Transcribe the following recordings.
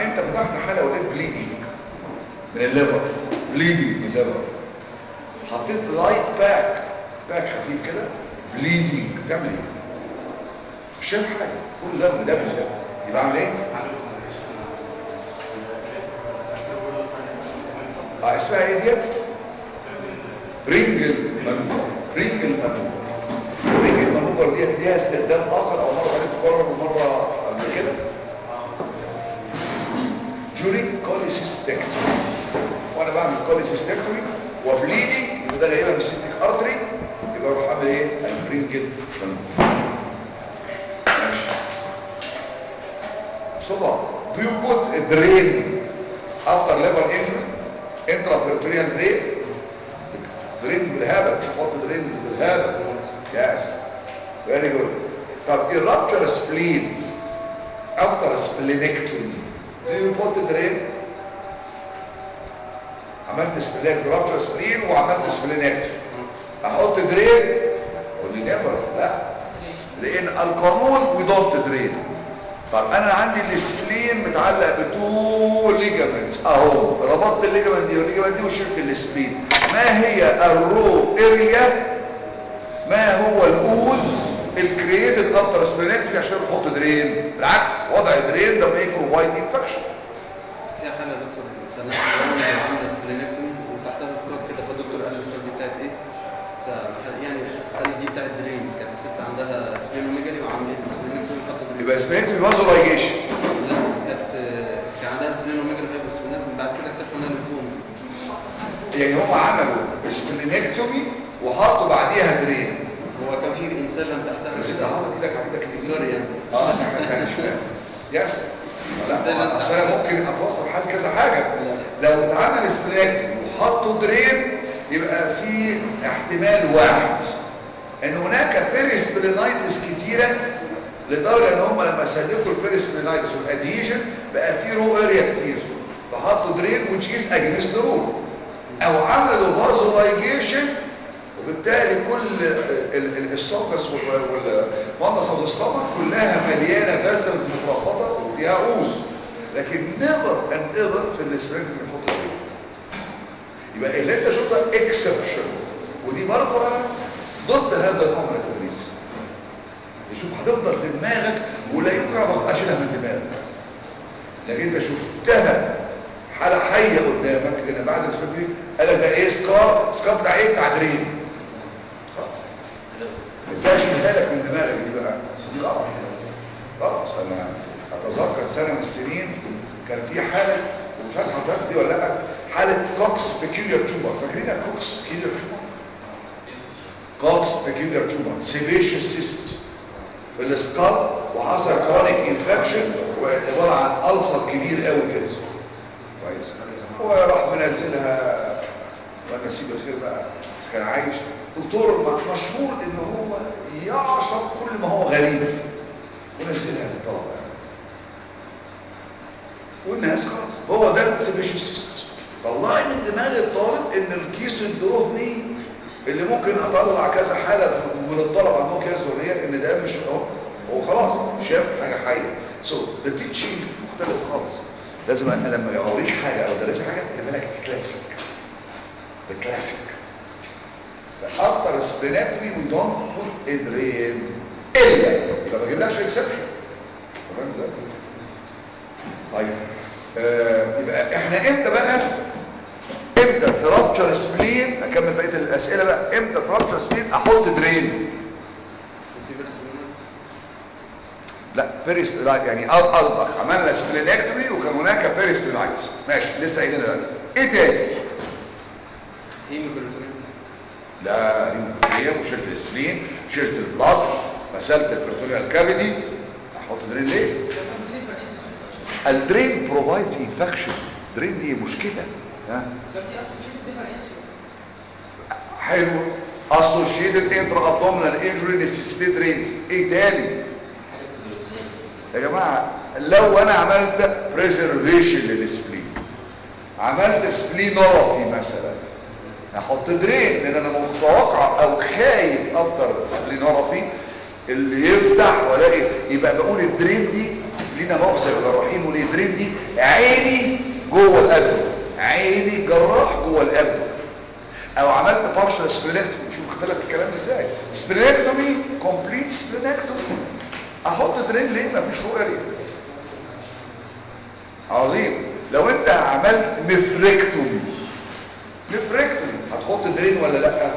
انت فتحت حاله ولقيت بليدنج من الليفر بليدنج من الليفر حطيت لايت باك باك خفيف كده بليدنج تعمل ايه مش شايف حاجه كل ده ده مش ده يبقى اعمل ايه اه اسمها ايه ديت رينجل مانوفر رينجل مانوفر الرينجل مانوفر ديت ليها استخدام اخر او مره عليه تكرر ومره قبل كده during cholecystectomy وانا بعمل cholecystectomy وبليدنج يبقى ده غالبا سيستيك ارتري يبقى اروح اعمل ايه الرينجل مانوفر ماشي صبا do you put a drain after liver injury intraperitoneal drain درين بالهبل تحط درينز بالهبل يس فيري جود طب الرابتر سبلين افتر سبلينكتومي do you put a drain عملت سبلين رابتر سبلين وعملت سبلينكتومي احط درين قول لي نيفر لا لان القانون وي دونت درين طب انا عندي السبلين متعلق بتو ليجامنتس اهو ربطت الليجامنت دي والليجامنت دي وشلت السبلين ما هي الرو اريا ما هو الاوز الكرييتد افتر سبلينكتومي عشان نحط درين بالعكس وضع درين ده ما بروفايد انفكشن في حاله يا دكتور خلينا عامله سبلينكتومي وتحتها سكاب كده فالدكتور قال لي السكاب دي بتاعت ايه ف يعني قال لي دي بتاعت درين كانت الست عندها سبلينوميجالي وعملت سبلينكتومي وحط درين يبقى سبلينكتومي فازولايجيشن لا كانت كان عندها سبلينوميجالي بس الناس من بعد كده اكتشفوا انها ليمفوما يعني هم عملوا سبلينكتومي وحطوا بعديها درين هو كان في انسجن تحتها بس انت حاطط ايدك على ايدك اليمين سوري يعني اه دي حاجه ثانيه شويه يس لا اصل انا ممكن اتوصل حاجه كذا حاجه لو اتعمل سبلينكتومي وحطوا درين يبقى في احتمال واحد ان هناك بيريسبلينايتس كتيره لدرجه ان هم لما سلكوا البيريسبلينايتس والادهيجن بقى في رو اريا كتير فحطوا درين وتشيز اجنست رول او عملوا فازولايجيشن وبالتالي كل السوكس والفندس او الاستومك كلها مليانه فاسلز متربطه وفيها اوز لكن نقدر ان نقدر في الاسبرينت بنحط درين يبقى اللي انت شفته اكسبشن ودي برضه انا ضد هذا النوع من التدريس يشوف هتفضل في دماغك ولا يمكن ما اشيلها من دماغك لكن انت شفتها حاله حيه قدامك لان بعد الاسبرينت قال لك ده ايه سكار سكار بتاع ايه بتاع درين خلاص ازاي اشيلها لك من دماغك دي بقى دي غلط غلط انا اتذكر سنه من السنين كان في حاله ومش عارف حضرتك دي ولا لا حاله كوكس بيكيوليار تشومر فاكرينها كوكس بيكيوليار تشومر كوكس بيكيوليار تشومر سيبيشيوس سيست في السكال وحصل كرونيك انفكشن وعباره عن ألسر كبير قوي كده كويس وراح منزلها وانا اسيب الخير بقى بس كان عايش دكتور مشهور ان هو يعشق كل ما هو غريب ونزلها للطلبه يعني والناس خلاص هو ده السبيشيست طلعي من دماغ الطالب ان الكيس الدهني اللي ممكن اطلع كذا حاله من الطلبه عندهم كيس ذريه ان ده مش هو هو خلاص شاف حاجه حيه سو ذا تيتشنج مختلف خالص لازم انا لما اوريك حاجه او ادرسك حاجه تعملها كلاسيك الكلاسيك فاكتر سبلينكتومي وي دونت بوت ادرين الا يبقى ما جبناش اكسبشن تمام ازاي طيب آه يبقى احنا امتى بقى امتى في رابتشر سبلين اكمل بقيه الاسئله بقى امتى في رابتشر سبلين احط درين لا بيريسبلايت يعني قصدك عملنا سبلينكتومي وكان هناك بيريسبلايتس ماشي لسه قايلين دلوقتي ايه تاني هيموبريتونيوم لا هيموبريتونيوم وشلت السبلين شلت البلاد غسلت البريتونيال كافيتي احط درين ليه الدرين بروفايدز انفكشن درين دي مشكله ها حلو اسوشيتد انترا ابدومينال انجري نسيسيتي درينز ايه تاني يا جماعه لو انا عملت بريزرفيشن للسبلين عملت سبلينوروفي مثلا احط درين لان انا متوقع او خايف افتر سبلينوروفي اللي يفتح والاقي يبقى بقول الدرين دي لينا مؤاخذه يا جراحين وليه درين دي عيني جوه القلب عيني جراح جوه القلب او عملت بارشل سبلينكتومي شوف اختلف الكلام ازاي سبلينكتومي كومبليت سبلينكتومي احط درين ليه مفيش رؤيه ليه عظيم لو انت عملت مفركتومي مفركتومي هتحط درين ولا لا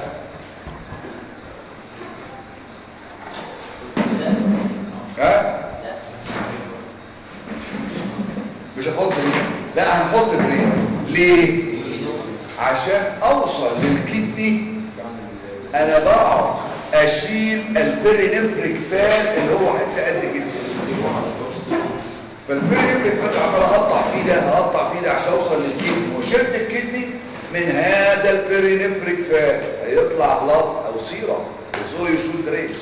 ها مش هحط درين لا هنحط درين ليه عشان اوصل للكدني انا بقعد اشيل البرينفريك فان اللي هو حته قد كده فالبرينفريك فان عمال اقطع فيه ده اقطع فيه ده عشان اوصل للكدني وشلت الكدني من هذا البرينفريك فان هيطلع بلط او سيرم وزو يشول دريس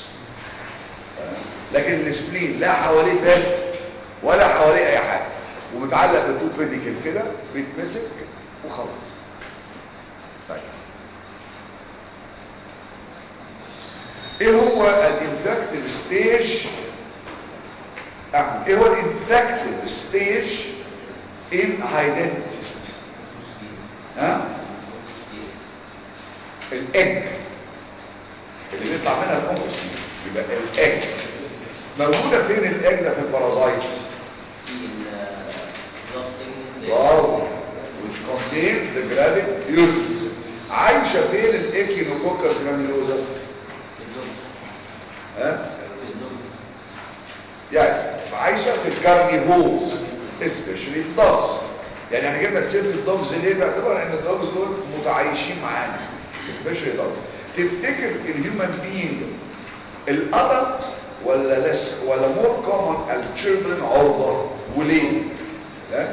لكن السبلين لا حواليه فات ولا حواليه اي حاجه ومتعلق بتوب بيديكل كده بيتمسك وخلاص طيب ايه هو الانفكتيف ستيج اعمل ايه هو الانفكتيف ستيج ان هايداتد سيست ها الاج اللي بيطلع منها الانفس يبقى الاج موجوده فين الاج ده في البارازايت واو which contain the gravid uterus عايشة فين الاكينوكوكس جرانيولوزس ها يس عايشة في الكارنيفورز especially الدوجز يعني احنا جبنا سيرة الدوجز ليه باعتبار ان الدوجز دول متعايشين معانا especially دوجز تفتكر الهيومن بينج الادلت ولا لس ولا مور كومن التشيلدرن عرضة وليه؟ ها؟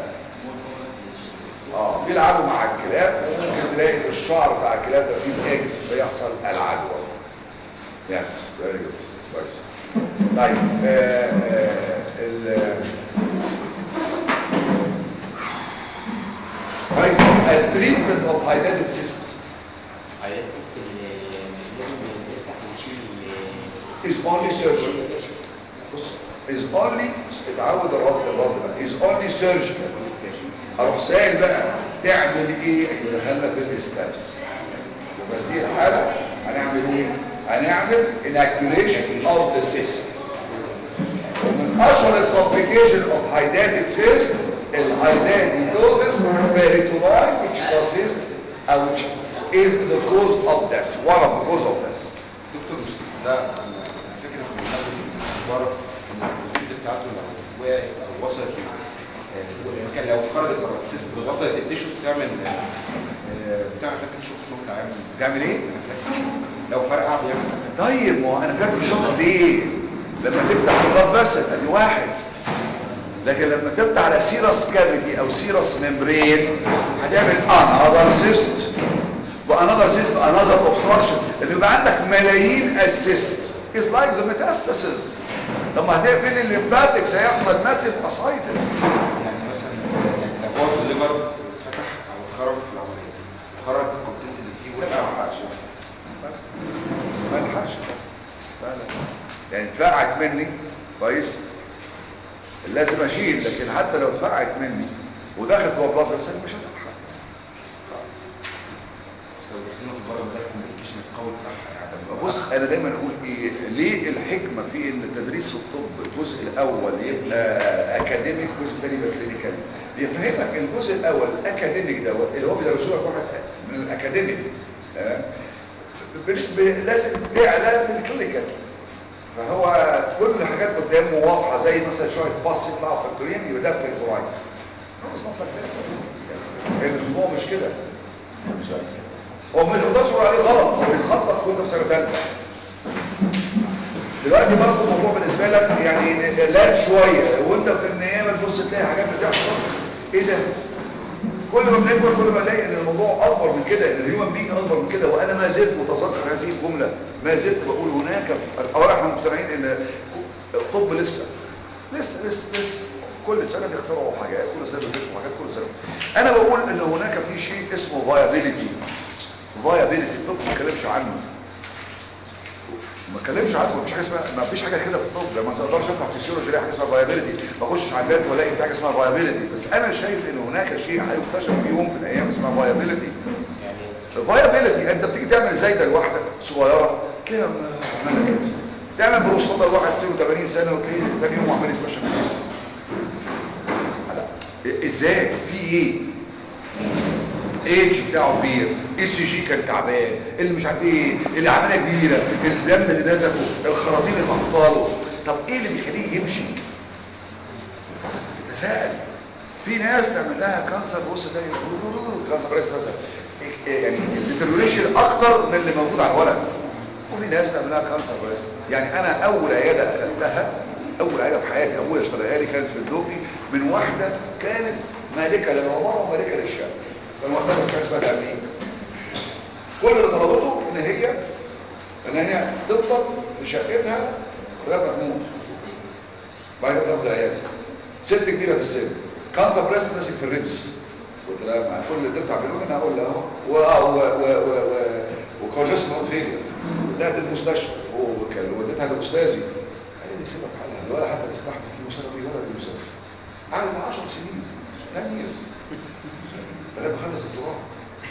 اه بيلعبوا مع الكلاب وممكن تلاقي في الشعر بتاع الكلاب ده فيه اكس فيحصل العدوى يس فيري جود كويس طيب آه آه ال كويس التريتمنت اوف هايدات سيست عيادات سيستم لازم نفتح ونشيل is only surgery بص is only اتعود الرد الرد بقى is only surgical اروح سائل بقى تعمل ايه دخلنا في الاستابس وفي هذه الحاله هنعمل ايه هنعمل inoculation of the cyst ومن اشهر الكومبليكيشن اوف hydatid cyst الhydatidoses peritonitis which causes او which is the cause of death one of the cause of death دكتور مش ده انا فاكر في المدرسه في بره ان البنت بتاعته لو وقعت او وصلت ل- كان لو خرجت بره السيستم وصلت التيشوز تعمل آه، بتعمل فاكر شوك ممكن تعمل تعمل ايه لو فرقع بيعمل طيب ما هو انا فاكر شغل ليه لما تفتح الباب بس ادي واحد لكن لما تفتح على سيرس كافيتي او سيرس ممبرين هتعمل انذر سيست وانذر سيست انذر اوبستراكشن لان يبقى عندك ملايين اسيست از لايك ذا ميتاستاسيس طب ما هتقفل الليمفاتكس هيحصل ماسيف اسايتس يعني مثلا يعني لو هو الليفر اتفتح او اتخرج في العمليه خرج الكونتنت اللي فيه لا، ما وقع ينفعش. ما يلحقش لا لا يعني اتفقعت مني كويس لازم اشيل لكن حتى لو اتفقعت مني ودخلت جوه بلاد بس مش هتلحق خلاص. بس لو دخلنا في بره ده الكوميونيكيشن القوي بتاعها يعني بص انا دايما اقول ايه ليه الحكمه في ان تدريس الطب الجزء الاول يبقى اكاديميك والجزء الثاني يبقى كلينيكال بيفهمك الجزء الاول الاكاديميك دوت اللي هو بيدرسوه لك واحد من الاكاديميك آه، ب- ب- لازم تعلى من الكلينيكال فهو كل الحاجات قدامه واضحه زي مثلا شويه باص يطلعوا فاكتوريين يبقى ده بريكورايز الموضوع مش كده مش عارف. هو ما يقدرش يقول عليه غلط هو بيخطط وانت في سنه ثالثه دلوقتي برضه الموضوع بالنسبه لك يعني لان شويه وانت في النيابه تبص تلاقي حاجات بتحصل ايه ده كل ما بنكبر كل ما نلاقي ان الموضوع اكبر من كده ان الهيومن بينج اكبر من كده وانا ما زلت متذكر هذه الجمله ما زلت بقول هناك اولا احنا مقتنعين ان الطب لسه لسه لسه لسه كل سنه بيخترعوا حاجات كل سنه بيخترعوا حاجات كل سنه انا بقول ان هناك في شيء اسمه فايابيليتي فايابيليتي الطب ما بيتكلمش عنه ما اتكلمش عنه مفيش حاجه اسمها ما فيش حاجه كده في الطب ده ما تقدرش تفتح فيسيولوجي لاقي حاجه اسمها فايابيلتي ما اخشش على النت والاقي في حاجه اسمها فايابيلتي بس انا شايف ان هناك شيء هيكتشف في يوم في الايام اسمها فايابيلتي يعني الفايابيلتي انت بتيجي تعمل زايده لواحده صغيره كده عملها كده تعمل بروستاتا لواحد سنه 80 سنه وتلاقيه تاني يوم عمال يتمشى في الناس لا ازاي في ايه ايدج بتاعه كبير اي سي جي كان تعبان اللي مش عارف ايه اللي عمليه كبيره الدم اللي نزفه الخراطيم اللي محطاله طب ايه اللي بيخليه يمشي تتساءل في ناس تعمل لها كانسر بص ده كانسر بريست مثلا يعني الديتريوريشن اكتر من اللي موجود على الورق وفي ناس تعمل لها كانسر بريست يعني انا اول عياده اخذتها اول عياده في حياتي ابويا اشتريها لي كانت في الدوبي من واحده كانت مالكه للعماره ومالكه للشقه كان واخدها في حاجه اسمها تامين كل اللي طلبته ان هي ان هي تفضل في شقتها لغايه ما تموت بعد كده تاخد العياده ست كبيره في السن كانسر بريست ماسك في الريبس قلت لها مع كل اللي قدرت اعمله انا اقول لها اهو و و و و و وكونجست نوت فيلير وديت المستشفى ووديتها لاستاذي قال لي سيبها في حالها ولا حتى تستحمل كيموثيرابي ولا كيموثيرابي قعدت 10 سنين 10 years لغايه ما خدت الدكتوراه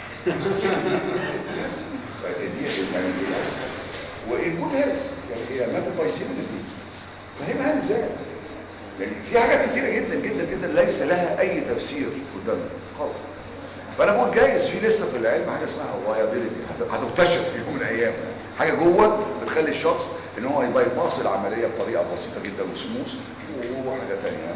يس دي يعني دي يس وان جود هيلث يعني هي ماتت باي سيميليتي فاهمها ازاي يعني في حاجات كتيره جدا جدا جدا ليس لها اي تفسير قدامنا خالص فانا بقول جايز في لسه في العلم حاجه اسمها فايابيليتي هتكتشف في يوم من الايام حاجه جوه بتخلي الشخص ان هو يباي باص العمليه بطريقه بسيطه جدا وسموث وحاجه ثانيه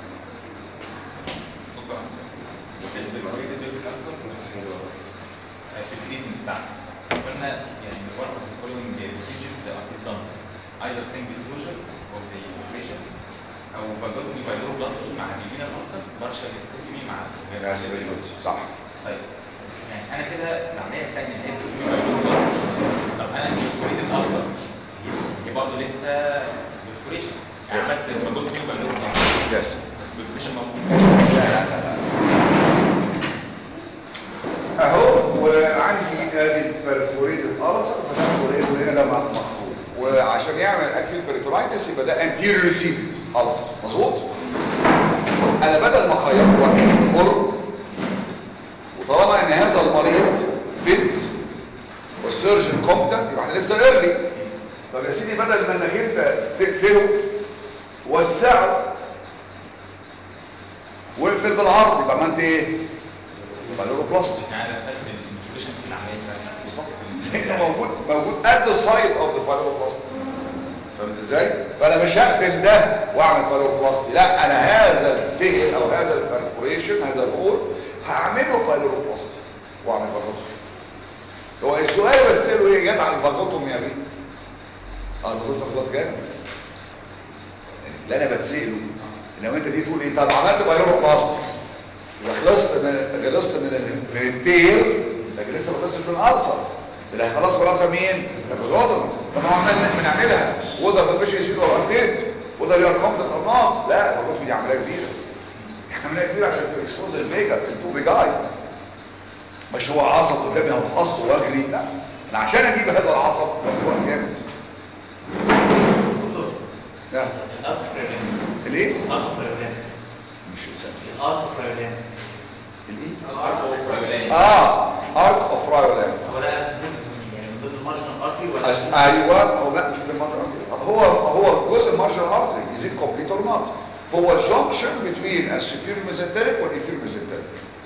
في التريتمنت بتاعنا قلنا يعني one of the following procedures is done either single closure of the operation او فاجوتومي بايلوبلاستي مع الجبين الألسر بارشال استكمي مع يا سيدي صح طيب يعني انا كده العمليه الثانيه اللي هي الفاجوتومي بايلوبلاستي طب انا الكوريد الألسر هي هي برضه لسه برفوريشن يعني عملت فاجوتومي بايلوبلاستي يس بس برفوريشن موجود لا لا لا اهو وعندي ادي برفوريتد ألسر فده برفوريتد وهنا ده مخفوض وعشان يعمل اكيوت بريتورايتس يبقى ده انتيريور ريسيفد ألسر مظبوط انا بدل ما اخيط واحد حر وطالما ان هذا المريض فيت والسيرجن كومبتنت يبقى احنا لسه ايرلي طب يا سيدي بدل ما انك انت تقفله وسعه واقفل بالعرض يبقى ما انت ايه بالوروبلاستي يعني دخلت الانفورميشن في العمليه بتاعتي بالظبط هنا موجود موجود at the site of the بالوروبلاستي فهمت ازاي فانا مش هقفل ده واعمل بالوروبلاستي لا انا هذا الدهن او هذا البرفوريشن هذا الهول هعمله بالوروبلاستي واعمل بالوروبلاستي هو السؤال بساله ايه جت على الباجوتوم يا بيه اه الباجوتوم غلط جامد يعني اللي انا بتساله انما انت دي تقول ايه طب عملت بالوروبلاستي يبقى خلصت من خلصت من ال- من التير لكن لسه ما خلصتش من الالسر اللي هيخلص بالالسر مين؟ الباجوتوم طبعا عملنا بنعملها وده ما بيش يزيد ولا البيت وده ليه ارقام الارناط لا الباجوتوم دي عمليه كبيره عمليه كبيره عشان تكسبوز الميجا التو بيجاي مش هو عصب قدامي هقص واجري لا انا عشان اجيب هذا العصب موضوع جامد دكتور لا الارت برايولين الايه الارت برايولين مش انسان الارت برايولين الايه اه ارك اوف رايولان هو ده اسموزيس يعني من ضمن المارجنال ارتري ولا أس... ايوه هو لا مش في المارجن هو هو جزء المارجن ارتري يزيد كومبليت اور نوت هو الجنكشن بين السوبيريور ميزنتريك والانفيريور ميزنتريك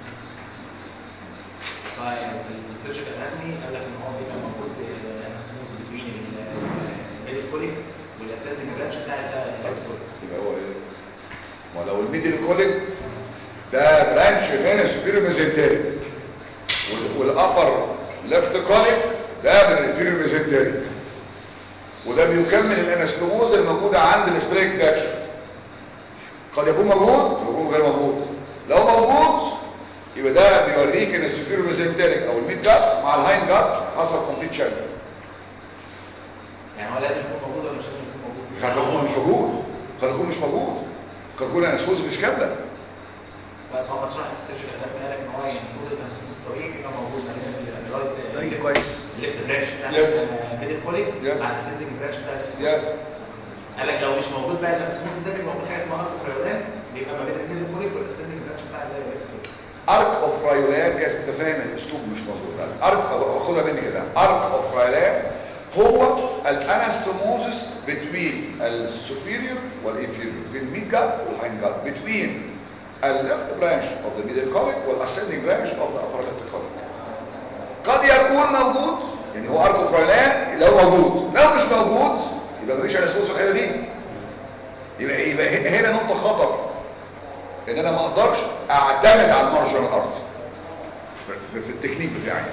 صحيح يعني في السيرجيكال اناتومي قال لك ان هو في كان موجود انستموز بين الميدل كوليك والاسندنج برانش بتاع الليفت كوليك يبقى هو ايه ولو الميدل كوليك ده برانش من السوبيريور ميزنتريك والابر ليفت كوليك ده من الانفيريور ميزنتريك وده بيكمل الانستموز الموجوده عند السبريك كاكشن قد يكون موجود ويكون غير موجود لو موجود يبقى ده بيوريك ان السوبيريور ميزنتريك او الميد جات مع الهايند جات حصل كومبليت شانل يعني هو لازم يكون موجود ولا مش لازم يكون موجود قد يكون مش موجود قد يكون مش موجود قد يكون الانستموز مش كامله بس هو مشروع في السيرجيكال ده قال لك ان هو يعني المفروض التنسيق الطبيعي يبقى موجود ما بين الرايت طيب كويس الليفت برانش بتاع Yes. الميدل كوليك Yes. مع السيلدنج برانش بتاع الليفت يس قال لك لو مش موجود بقى التنسيق ده بيبقى موجود حاجه اسمها ارك فيولان بيبقى ما بين الميدل كوليك والسيلدنج برانش بتاع الليفت كوليك ارك اوف رايولان كاس انت فاهم الاسلوب مش مظبوط ارك خدها مني كده ارك اوف رايولان هو الانستوموزس بتوين السوبيريور والانفيريور بين الميد جاب والهايند جاب بتوين الليفت برانش اوف ذا ميدل كوليك والاسcending برانش اوف ذا upper left colic قد يكون موجود يعني هو ارك اوف رايولان لو موجود لو مش موجود يبقى مفيش انستوموزس في الحته دي يبقى يبقى هنا نقطه خطر ان انا ما اقدرش اعتمد على المارجنال ارتري في, في التكنيك بتاعي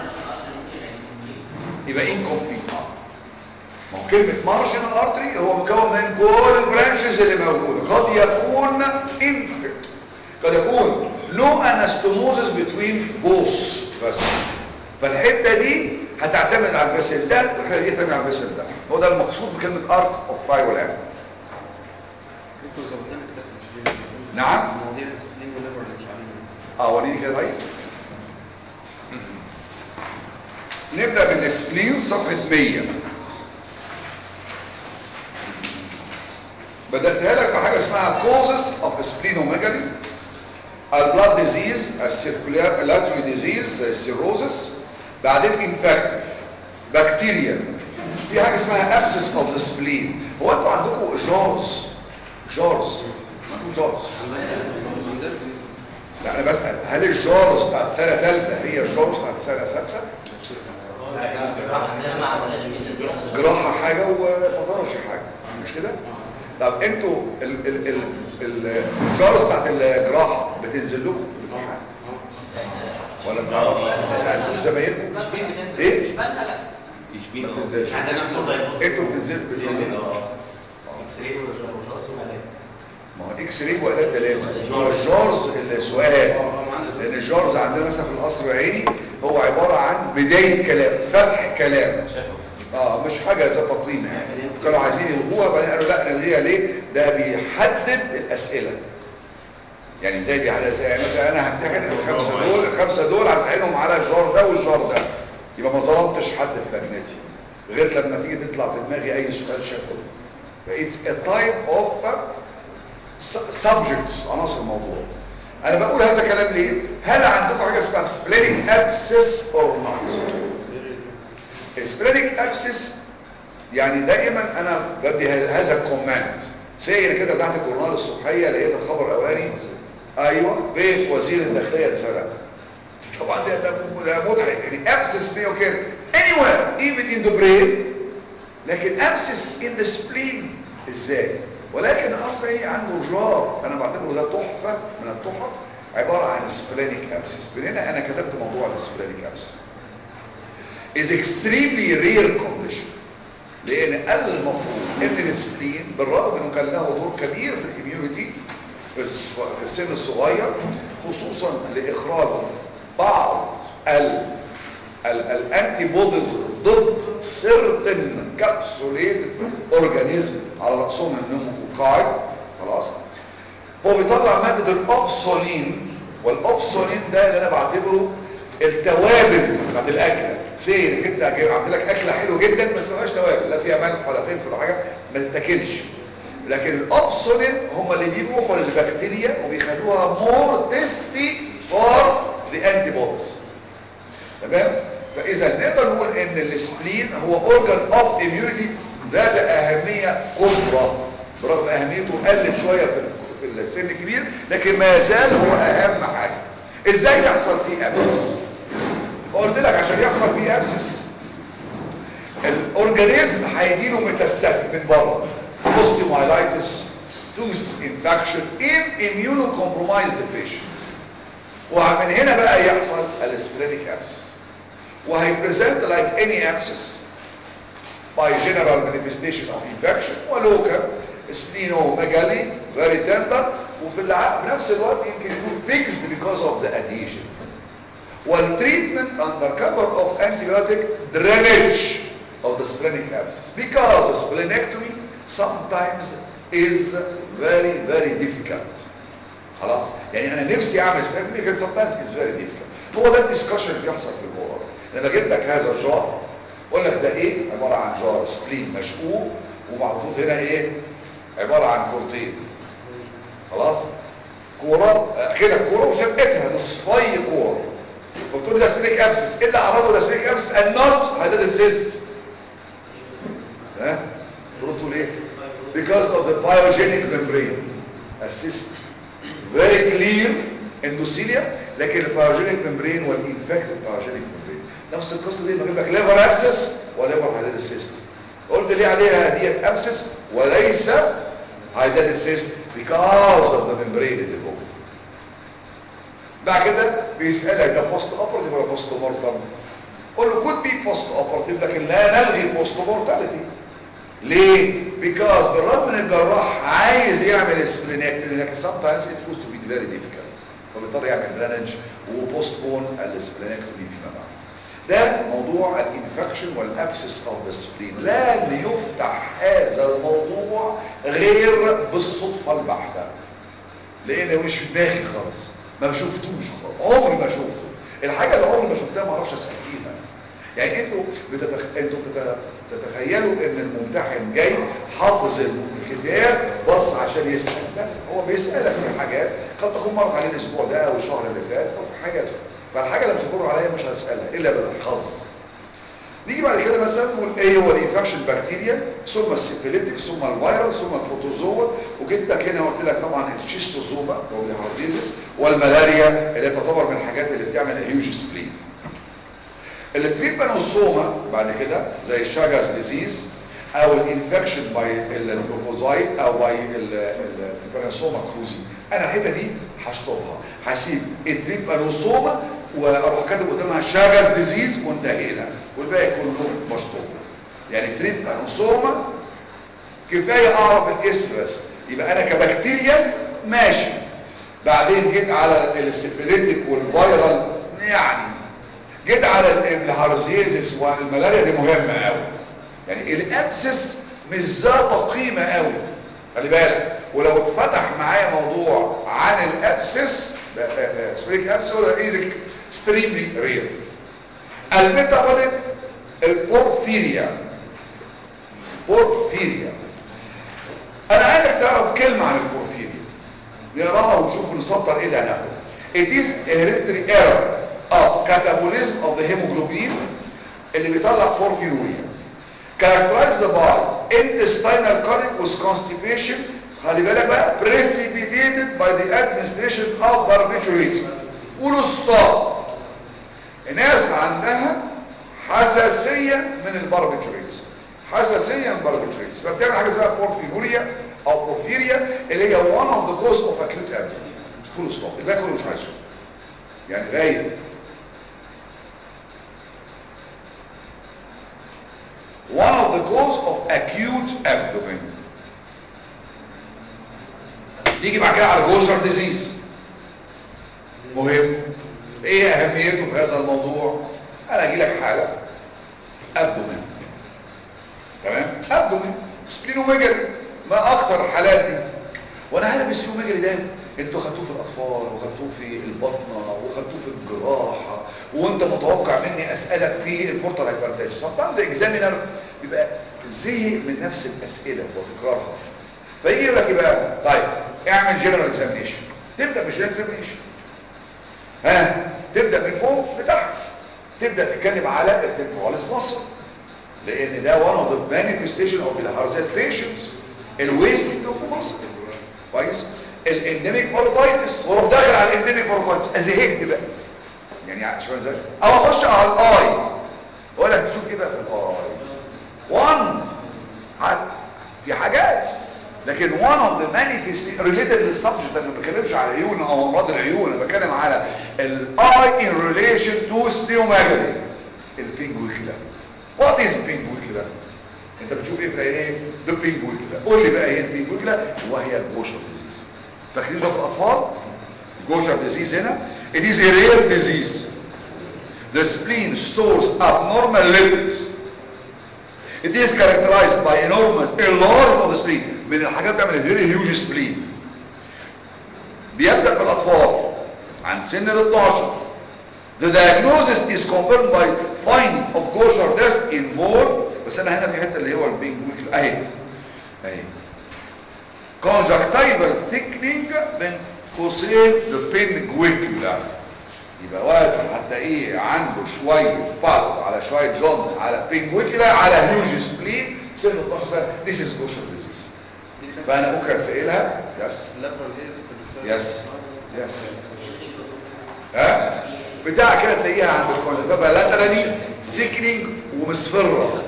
يبقى انكمبليت ما هو كلمه مارجنال ارتري هو مكون من كل البرانشز اللي موجوده قد يكون incomplete. قد يكون نو انستوموزس بتوين بوث بس فالحته دي هتعتمد على الفيسل ده والحته دي تعتمد على الفيسل ده هو ده المقصود بكلمه ارك اوف رايولان دكتور ظبط لنا كده في السبلين نعم. مواضيع السبلين والليفر اللي مش عارفين اه وريني كده طيب نبدأ بالسبلين صفحة 100 بدأتها لك بحاجة اسمها causes of splenomegaly البلاد ديزيز السيركولاتوري ديزيز السيروزس بعدين infective بكتيريا في حاجة اسمها abscess of the spleen هو انتوا عندكم جارز جارز عندكم جارز عندنا لا انا بسأل هل الجارز بتاعت سنة ثالثة هي الجارز بتاعت سنة سادسة جراحة حاجة وباثولوجي حاجة مش كده طب انتوا ال- ال- ال- ال- الجارز بتاعت الجراحة بتنزل لكم في الامتحان ولا بتعرفش ما سألتوش زمايلكم ايه يشبيه ما بتنزلش عندنا فول دايجنوستيك انتوا بتنزلوا بتنزلوا اكس راي وجارس ومالات ما هو اكس راي وقلات ده لازم هو الجارز السؤال لان الجارز عندنا مثلا في القصر العيني هو عبارة عن بداية كلام فتح كلام اه مش حاجة ذات قيمة يعني كانوا عايزين يلغوها بعدين قالوا لا نلغيها ليه ده بيحدد الاسئلة يعني زي دي على زي مثلا انا همتحن الخمسة دول الخمسة دول همتحنهم على الجار ده والجار ده يبقى ما ظلمتش حد في لجنتي غير لما تيجي تطلع في دماغي اي سؤال شفوي فايتس a type of subjects عناصر الموضوع انا بقول هذا الكلام ليه هل عندكم حاجه اسمها splenic abscess or not splenic abscess يعني دائما انا بدي هذا الكومنت سي انا كده تحت الجورنال الصبحيه لقيت الخبر الاولاني ايوه بيت وزير الداخليه اتسرق طبعا ده ده ده مضحك يعني abscess فيه كده anywhere even in the brain لكن abscess in the spleen ازاي ولكن اصلا عنده جار انا بعتبره ده تحفه من التحف عباره عن سبلينيك ابسس من هنا انا كتبت موضوع السبلينيك ابسس is extremely rare condition لان قال المفروض ان السبلين بالرغم انه كان له دور كبير في الاميونيتي في السن الصغير خصوصا لاخراج بعض ال الانتي بوديز ضد سيرتن كابسوليتد اورجانيزم على راسهم النموكوكاي خلاص هو بيطلع ماده الاوبسولين والاوبسولين ده اللي انا بعتبره التوابل بتاعت الاكله سي انك انت عملت لك اكله حلوه جدا بس ما فيهاش توابل لا فيها ملح ولا فلفل ولا حاجه ما تتاكلش لكن الاوبسولين هم اللي بيروحوا للبكتيريا وبيخلوها مور تيستي فور ذا انتي بوديز تمام فاذا نقدر نقول ان السبلين هو اورجان اوف اميونيتي ذات اهميه كبرى برغم اهميته قلت شويه في في السن الكبير لكن ما زال هو اهم حاجه ازاي يحصل فيه ابسس قلت لك عشان يحصل فيه ابسس الاورجانيزم هيجي له ميتاستاتيك من بره اوستيومايلايتس توث انفكشن ان اميونو كومبرومايزد بيشنت ومن هنا بقى يحصل السبلينيك ابسس وهيبريزنت لايك اني ابسس by general manifestation of infection ولوكال سبلينوميجالي very tender وفي الع... في نفس الوقت يمكن يكون fixed because of the adhesion والتريتمنت under cover of antibiotic drainage of the splenic abscess because splenectomy sometimes is very very difficult خلاص يعني انا نفسي اعمل سبلينكتومي كان sometimes it's very difficult هو ده الديسكشن اللي بيحصل في الاورال لما اجيب لك هذا الجار اقول لك ده ايه عباره عن جار سبلين مشقوق ومحطوط هنا ايه عباره عن كورتين خلاص كوره آه، كده كوره وشقتها نصفي كوره قلت له ده سبيك ابسس ايه اللي عرضه ده سبيك ابسس النوت هيدا السيست ها قلت له ليه because of the pyogenic membrane assist very clear endothelium لكن البايوجينيك ممبرين والانفكتد بايوجينيك ممبرين نفس القصه دي لما اجيب لك ليفر ابسس وليفر هيداد سيست قلت ليه عليها ديت ابسس وليس هيداد سيست because of the membrane اللي جوه بعد كده بيسالك ده بوست اوبرتيف ولا بوست مورتم قول له could be post operative لكن لا نلغي بوست مورتاليتي ليه؟ because بالرغم ان الجراح عايز يعمل سبلينكتومي لكن sometimes it proves to be very difficult فبيضطر يعمل درينج وبوستبون السبلينكتومي فيما بعد ده موضوع الانفكشن والابسس اوف ذا سبلين لا يفتح هذا الموضوع غير بالصدفه البحته لان مش في دماغي خالص ما شفتوش خالص عمري ما شفته الحاجه اللي عمري ما شفتها ما اعرفش اسال فيها يعني انتوا بتتخ... انتوا بتت... تتخيلوا ان الممتحن جاي حافظ الكتاب بص عشان يسال لا هو بيسالك في حاجات قد تكون مرت عليه الاسبوع ده او الشهر اللي فات او في حاجات فالحاجه اللي مش هتمر عليا مش هسالها الا بالحظ نيجي بعد كده مثلا نقول ايه هو الانفكشن بكتيريا ثم السيفيليتك ثم الفيروس ثم البروتوزوا وجيت لك هنا قلت لك طبعا الشيستوزوما او الهارزيزس والملاريا اللي تعتبر من الحاجات اللي بتعمل هيوج سبلين التريبانوسوما بعد كده زي الشاجاس ديزيز او الانفكشن باي البروفوزايت او باي التريبانوسوما كروزي انا الحته دي هشطبها هسيب التريبانوسوما واروح كاتب قدامها شاجاس ديزيز وانتهينا والباقي كله مشطوب يعني تريبانوسوما كفايه اعرف الاسم بس يبقى انا كبكتيريا ماشي بعدين جيت على السيفيليتك والفيرال يعني جيت على الهارزيزس والملاريا دي مهمة قوي يعني الابسس مش ذات قيمة قوي خلي بالك ولو اتفتح معايا موضوع عن الابسس سبريك ابسس ولا ايزك ستريملي رير الميتابوليك البورفيريا بورفيريا انا عايزك تعرف كلمة عن البورفيريا نقراها ونشوف نسطر ايه ده هناخده it is a hereditary error of catabolism of the hemoglobin اللي بيطلع porphyria characterized by intestinal colic with constipation خلي بالك بقى precipitated by the administration of barbiturates قولوا stop الناس عندها حساسية من الباربيتوريتس حساسية من الباربيتوريتس فبتعمل حاجة اسمها porphyria او porphyria اللي هي one of the cause of acute abdomen فول ستوب الباقي كله مش عايزه يعني غاية one of the cause of acute abdomen نيجي بعد كده على جوشر ديزيز مهم ايه اهميته في هذا الموضوع انا اجي لك حاله ابدومين تمام ابدومين سبلينوميجالي ما اكثر الحالات دي وانا عارف السبلينوميجالي ده انتوا خدتوه في الاطفال وخدتوه في البطنه وخدتوه في الجراحه وانت متوقع مني اسالك في البورتال هايبرتنشن سبتان ده اكزامينر بيبقى زهق من نفس الاسئله وتكرارها فيجي يقول لك ايه بقى طيب اعمل جنرال اكزامينشن تبدا بالجنرال اكزامينشن ها تبدا من فوق لتحت تبدا تتكلم على التمبراليس مصر لان ده one of the manifestation of bilharzia patients الويست اوف مصر كويس الانديميك بارودايتس وهو داخل على الانديميك بارودايتس ازهقت بقى يعني شو ازاي او اخش على الاي اقول لك تشوف ايه بقى في الاي 1 في حاجات لكن one of the manifest related للسبجكت انا ما بتكلمش على عيون او امراض العيون انا بتكلم على الاي in relation to splenomegaly البينجويكلا what is البينجويكلا انت بتشوف ايه في العينين ده البينجويكلا قول لي بقى ايه البينجويكلا وهي الجوشر ديزيز فاكرين ده في الاطفال الجوشر ديزيز هنا it is a rare disease the spleen stores abnormal lipids It is characterized by enormous enlargement of the spleen من الحاجات بتعمل very huge spleen بيبدأ في الأطفال عن سن ال 12 The diagnosis is confirmed by finding of Gaucher test in bone بس انا هنا في حته اللي هو البينج ويك اهي اهي conjunctival thickening بين قوسين the pinguicula يبقى واحد هتلاقيه عنده شويه بالب على شويه جونز على pinguicula على هيوج سبلين سن 12 سنه this is Gaucher disease فانا ممكن اسالها يس اللاترال هي يس يس ها بتاع كده تلاقيها عند الكونجكتيفا لاترالي سيكنينج ومصفره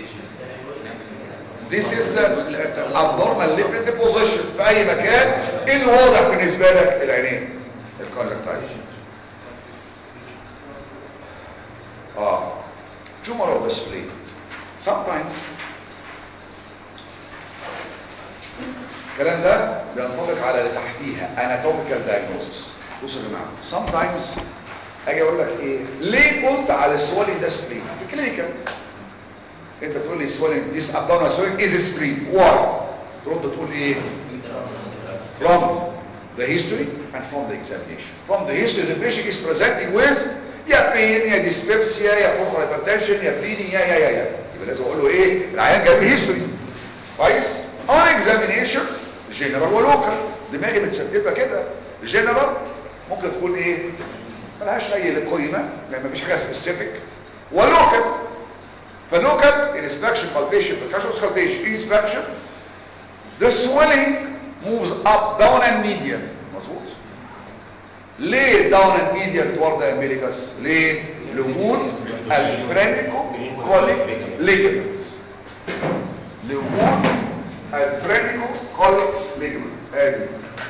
This is a abnormal lipid deposition في اي مكان ايه اللي واضح بالنسبه لك العينين الكونجكتيفا اه tumor of the spleen sometimes الكلام ده بينطبق على اللي تحتيها anatomical diagnosis بصوا يا جماعه sometimes اجي اقول لك ايه ليه قلت على السوالين ده سبلين في كلينيكال انت بتقول لي سوالين ديس abdominal swelling is spleen why ترد تقول ايه from the history and from the examination from the history the patient is presenting with يا pain يا dyspepsia يا portal hypertension يا bleeding يا يا يا يا يبقى لازم اقول له ايه العيان جايب لي history كويس on examination general ولوكال دماغي متستفه كده general ممكن تكون ايه ملهاش اي قيمه يعني مفيش حاجه سبيسيفيك ولوكال فلوكال inspection palpation percussion auscultation inspection the swelling moves up down and median مظبوط ليه down and median toward the umbilicus ليه لوجود الفرينيكو كوليك ليجمنت لوجود الفرينيكو كوليك ليجمنت ادي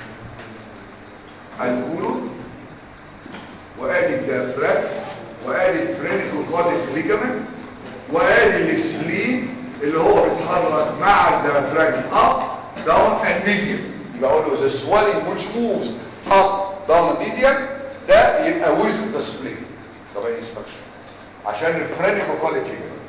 الكولون وادي الديافراجم وادي الفرينيكو كوليك ليجمنت وادي السبلين اللي هو بيتحرك مع الديافراجم اب داون اند ميديان يبقى اقول له the swelling which moves up down and median ده يبقى with the spleen ده باين انستراكشن عشان الفرينيكو كوليك ليجمنت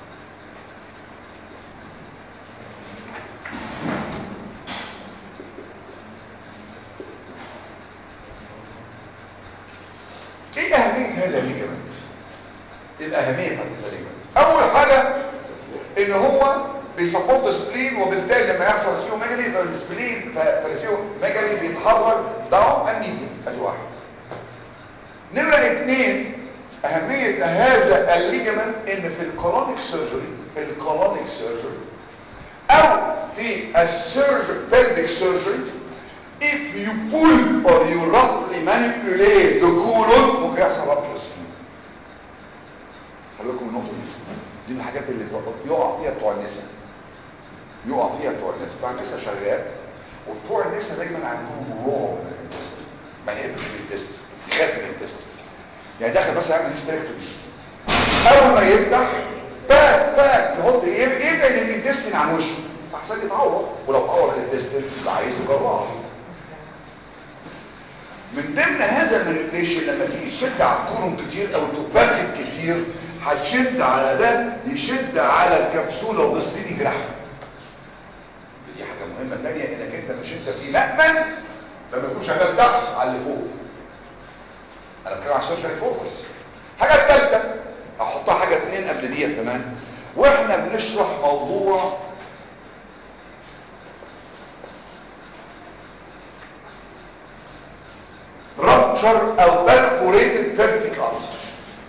ايه اهمية هذا الليجمنت الاهمية بتاعت هذا الليجمنت اول حاجة ان هو بيسبورت سبلين وبالتالي لما يحصل سفيو ميجالي فالسبلين فالسفيو ميجالي بيتحرك داون اند ميديان ادي واحد نمرة اتنين اهمية هذا الليجمنت ان في الكولونيك سيرجري في الكولونيك سيرجري او في السيرجري pelvic surgery if you pull or you roughly manipulate the colon ممكن يحصل ربط السفين خلي بالكم من النقطه دي دي من الحاجات اللي يقع فيها بتوع النساء يقع فيها بتوع النساء بتوع النساء شغال وبتوع النساء دايما عندهم رعب من الانتست ما يحبش الانتست يخاف من الانتست يعني داخل بس يعمل هيستريكتومي اول ما يفتح باك باك يحط يبعد الانتستين عن وشه فاحسن يتعور ولو تعور الانتستين يبقى عايزه جراح من ضمن هذا المانيبيشن لما تيجي تشد على الكولوم كتير او تباكت كتير هتشد على ده يشد على الكبسوله والسبين يجرحها دي حاجه مهمه ثانيه انك انت مش انت في مأمن لما يكون شغال تحت على اللي فوق انا بتكلم على السوشيال فوكس الحاجه الثالثه احطها حاجه اثنين قبل دي كمان واحنا بنشرح موضوع رابتشر او perforated pelvic ulcer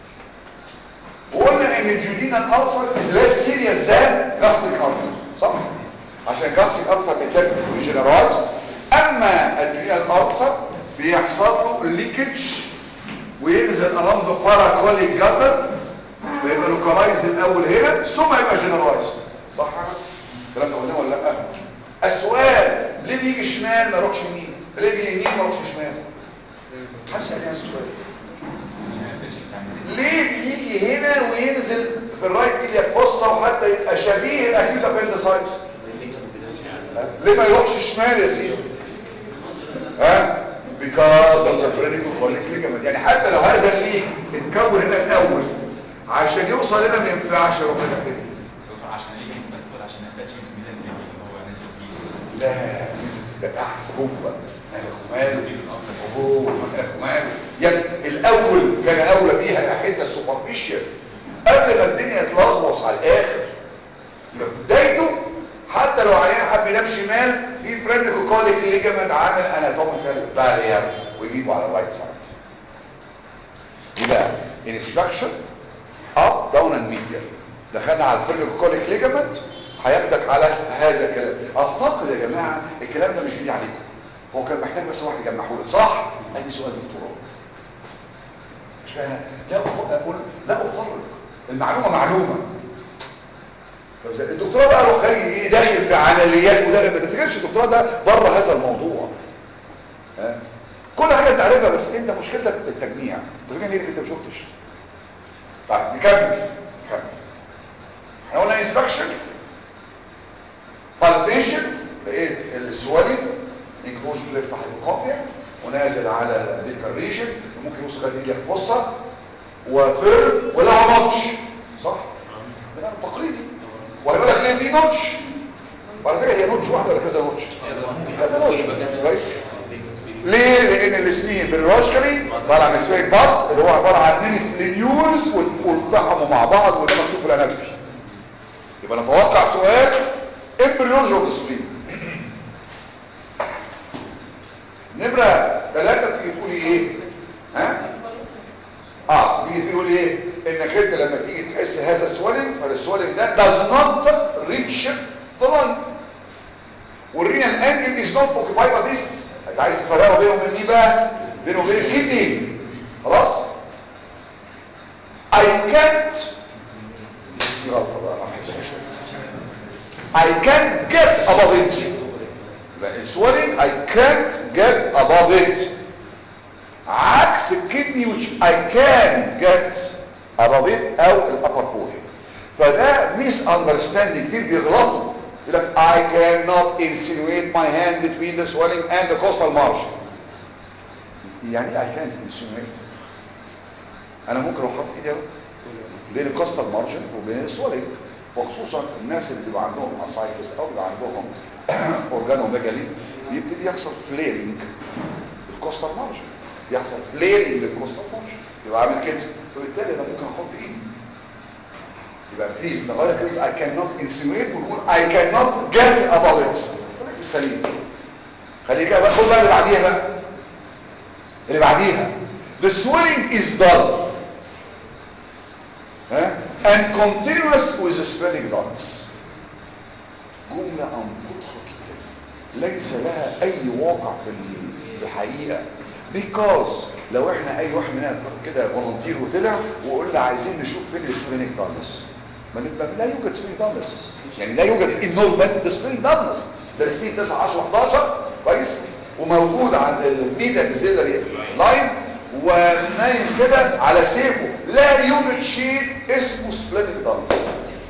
وقلنا ان الجودينال ulcer is less serious than gastric ulcer صح عشان gastric ulcer بيتم generalized اما الجودينال ulcer بيحصل له leakage وينزل along the paracolic gutter ويبقى localized الاول هنا ثم يبقى generalized صح الكلام ده قلناه ولا لا السؤال ليه بيجي شمال ما يروحش يمين ليه بيجي يمين ما يروحش شمال حد سألني هذا السؤال ليه بيجي هنا وينزل في الرايت ايديا فصة وحتى يبقى شبيه الاكيوت ابندسايتس ليه ما يروحش شمال يا سيدي ها because of the phrenicocholic ligament يعني حتى لو هذا الليك اتكون هنا الاول عشان يوصل هنا ما ينفعش يروح هنا كده دكتور عشان يجي بس ولا عشان الاتاتشمنت ميزان تاني اللي هو نازل فيه لا ميزة ده تحت جوه مالك وماله اوه مالك وماله يعني الاول كان اولى بيها يا حته السوبرفيشال قبل ما الدنيا تلغوص على الاخر يبقى بدايته حتى لو عيان حب ينام شمال في فريند كوكوليك ليجامنت عامل اناتوميكال بارير ويجيبه على الرايت سايد يبقى انسبكشن اب داون اند ميديال دخلنا على الفريند كوكوليك ليجامنت هياخدك على هذا الكلام اعتقد يا جماعه الكلام ده مش جديد عليكم هو كان محتاج بس واحد يجمعه لك صح ادي سؤال دكتوراه مش فاهم لا أف- اقول لا افرق المعلومه معلومه طب زي الدكتوراه بقى روح جاي ايه داخل في عمليات وده ما تفتكرش الدكتوراه ده بره هذا الموضوع ها كل حاجه انت عارفها بس انت مشكلتك التجميع التجميع ليه انت ما شفتش طيب نكمل نكمل احنا قلنا انسبكشن بالبيشن لقيت السوالي انكروش بيفتح الكوبيا ونازل على البيكر ريجن وممكن يوصل لغايه ايدك فصه وفر ولا نوتش صح ده كلام تقليدي وهيقول لك ليه دي نوتش وعلى فكره هي نوتش واحده ولا كذا نوتش كذا نوتش كويس ليه لان السنين بالروشكلي طالع من سويك بط اللي هو عباره عن ميني سبلينيولز والتحموا مع بعض وده مكتوب في الاناتومي يبقى نتوقع سؤال امبريولوجي اوف سبلين نمره ثلاثة تيجي تقولي ايه ها اه تيجي تقول ايه انك انت لما تيجي تحس هذا السوالنج فالسوالنج ده does not reach the line والرينال انجل is not occupied by this انت عايز تفرقه بينه وبين مين بقى بينه وبين الكدني خلاص I can't دي غلطة بقى ما بحبهاش I can't get above it يبقى السوالنج I can't get above it عكس الكدني which I can get above it او الابر بول فده ميس اندرستاندينج كتير بيغلطوا يقول لك I cannot insinuate my hand between the swelling and the costal margin يعني ايه I can't insinuate انا ممكن احط ايدي اهو بين الكوستال مارجن وبين السوالنج وخصوصا الناس اللي بيبقى عندهم اسايتس او بيبقى عندهم اورجانوميجالي بيبتدي يحصل فليرنج الكوستال مارجن يحصل فليرنج للكوستال مارجن يبقى عامل كده فبالتالي انا ممكن احط ايدي يبقى بليز نغير كلمه I cannot insinuate ونقول I cannot get above it خليك في السليم خليك بقى خد بقى اللي بعديها بقى اللي بعديها the swelling is dull ها and continuous with spreading darkness جملة أنقضها جدا ليس لها أي واقع في ال- في الحقيقة because لو احنا أي واحد مننا كده فولنتير وطلع وقلنا عايزين نشوف فين السبرينج دارنس ما نبقى لا يوجد سبرينج دارنس يعني لا يوجد النورمال سبرينج دارنس ده السبرينج 9 10 11 كويس وموجود عند الميدا اكزيلري لاين ونايم كده على سيفه لا يوجد شيء اسمه سبلينج دارنس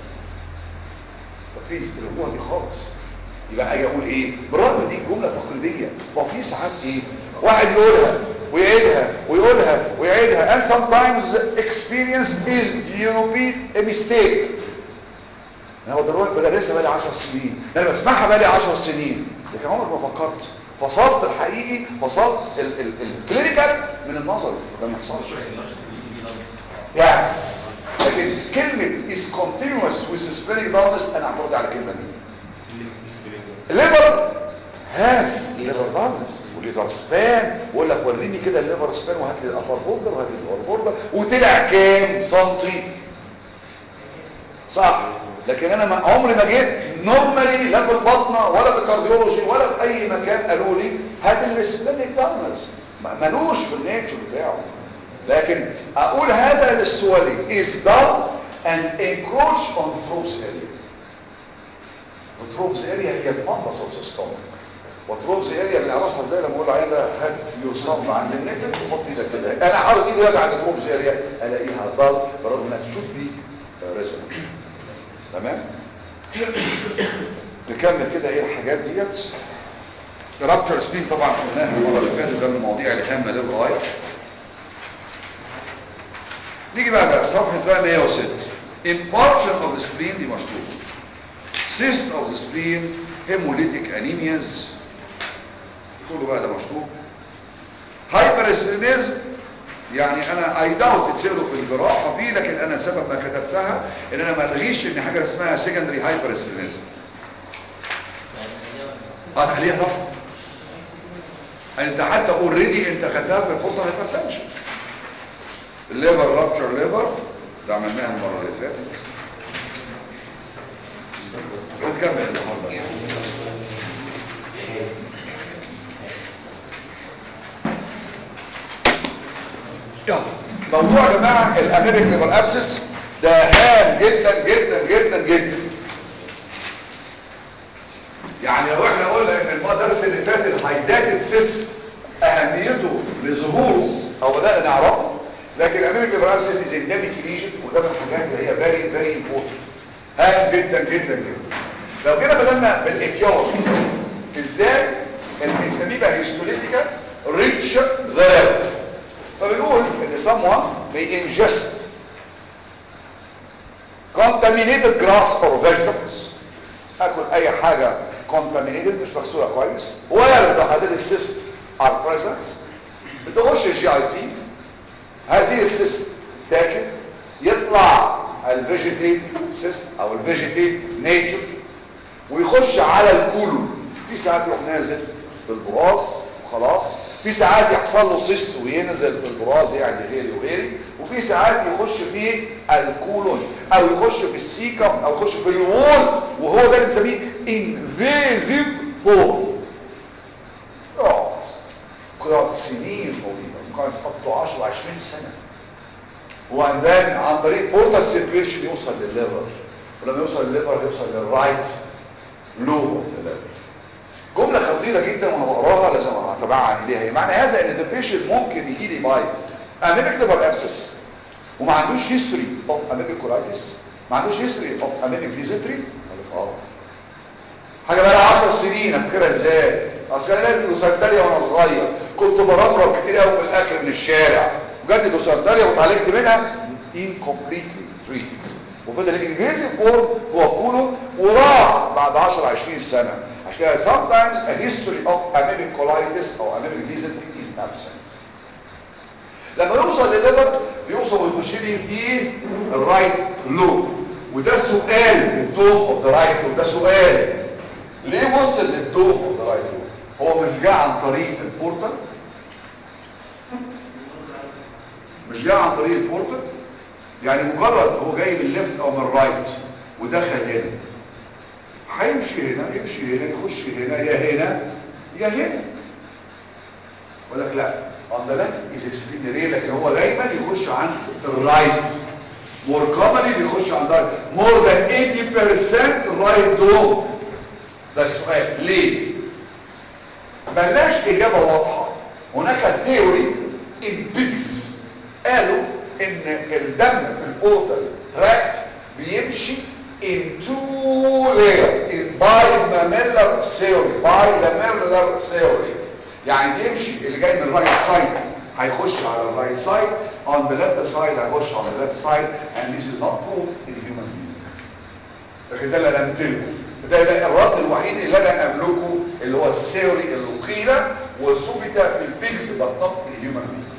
فبليز الامور دي خالص يبقى اجي اقول ايه بالرغم دي جمله تقليديه ما في ساعات ايه واحد يقولها ويعيدها ويقولها ويعيدها and sometimes experience is you repeat a mistake انا هو دلوقتي بدرسها بقالي 10 سنين ده انا بسمعها بقالي 10 سنين لكن عمرك ما فكرت فصلت الحقيقي فصلت الكلينيكال من النظري ده ما يحصلش يس لكن كلمة is continuous with the spreading dullness انا اعترض على الكلمة دي الليفر هاز ليفر دارنس وليفر سبان ويقول لك وريني كده الليفر سبان وهات لي الابر بوردر وهات لي اللور بوردر وطلع كام سنتي صح لكن انا ما عمري ما جيت نورمالي لا في البطنه ولا في الكارديولوجي ولا في اي مكان قالوا لي هات السبانيك دارنس ملوش في النيتشر بتاعه لكن اقول هذا للسوالي is dull and encroach on Throbb's area وتروبز اريا هي الفندس اوف ذا ستومك وتروبز اريا بنعرفها ازاي لما اقول العيان ده هات يور صف عند النجم وحط ايدك كده انا حاطط ايدي دلوقتي عند تروبز اريا الاقيها ضل برغم انها تشوف بي ريزونانس تمام نكمل كده ايه الحاجات ديت رابتشر سبين طبعا قلناها المره اللي فاتت ده من المواضيع الهامه للغايه نيجي بقى بقى صفحه بقى 106 infarction of the spleen دي مشطوبه cysts of the spleen hemolytic anemias كله بقى ده مشروب هايبر اسبرينيزم يعني انا اي داوت تسألوا في الجراحه فيه لكن انا سبب ما كتبتها ان انا ما الغيش ان حاجه اسمها سكندري هايبر اسبرينيزم اه تخليها طبعا انت حتى اوريدي انت خدتها في البورتال هايبرتنشن الليفر رابتشر ليفر ده عملناها المره اللي فاتت ونكمل النهارده يلا موضوع يا جماعه الانيميك ليفر ابسس ده هام جدا جدا جدا جدا يعني لو احنا قلنا ان المدرسه اللي فات الهايداتد سيست اهميته لظهوره او بدانا نعرفه لكن الانيميك ليفر ابسس از انديميك ليجن وده من الحاجات اللي هي فيري فيري امبورتنت هام جدا جدا جدا لو جينا بدلنا بالاتيولوجي ازاي الانساميبا هيستوليتيكا ريتش ذا فبنقول ان someone may ingest contaminated grass or vegetables اكل اي حاجة contaminated مش مغسولة كويس where the hydrated cysts are present بتخش الجي اي تي هذه السيست تاكل يطلع الفيجيتيت سيست او الفيجيتيت نيتشر ويخش على الكولون في ساعات يروح نازل بالبراز وخلاص في ساعات يحصل له سيست وينزل في البراز يعني غيري وغيري وفي ساعات يخش في الكولون او يخش في السيكم او يخش في الوول وهو ده اللي بنسميه انفيزيف فورم يقعد يقعد سنين طويله ممكن يحطوا 10 20 سنه وبعدين عن طريق بورتال سيركيليشن يوصل للليفر ولما يوصل للليفر يوصل للرايت لوب اوف الليفر جملة خطيرة جدا وانا بقراها لازم اتابعها اليها معنى هذا ان البيشنت ممكن يجي لي باي انيميك ليفر ابسس وما عندوش هيستوري اوف انيميك كولايتس ما عندوش هيستوري اوف انيميك ديزنتري اه حاجه بقى لها 10 سنين افتكرها ازاي اصل انا جات دوسنتاليا وانا صغير كنت برمرم كتير قوي في الاكل من الشارع جات لي دوسنتاليا واتعالجت منها incompletely treated وفضل الانفيزيف فورم هو كولون وراح بعد 10 20 سنه عشان كده sometimes a history of anemic colitis او anemic dysentery is absent لما يوصل للليفر بيوصل ويخش لي في الرايت لوب وده السؤال للدوم اوف ذا رايت لوب ده سؤال ليه وصل للدوم اوف ذا رايت لوب هو مش جاء عن طريق البورتال مش جاء عن طريق البورتال يعني مجرد هو جاي من الليفت او من الرايت ودخل هنا هيمشي هنا يمشي هنا يخش هنا يا هنا يا هنا يقول لك لا on the left is extremely rare لكن هو دايما يخش عن الرايت more commonly بيخش عن الرايت more than 80% رايت دوم ده السؤال ليه ملاش اجابه واضحه هناك ثيوري ان بيكس قالوا ان الدم في البورتال تراكت بيمشي in two layer in bilamellar theory bilamellar theory يعني بيمشي اللي جاي من الرايت سايد هيخش على الرايت سايد on the left side هيخش على the left side and this is not proved in human being لكن ده اللي انا امتلكه ده, ده الرد الوحيد اللي انا املكه اللي هو الثيوري اللي قيل وثبت في البيكس but not in human being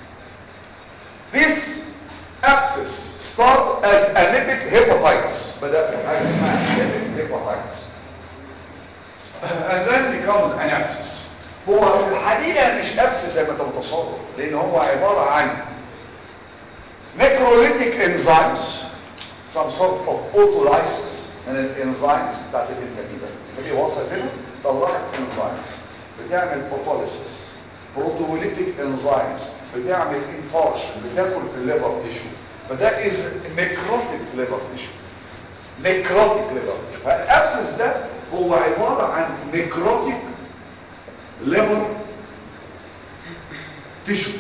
this abscess start as anemic hepatitis بدأ حاجة اسمها anemic hepatitis and then becomes an abscess هو في الحقيقة مش abscess زي ما انت متصور لان هو عبارة عن necrolytic enzymes some sort of autolysis من الانزيمز بتاعت الانتاميدا اللي وصلت هنا طلعت enzymes بتعمل autolysis بروتوليتيك انزيمز بتعمل انفارشن بتاكل في الليفر تيشو فده از نيكروتيك ليفر تيشو نيكروتيك ليفر تيشو فالابسس ده هو عباره عن نيكروتيك ليفر تيشو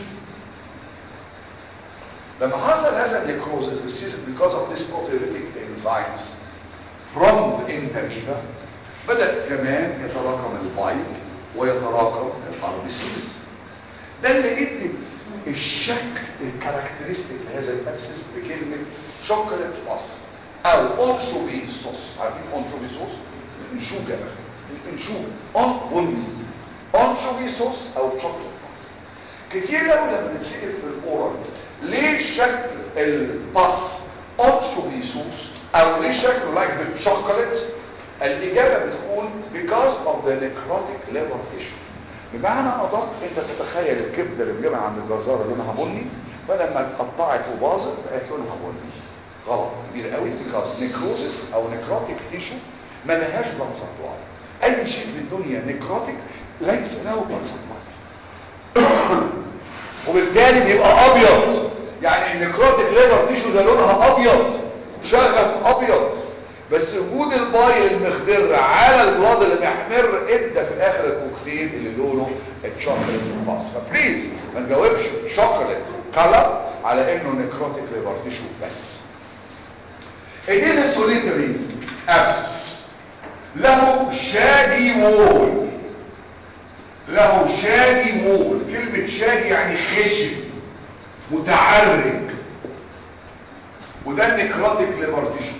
لما حصل هذا النيكروزس because of this proteolytic enzymes from the intamoeba بدأ كمان يتراكم البايل ويتراكم الاربسيس ده اللي ادت الشكل الكاركترستيك لهذا الابسس بكلمه شوكولات باس او اونشوبي صوص عارفين اونشوبي صوص الانشوجه الانشوجه اون بني انشوفي صوص او شوكليت باس كتير قوي لما نتسال في الاورال ليه شكل الباس انشوفي صوص او ليه شكله لايك ذا شوكليت الاجابه بتكون because of the necrotic liver tissue بمعنى ادق انت تتخيل الكبده اللي بتجيبها عند الجزار لونها بني فلما اتقطعت وباظت بقت لونها بني غلط كبير قوي because necrosis او necrotic tissue ما لهاش بلاد سبلاي اي شيء في الدنيا نكروتيك ليس له بلاد سبلاي وبالتالي بيبقى ابيض يعني النكروتيك ليفر تيشو ده لونها ابيض شغف ابيض بس وجود البايل المخضر على البلاد اللي محمر ادى في الاخر الكوكتيل اللي لونه الشوكولات باص فبليز ما تجاوبش شوكولات كلر على انه نكروتيك ليفر تيشو بس It is a solitary abscess له شاجي وول له شاجي وول كلمة شاجي يعني خشن متعرج وده النكروتيك ليفر تيشو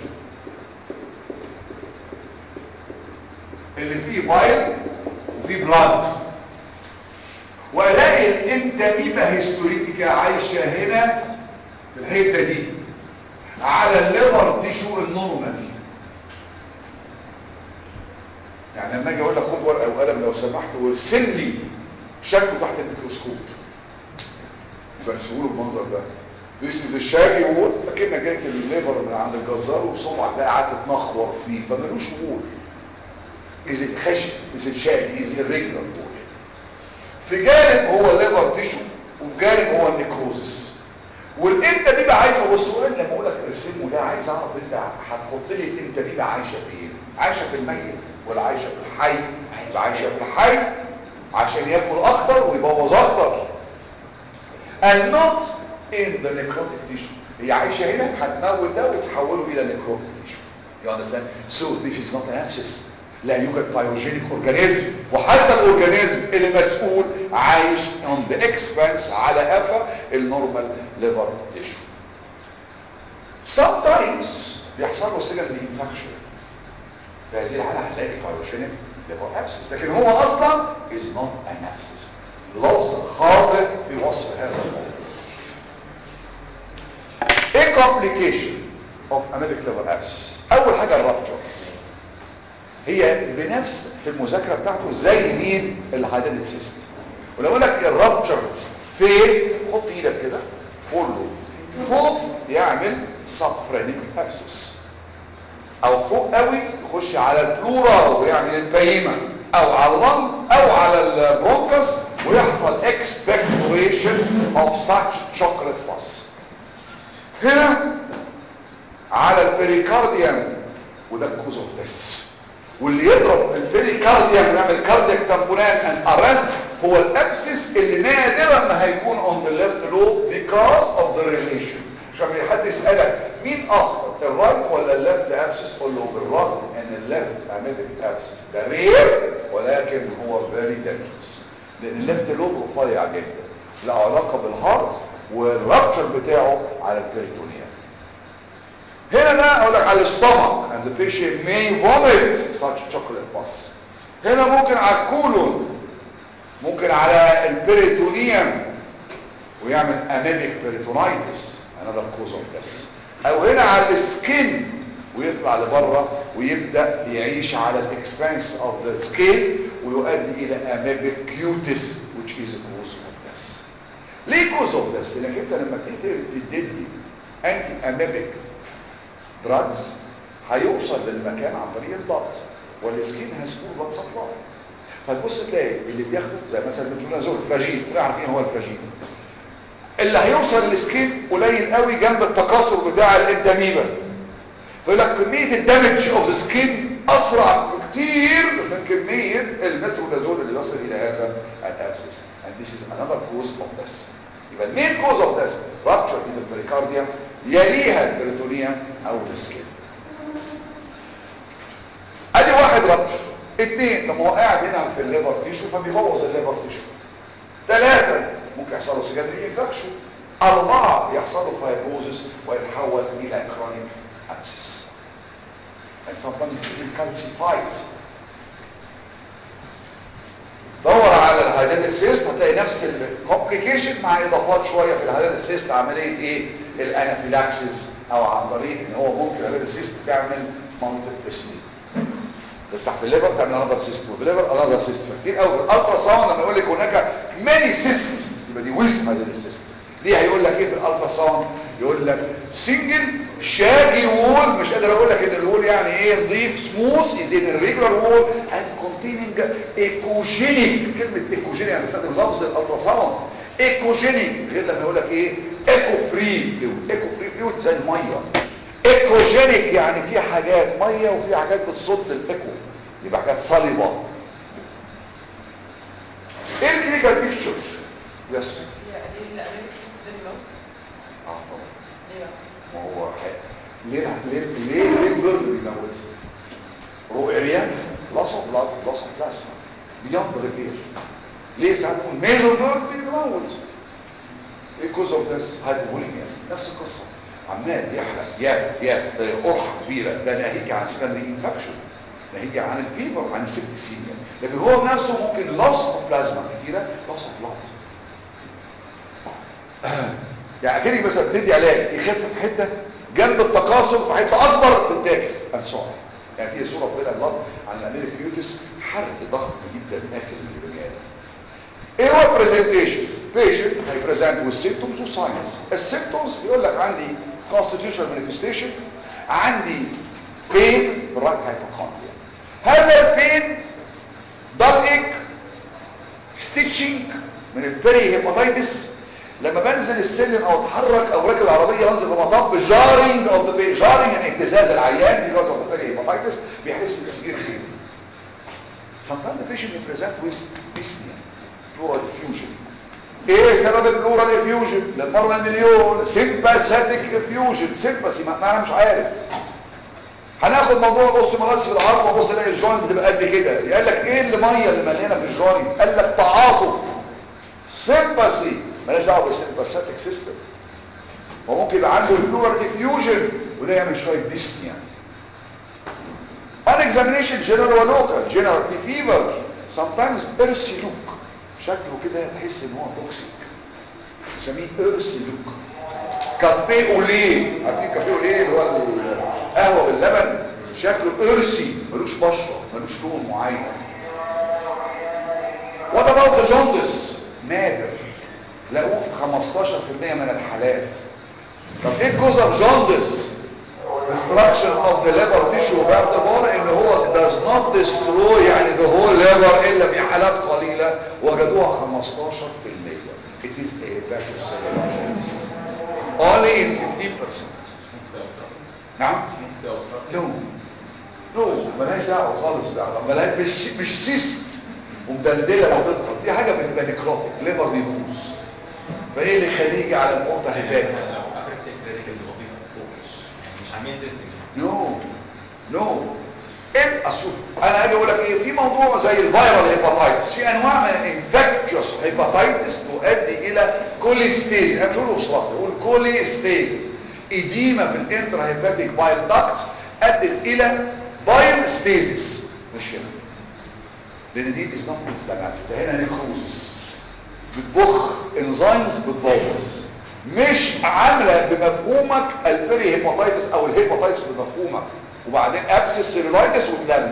اللي فيه بايل وفيه بلاد والاقي الانتاميبا هيستوريتيكا عايشة هنا في الحتة دي على الليفر تيشو النورمال يعني لما اجي اقول لك خد ورقه وقلم لو سمحت وارسم لي شكله تحت الميكروسكوب برسمه له بالمنظر ده This is الشاجي وول اكنك جبت الليفر من عند الجزار وبصبعك ده قعدت تنخور فيه فمالوش وول is it خشن is it شاجي is irregular وول في جانب هو الليفر تيشو وفي جانب هو النيكروزس والانت بيبقى عايشه هو السؤال لما اقول لك ارسمه ده عايز اعرف انت هتحط لي انت بيبقى عايشه فين عايشه في الميت ولا عايشه في الحي يبقى عايشه في الحي عشان ياكل اخضر ويبوظ اخضر and not in the necrotic tissue هي عايشه هنا هتموت ده وتحوله الى necrotic tissue you understand so this is not an abscess لا يوجد بايوجينيك اورجانيزم وحتى الاورجانيزم اللي مسؤول عايش on the expense على قفا النورمال ليفر تيشو sometimes بيحصل له سيجنال انفكشن في هذه الحاله هنلاقي بايوجينيك ليفر ابسس لكن هو اصلا is not an abscess لفظ خاطئ في وصف هذا الموضوع ايه complication of amebic liver abscess اول حاجه الرابتشر هي بنفس في المذاكره بتاعته زي مين الهايدد سيست ولو اقول لك الرابتشر فين حط ايدك كده قول له فوق يعمل سفرينيك ابسس او فوق قوي يخش على البلورا ويعمل البايمه او على اللنج او على البرونكس ويحصل expectoration of such chocolate pus هنا على البريكارديوم وده الكوز اوف ذس واللي يضرب في البريكارديوم ويعمل كاردياك تامبونان ان ارست هو الابسس اللي نادرا ما هيكون on the left lobe because of the relation عشان حد يسالك مين اخطر الرايت ولا الليفت ابسس قول له بالرغم ان الليفت اميبك ابسس ده رير ولكن هو فيري دينجرس لان الليفت لوب رفيع جدا له علاقه بالهارت والرابتشر بتاعه على البريتونيا هنا بقى اقول لك على الستومك and the patient may vomit such chocolate pus هنا ممكن على الكولون ممكن على البريتونيوم ويعمل اميبك بريتونايتس another cause of this او هنا على السكين ويطلع لبره ويبدا يعيش على الاكسبانس اوف ذا سكين ويؤدي الى اميبك كيوتس which is a cause of this ليه cause of this لانك انت لما تيجي تدي انتي اميبك دراجز هيوصل للمكان عن طريق البلط والسكين هاز فول بلط سبلاي فتبص تلاقي اللي بياخده زي مثلا المترونازول فلاجين كلنا عارفين هو الفلاجين اللي هيوصل للسكين قليل قوي جنب التكاثر بتاع الانتاميبا فيقول لك كميه الدمج اوف ذا سكين اسرع بكتير من كميه المترونازول اللي يصل الى هذا الابسس and this is another cause of this يبقى المين cause of this rupture in the pericardium يليها البريتونيا او السكين ادي واحد رابتشر اثنين طب هو قاعد هنا في الليفر تيشو فبيبوظ الليفر تيشو ثلاثه ممكن يحصل له سكندري انفكشن أربعة يحصل له فايبروزس ويتحول إلى chronic abscess and sometimes even calcified دور هيدات سيست هتلاقي نفس الكومبليكيشن مع اضافات شويه في الهيدات سيست عمليه ايه الانافيلاكسيس او عن طريق ان هو ممكن الهيدات سيست تعمل مالتيبل سليب تفتح في الليفر تعمل انذر سيست وفي الليفر انذر سيست كتير قوي الالترا ساوند لما يقول لك هناك ماني سيست يبقى دي ويز هيدات سيست ليه هيقول لك ايه في الالترا ساوند يقول لك سنجل شاجي وول مش قادر اقول لك ان الوول يعني ايه نظيف سموث از ان ريجولار وول اند كونتيننج ايكوجينيك كلمه ايكوجينيك يعني بستخدم لفظ الالترا ساوند ايكوجينيك غير لما يقول لك ايه ايكو فري فلويد ايكو فري فلويد زي الميه ايكوجينيك يعني في حاجات ميه وفي حاجات بتصد الايكو يبقى حاجات صلبه ايه الكلينيكال بيكتشرز يس هي دي اللي قابلت في الموت اه طبعا ليه بقى؟ ما هو حق. ليه ليه ليه ليه البرن بيموت رو اريا loss of blood loss of plasma beyond repair ليه ساعات نقول ميجر بيرن بيموت ايه كوز اوف ذس هايبوفوليميا نفس القصه عمال يحرق يا يا زي قرحه كبيره ده ناهيك عن سكندري انفكشن ناهيك عن الفيفر عن السبتسيميا لكن هو نفسه ممكن loss of plasma كتيره loss of blood يعني كده مثلا بتدي علاج يخف في حته جنب التكاثر في حته اكبر تتاكل انسان يعني في صوره في البلد عن الامير كيوتس حرق ضخم جدا اكل البني ادم ايه هو البرزنتيشن بيشنت هيبريزنت with symptoms وساينز السيمبتومز بيقول لك عندي constitutional manifestation عندي pain في الرايت هايبوكوندريا هذا البين ضلق ستيتشنج من البري هيباتيتس لما بنزل السلم او اتحرك او راكب العربيه انزل بمطب جارينج او ذا جارينج يعني اهتزاز العيان because of the بري هيباتيتس بيحس بسيفير بين sometimes the patient may present with dyspnea pleural effusion ايه سبب البلورال افيوجن للمره المليون سيمباثيك افيوجن سيمباثي ما انا مش عارف هناخد موضوع بص مراسي في العرض وبص الاقي الجوينت بتبقى قد كده قال لك ايه اللي ميه اللي مليانه في الجوينت قال لك تعاطف سيمباثي مالهاش دعوه بالسيمباثيك سيستم وممكن يبقى عنده البلورال افيوجن وده يعمل شويه ديسنيا on examination general ولوكال general في فيفر sometimes earthy look شكله كده تحس ان هو توكسيك نسميه earthy look كافيه اوليه عارفين كافيه اوليه اللي هو القهوه باللبن شكله ايرسي ملوش بشره ملوش لون معين وات اباوت جوندس نادر لقوه في 15% من الحالات طب ايه الكوز اوف جوندس destruction of the liver tissue باعتبار ان هو does not destroy يعني the whole liver الا في حالات قليله وجدوها 15% it is a hepatocellular jaundice only in 15% نعم نو نو ملهاش دعوه خالص دعوه ملهاش مش مش سيست ومدلدله وتضغط دي حاجه بتبقى نيكروتيك ليفر بيبوظ فايه اللي يخليه على النقطه هيباتس مش عاملين سيستم نو نو ايه اشوف انا اجي اقول لك ايه في موضوع زي الفيرال هيباتايتس في انواع من الانفكتيوس هيباتايتس تؤدي الى كوليستيز انا مش هقول وصلات بقول كوليستيز اديمه في الانترا هيباتيك بايل داكتس ادت الى بايل ستيزيس مش هنا لان دي از نوت انفلاماتوري ده هنا نيكروزس بتبخ انزيمز بتبوظ مش عامله بمفهومك البري هيباتايتس او الهيباتايتس بمفهومك وبعدين ابسس سيرلايتس وتلم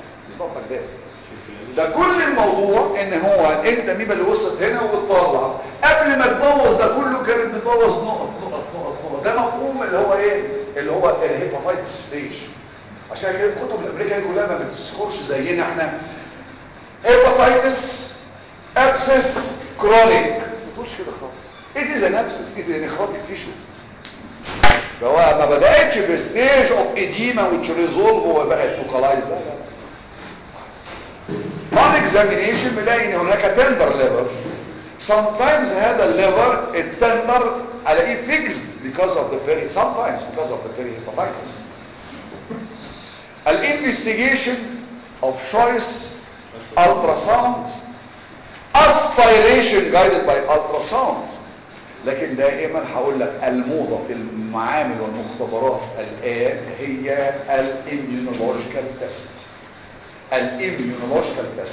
ده كل الموضوع ان هو انت ميبا اللي وصلت هنا وبتطلع قبل ما تبوظ ده كله كانت بتبوظ نقط نقط نقط نقط ده مفهوم اللي هو ايه اللي هو الهيباتايتس ستيج عشان كده الكتب الامريكيه كلها ما بتذكرش زينا احنا هيباتايتس ابسس كرونيك ما تقولش كده خالص it is an abscess is a necrotic tissue فهو ما بدأتش في ستيج اوف اديما which resolve وبقت localized لا لا on examination بلاقي ان هناك tender liver sometimes هذا الليفر التندر الاقيه fixed because of the peri sometimes because of the perihepatitis الانفستيجيشن of choice ultrasound aspiration guided by ultrasound لكن دائما هقول لك الموضة في المعامل والمختبرات الآن هي الاميونولوجيكال تيست الاميونولوجيكال تيست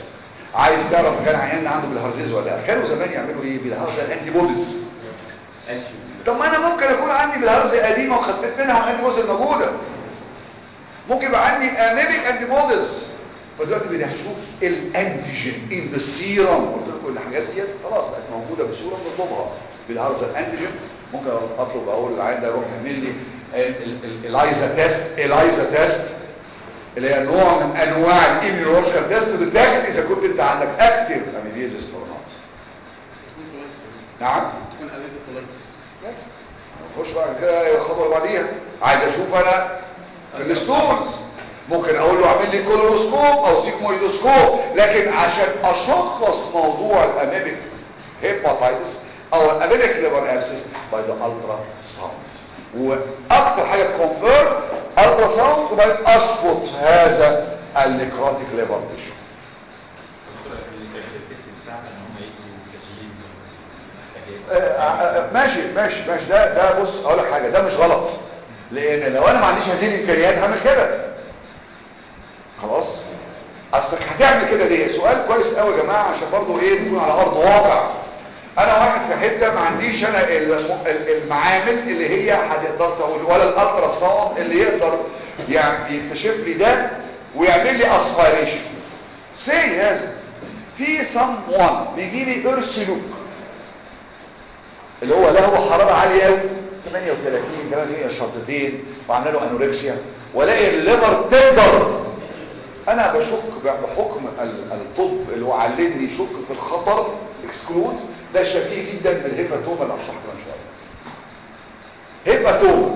عايز تعرف كان عيان عنده بالهرزيز ولا لا كانوا زمان يعملوا ايه بالهرزه الانتي بوديز طب ما انا ممكن اكون عندي بالهرزه قديمه وخفيت منها والانتي بوديز موجوده ممكن يبقى عندي انيميك انتي بوديز فدلوقتي بنشوف الانتيجين ان ذا سيرم قلت لكم الحاجات ديت خلاص بقت موجوده بصوره بنطلبها بالهرزه الانتيجين ممكن اطلب اقول للعيان ده روح اعمل لي الايزا تيست الايزا تيست اللي هي نوع من انواع الاميونولوجيكال تيست وتتاكد اذا كنت انت عندك اكتيف اميليزيس اور نوت تكون كولايتس نعم تكون اميبي كولايتس بس نخش بعد كده الخطوه اللي بعديها عايز اشوف انا الستونز ممكن اقول له اعمل لي كولونوسكوب او سيجمويدوسكوب لكن عشان اشخص موضوع الاميبيك هيباتايتس او الاميبيك ليفر ابسس باي ذا الترا ساوند واكتر حاجه تكونفيرم الترا ساوند وبعدين اشفط هذا النكروتيك ليفر تيشو دكتور اللي كان التيست بتاعنا ان هم يجوا كاشيين آه، آه، ماشي ماشي ماشي ده ده بص اقول لك حاجه ده مش غلط لان لو انا ما عنديش هذه الامكانيات هعمل كده خلاص اصلك هتعمل كده ليه سؤال كويس قوي يا جماعه عشان برضو ايه نكون على ارض واقع انا واحد في حته ما عنديش انا الم- ال- المعامل اللي هي هتقدر تقول ولا الالترا ساوند اللي يقدر يعني يكتشف لي ده ويعمل لي اسبيريشن سي هذا في سم وان بيجي لي ارسلوك اللي هو له حراره عاليه قوي 38 38 شرطتين وعامله له انوركسيا والاقي الليفر تندر انا بشك بحكم ال- الطب اللي هو علمني يشك في الخطر اكسكلود ده شبيه جدا بالهيباتوما اللي هشرحها من شويه هيباتوما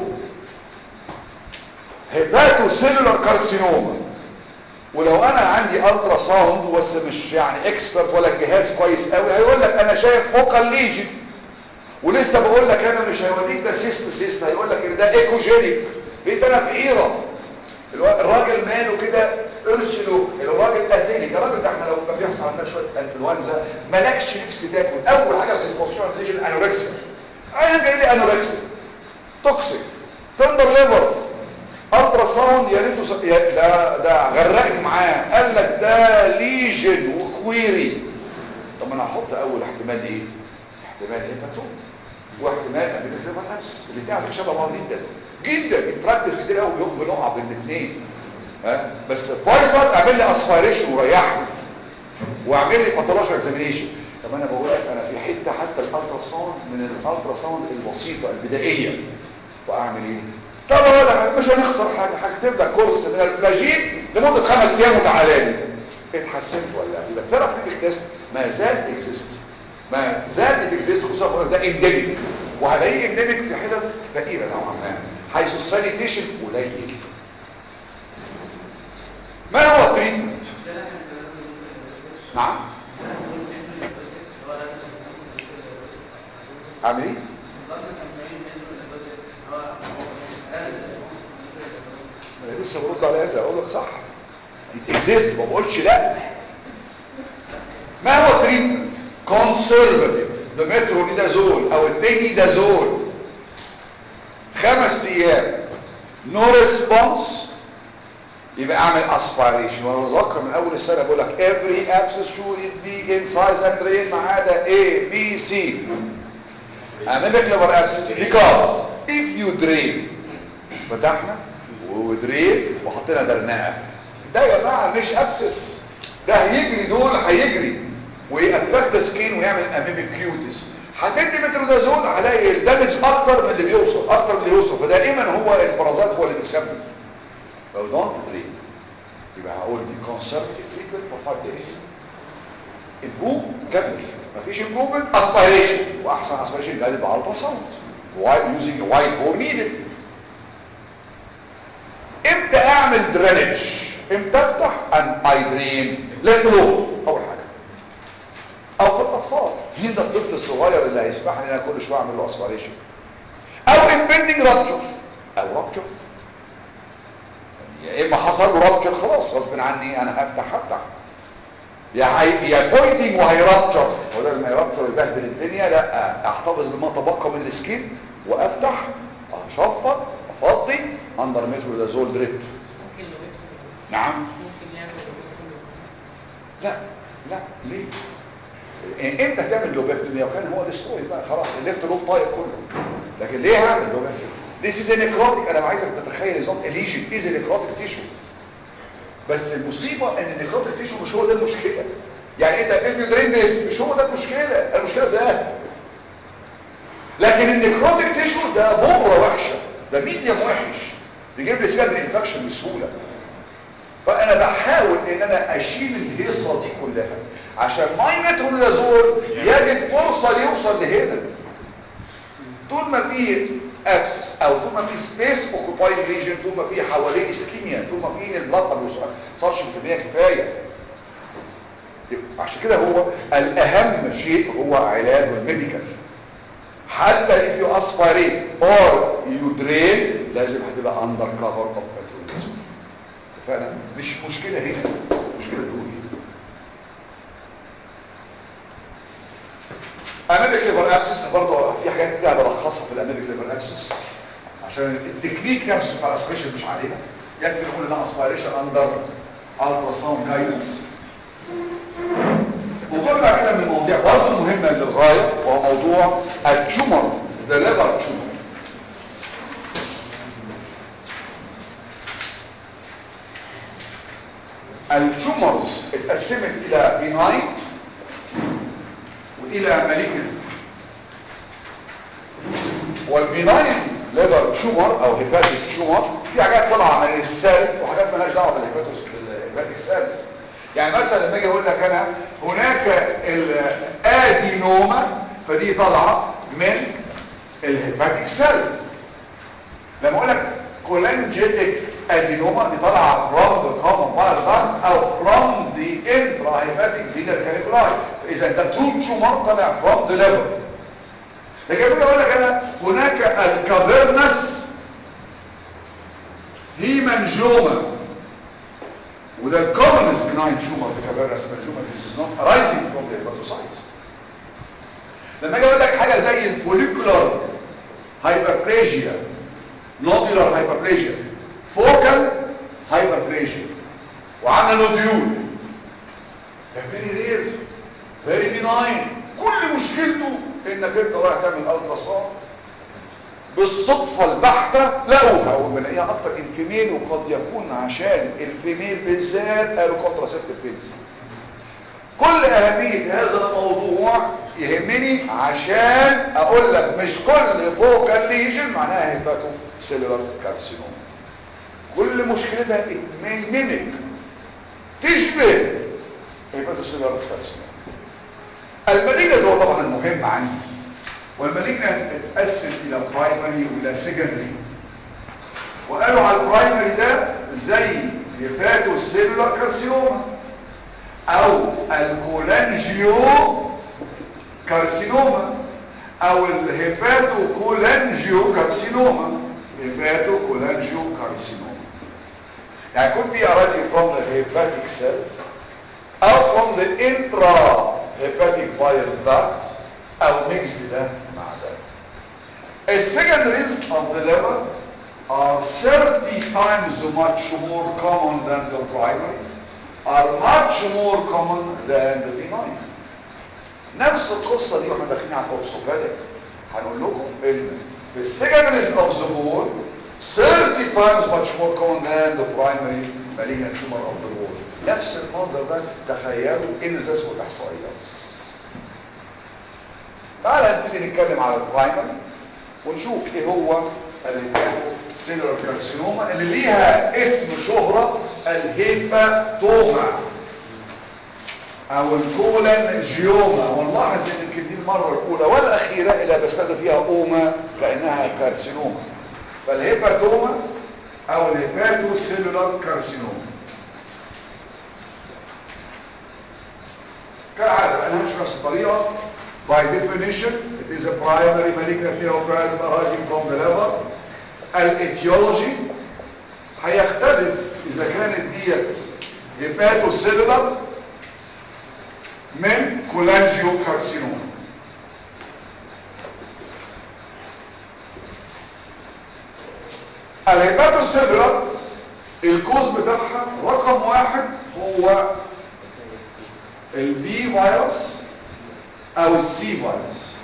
هيباتو سيلولار كارسينوما ولو انا عندي الترا ساوند بس مش يعني اكسبرت ولا الجهاز كويس قوي هيقول لك انا شايف فوكال ليجن ولسه بقول لك انا مش هيوريك ده سيست سيست هيقول لك ان ده ايكوجينيك بقيت انا في ايره الوا- الراجل ماله كده ارسله الراجل اثينيك الراجل ده احنا لو كان بيحصل عندنا شويه انفلونزا مالكش نفس تاكل اول حاجه في البوستيريور تيجي الانوركسيا عيان جاي لي انوركسيا توكسيك تندر ليفر الترا ساوند يا ريته س- يا- ده ده غرقني معاه قال لك ده ليجن وكويري طب انا هحط اول احتمال ايه احتمال هيباتوم واحتمال امريكا ليفر نفس الاثنين على فكره شبه بعض جدا جدا البراكتس كتير قوي بنقع بين الاثنين ها بس فيصل اعمل لي اسبيريشن وريحني واعمل لي باثولوجيكال اكزامينيشن طب انا بقول لك انا في حته حتى الالترا ساوند من الالترا ساوند البسيطه البدائيه فاعمل ايه طب اقول لك مش هنخسر حاجه هكتب لك كورس من الفلاجين لمده خمس ايام وتعالى لي اتحسنت ولا يبقى الثيرابيوتيك تيست ما زال اكزيست ما زال اكزيست خصوصا بقول لك ده انديميك وهلاقيه انديميك في حتت فقيره نوعا ما حيث السانيتيشن قليل ما هو التريتمنت نعم اعمل ايه انا لسه برد على هذا اقول لك صح اكزيست ما بقولش لا ما هو التريتمنت كونسرفاتيف ده مترونيدازول او التينيدازول خمس ايام نو ريسبونس يبقى اعمل اسبيريشن وانا بذكر من اول السنه بقول لك every abscess should be in size and drain ما عدا A B C amemic liver abscess because if you drain فتحنا ودرين وحطينا درنقه ده يا جماعه مش ابسس ده هيجري دول هيجري ويأفكت سكين ويعمل اميميك كيوتس هتدي مترودازول هلاقي الدمج اكتر من اللي بيوصل اكتر من اللي يوصل فدائما هو البرازات هو اللي بيسبب لو دونت درين يبقى هقول دي كونسرفتيف تريتمنت فور 5 دايز امبروف كمل مفيش امبروفمنت اسبيريشن واحسن اسبيريشن جايد بالترا ساوند يوزنج وايت بور نيدد امتى اعمل درينج امتى افتح ان اي درين للقلوب اول حاجه او في الاطفال مين ده الطفل الصغير اللي هيسمح لي ان انا كل شويه اعمل له اسبيريشن او امبندنج رابتشر او رابتشر يا اما حصل له رابتشر خلاص غصب عني انا هفتح هفتح يا هي يا بوينتنج وهيرابتشر بدل ما يرابتشر ويبهدل الدنيا لا احتفظ بما تبقى من السكين وافتح اشفط افضي اندر مترودازول دريب ممكن لو يدخل نعم ممكن يعمل لو يدخل لا لا ليه يعني امتى تعمل لوبكتومي وكان هو ديستروي بقى خلاص الليفت لوب طاير كله لكن ليه هعمل لوبكتومي This is a necrotic انا عايزك تتخيل نظام الليجن is a necrotic tissue بس المصيبة ان النيكروتيك تيشو مش هو ده المشكلة يعني انت if you drain this مش هو ده المشكلة المشكلة ده لكن النيكروتيك تيشو ده بورة وحشة ده ميديم وحش بيجيب لي سيلر انفكشن بسهولة فانا بحاول ان انا اشيل الهيصة دي كلها عشان ماي مترونيدازول يجد فرصة يوصل لهنا طول ما في ابسس او طول ما في سبيس اوكوبايد ريجن طول ما في حواليه اسكيميا طول ما في البلط ما بيوصلش بكميه كفايه عشان كده هو الاهم شيء هو علاج الميديكال حتى if you aspirate or you drain لازم هتبقى under cover of metronism فانا مش مشكله هنا مشكله دول امامك ليفر ابسس برضه في حاجات كده بلخصها في الامامك ليفر ابسس عشان التكنيك نفسه بتاع الاسبريشن مش علينا يكفي نقول انها اسبريشن اندر الترا ساوند جايدنس موضوع بقى كده من المواضيع برضه مهمه للغايه وهو موضوع التيومر ذا ليفر تيومر التيومرز اتقسمت الى بيناين والى مالجنت والبيناين ليفر تيومر او هيباتيك تيومر في حاجات طالعه من السيل وحاجات مالهاش دعوه بالهيباتيك سيلز يعني مثلا لما اجي اقول لك انا هناك الادينوما فدي طالعه من الهيباتيك سيل لما اقول لك كولانجيتك ادينوما دي طالعه from the common bile duct او from the intrahepatic renal caniculi اذا ده true tumor طالع from the liver لكن بدي اقول لك انا هناك الكافيرنس هيمانجوما وده الكومنس benign tumor الكافيرنس هيمانجوما this is not arising from the hepatocytes لما اجي اقول لك حاجه زي الفوليكولار هايبربليجيا نودولار هايبربليجيا فوكال هايبربليجيا وعندنا نوديول ده فيري رير فيري بيناين كل مشكلته انك انت رايح تعمل الترا ساوند بالصدفه البحته لقوها وبنلاقيها اكثر الفيميل وقد يكون عشان الفيميل بالذات قالوا كونتراسيبتيف بيلز كل اهميه هذا الموضوع يهمني عشان اقول لك مش كل فوكال ليجن معناها هيباتو سيلولار كارسينوم كل مشكلتها ميميك تشبه هيباتو سيلولار كارسينوم المالجنة هو طبعا المهم عندي والمالجنة بتتقسم الى برايمري والى سيكندري وقالوا على البرايمري ده زي هيباتو سيلولار كارسينوما او الكولانجيو كارسينوما او الهيباتو كولانجيو كارسينوما هيباتو كولانجيو كارسينوما يعني could be arising from the hepatic cell او from the intra hepatic bile duct او mixed ده مع ده السكندريز of the liver are 30 times much more common than the primary are much more common than the benign نفس القصة دي واحنا داخلين على الاورثوبيديك هنقول لكم ان في السكندريز of the bone 30 times much more common than the primary malignant tumor of the bone نفس المنظر ده تخيلوا ان ده اسمه احصائيات تعالى نبتدي نتكلم على البرايمري ونشوف ايه هو السيلولار كارسينوما اللي ليها اسم شهرة الهيباتوما او الكولان جيوما ونلاحظ ان يمكن دي المرة الاولى والاخيرة اللي بستخدم فيها اوما كأنها كارسينوما فالهيباتوما او الهيباتو سيلولار كارسينوما كالعادة انا همشي نفس الطريقة by definition it is a primary malignant neoplasm arising from the liver الاتيولوجي هيختلف اذا كانت ديت هيباتو سيلولار من كولانجيو كارسينوما الهيباتو سيلولار الكوز بتاعها رقم واحد هو البي فيروس او السي فيروس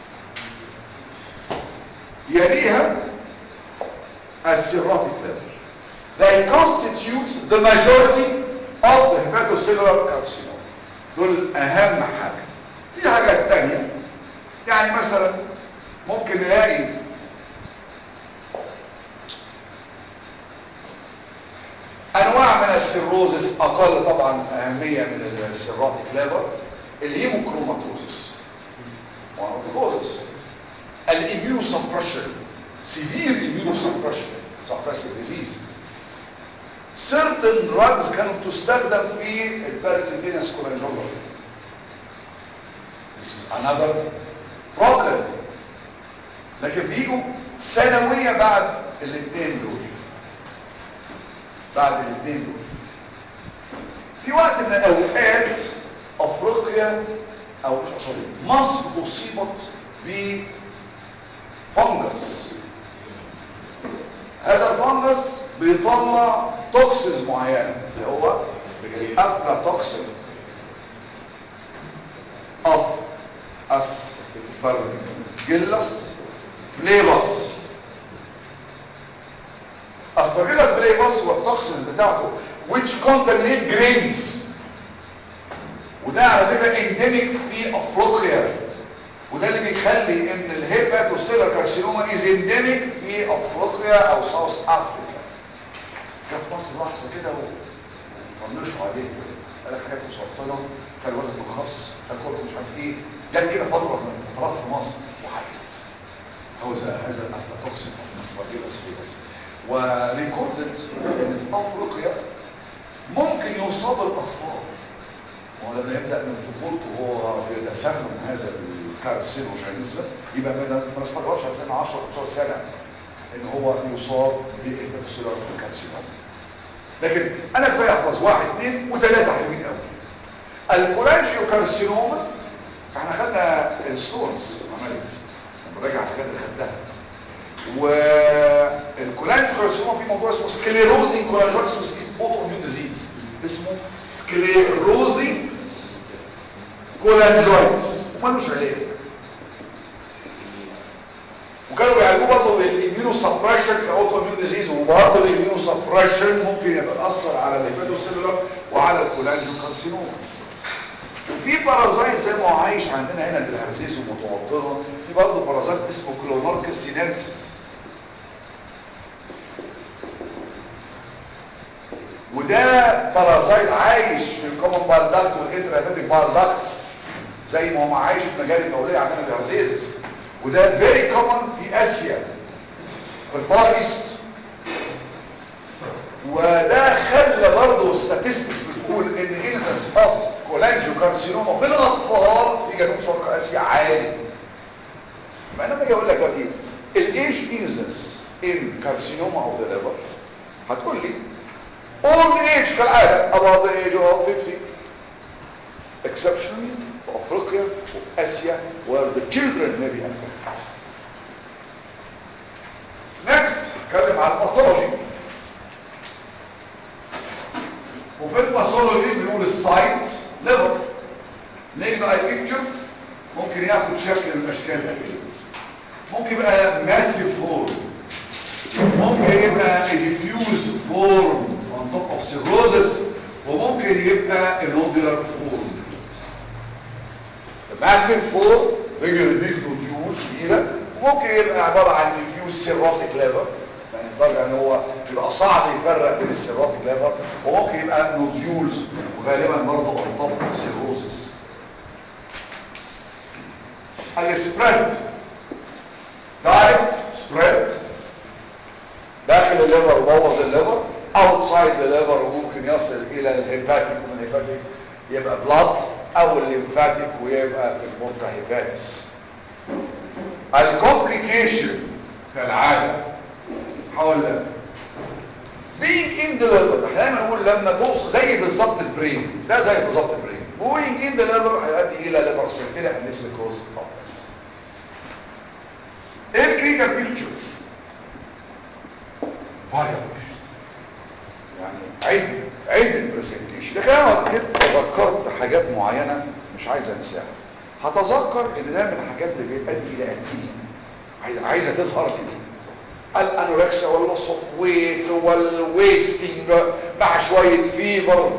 يليها السيروتيك ليفر they constitute the majority of the hepatocellular carcinoma دول اهم حاجة في حاجات تانية يعني مثلا ممكن نلاقي انواع من السيروزس اقل طبعا اهمية من السيروتيك ليفر الهيموكروماتوزس one of the causes الاميونوسبريشن severe immunosuppression suppressive disease certain drugs كانت تستخدم في الباركنتينس كولانجولوجي this is another problem لكن بيجوا سنوية بعد الاثنين دول بعد الاثنين دول في وقت من الاوقات افريقيا او مش سوري مصر اصيبت بفنجس هذا الفنجس بيطلع توكسيز معينه اللي هو الافلاتوكسين اوف اسبرجيلس فليفاس اسبرجيلس فليفاس والتوكسينز بتاعته which contaminate grains وده على فكره انديميك في افريقيا وده اللي بيخلي ان الهيباتوسيلر كارسينوما از انديميك في افريقيا او ساوث افريكا كان في مصر لحظه كده وطنشوا عليه قال لك حاجات مسرطنه كان وزن الخص كان كله مش عارف ايه جت كده فتره من الفترات في مصر وحدت هذا هذا الافلاتوكسين اسبرجيلس فيروس وريكوردد ان في افريقيا ممكن يصاب الاطفال وهو لما يبدا من طفولته وهو بيتسمم هذا الكارسينوجينز يبقى ما نستغربش على سنه 10 12 سنه ان هو يصاب بالبكسيلار كارسينوم لكن انا كفايه احفظ واحد اثنين وثلاثه حلوين قوي الكولانجيو كارسينوما احنا خدنا الستونز عملت راجع الحاجات اللي خدناها والكولانجيو كارسينوما في موضوع اسمه سكليروزين كولانجيوتس اسمه اوتو اميون ديزيز اسمه سكليروزين كولانجيوتس ومالوش علاج وكانوا بيعالجوه برضه بالاميونو سبريشن كاوتو اميون ديزيز وبرضه الاميونو سبريشن ممكن يتاثر على الهيباتوسيلولار وعلى الكولانجيو كارسينوما وفي بارازايت زي ما هو عايش عندنا هنا بالهرزيز ومتوطنه في برضه بارازايت اسمه كلوناركس سينensis وده بارازايت عايش في الكومن بالدكت والانترابيتك بالدكت زي ما هو عايش في المجال الدوليه عندنا بالهرزيز وده فيري كومن في اسيا في الفار ايست وده خلى برضه statistics بتقول ان انفس اوف كولانجيو كارسينوما في الاطفال في جنوب شرق اسيا عالي ما انا باجي اقول لك دلوقتي الايج انسنس ان كارسينوما اوف ذا ليفر هتقول لي all age كالعاده about the age of 50 exceptionally في افريقيا وفي اسيا where the children may be affected next نتكلم عن الباثولوجي وفي الباثولوجي بنقول السايت ليفر نيجي اي بيكتشر ممكن ياخد شكل من الاشكال دي ممكن يبقى ماسيف فورم ممكن يبقى ديفيوز فورم on top of cirrhosis وممكن يبقى نودولار فورم ماسيف فورم بيجي بيج نوديول كبيره وممكن يبقى عباره عن ديفيوز سيروتيك ليفر يعني درجة ان هو يبقى صعب يفرق بين السيروتيك ليفر وممكن يبقى نوديولز وغالبا برضه on top of cirrhosis السبريد دايركت سبريد داخل الليفر وبوظ الليفر اوتسايد الليفر وممكن يصل الى الهيباتيك ومن الهيباتيك يبقى بلاد او الليمفاتيك ويبقى في المورتا هيباتس الكومبليكيشن كالعاده هقول لك being in the liver احنا دايما نقول لما توصل زي بالظبط البرين ده زي بالظبط البرين going in the liver هيؤدي الى liver سيركيلا and this will cause office ايه الكلينيكال بيكتشر variable يعني عد عد البرزنتيشن لكن انا كده تذكرت حاجات معينه مش عايز انساها هتذكر ان ده من الحاجات اللي بتؤدي الى انيميا عايزه تظهر كده الانوركسيا واللوس اوف ويت والويستنج مع شويه فيبر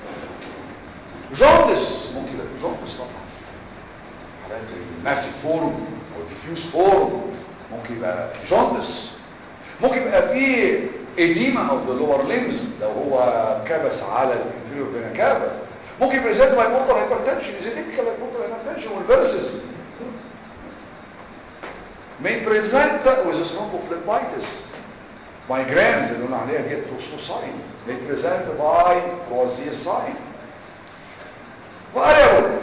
جوندس ممكن يبقى في جوندس طبعا حالات زي الماسيك فورم او الديفيوز فورم ممكن يبقى جوندس ممكن يبقى في اديما اوف ذا لور ليمز لو هو كبس على الانفيريور فينا كابا ممكن يبقى زاد باي بورتال هايبرتنشن زي تيبيكال بورتال هايبرتنشن والفيرسز may present with a stromboflebitis migraines اللي قلنا عليها دي توسوساين may present by proaziasign variable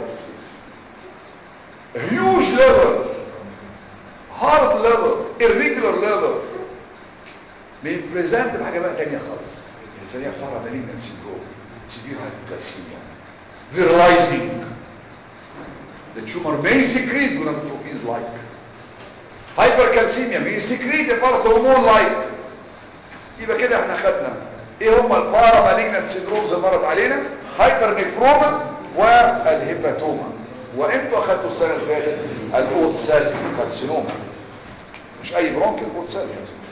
huge level hard level irregular level may present بحاجه بقى تانية خالص الانسانيه بتاعها malignant syndrome severe hypoglycemia virilizing the tumor may secrete gonadotropins like hypercalcemia may secrete a part hormone like يبقى كده احنا خدنا ايه هم البارا مالجنت سيندروم زي مرت علينا هايبر نيفروما والهيباتوما وانتوا اخدتوا السنه اللي فاتت الاوت سيل كارسينوما مش اي برونكل اوت سيل كارسينوما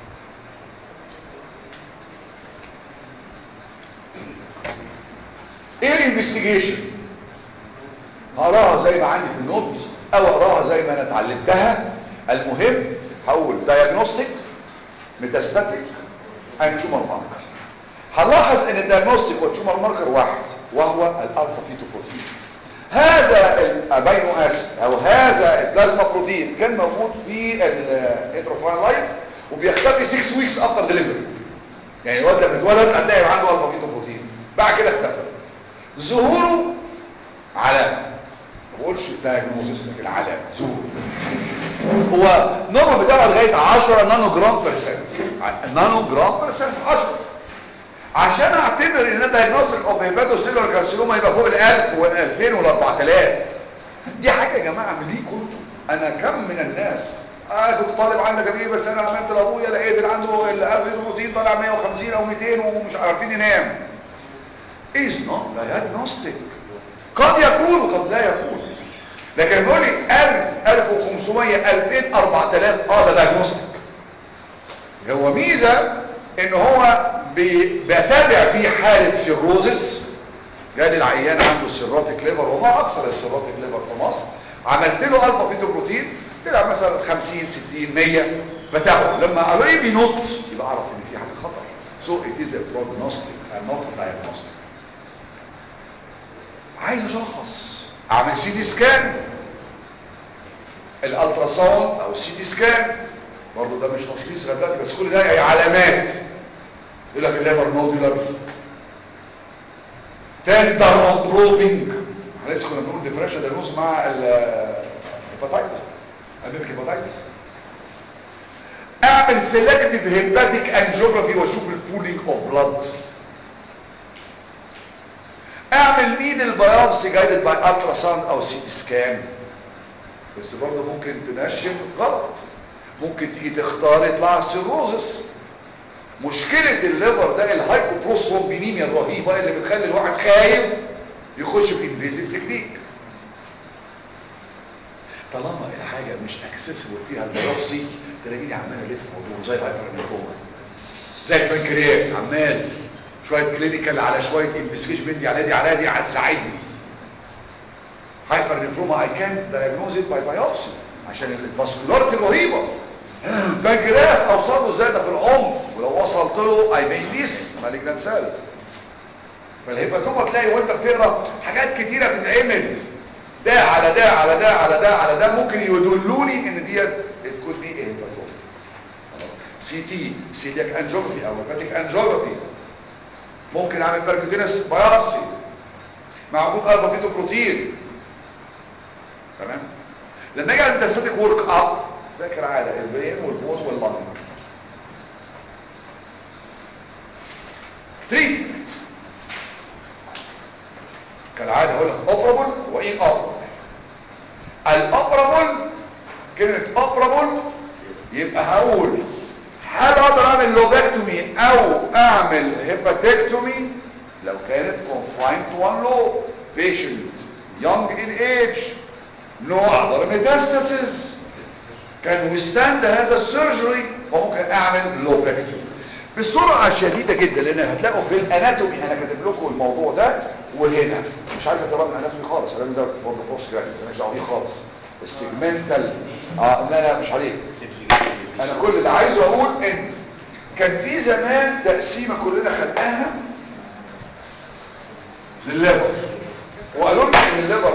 ايه الانفستيجيشن هقراها زي ما عندي في النوت او اقراها زي ما انا اتعلمتها المهم هقول دايجنوستيك ميتاستاتيك اند تيومر ماركر هنلاحظ ان الدايجنوستيك والتيومر ماركر واحد وهو الالفا فيتوبروتين هذا الامينو اسيد او هذا البلازما بروتين كان موجود في الانتروفاين لايف وبيختفي 6 ويكس افتر ديليفري يعني الواد لما اتولد هتلاقي عنده الفا فيتوبروتين بعد كده اختفى ظهوره علامه ما بقولش دايجنوزس لكن علامه ظهور هو النورمال بتاعه لغايه 10 نانو جرام بيرسنت نانو جرام بيرسنت 10 عشان اعتبر ان ده دايجنوستيك اوف هيباتوسيلولار كارسينوما يبقى فوق ال 1000 وال 2000 وال 4000 دي حاجه يا جماعه من ليكم انا كم من الناس انا كنت طالب عندك يا بيه بس انا عملت لابويا لقيت اللي عنده الالف بروتين طالع 150 او 200 ومش عارفين ينام is not diagnostic قد يكون وقد لا يكون لكن بيقول لي 1000 1500 2000 4000 اه ده دايجنوستيك هو ميزه ان هو بيتابع بيه حاله سيروزس جالي العيان عنده سيروتيك ليفر وما اكثر السيروتيك ليفر في مصر عملت له الفا فيتوبروتين طلع مثلا 50 60 100 بتاعه لما قالوا لي بينط يبقى اعرف ان في حاجه خطر so it is a prognostic and not a diagnostic عايز اشخص اعمل سي دي سكان الالترا ساوند او سي دي سكان برضه ده مش تشخيص دلوقتي بس كل ده هي علامات يقول لك الليفر نودولار تندر اون بروبنج احنا لسه كنا بنقول ديفرنشال دايجنوز مع الهيباتايتس اميبك هيباتايتس اعمل سيلكتيف هيباتيك انجيوجرافي واشوف البولينج اوف بلاد اعمل نيدل بايوبسي جايدد باي الترا ساوند او سي تي سكان بس برضه ممكن تنشم غلط ممكن تيجي تختار يطلع سيروزس مشكلة الليفر ده الهايبوبروسترومبينيميا الرهيبة اللي بتخلي الواحد خايف يخش في انفيزيف تكنيك طالما الحاجة مش اكسسبل فيها البيوبسي تلاقيني عمال الف ودور زي الهايبرنيفروما زي البنكرياس عمال شوية كلينيكال على شوية انفستيجيشن بدي على دي على دي هتساعدني هايبر نيفروما اي كانت دايجنوز باي بايوبسي عشان الفاسكولاريتي الرهيبه البنكرياس اوصل له زياده في العمر ولو وصلت له اي مي ميس مالجنان سيلز فالهيباتوما تلاقي وانت بتقرا حاجات كتيره بتتعمل ده على ده على ده على ده على ده ممكن يدلوني ان ديت تكون دي هيباتوما خلاص سي تي سيلياك انجيوجرافي او هيباتيك انجيوجرافي ممكن اعمل باركوجينس بايوبسي مع وجود الفا فيتو بروتين تمام لما اجي عند ستاتيك ورك اب زي كالعاده البرين والبون واللنج تريتمنت كالعاده هقول لك اوبرابل وان اوبرابل الاوبرابل كلمه اوبرابل يبقى هقول حاله اقدر اعمل لوبكتومي او اعمل هيباتكتومي لو كانت confined to one lobe patient young in age no other metastasis كان withstand هذا السيرجري وممكن اعمل لوبكتومي بسرعة شديدة جدا لان هتلاقوا في الاناتومي انا كاتب لكم الموضوع ده وهنا مش عايز اقرا من الاناتومي خالص انا ده برضه بوست يعني مش دعوه بيه خالص السيجمنتال اه لا لا مش عليك انا كل اللي عايزه اقول ان كان في زمان تقسيمه كلنا خدناها للليفر وقالوا لنا ان الليفر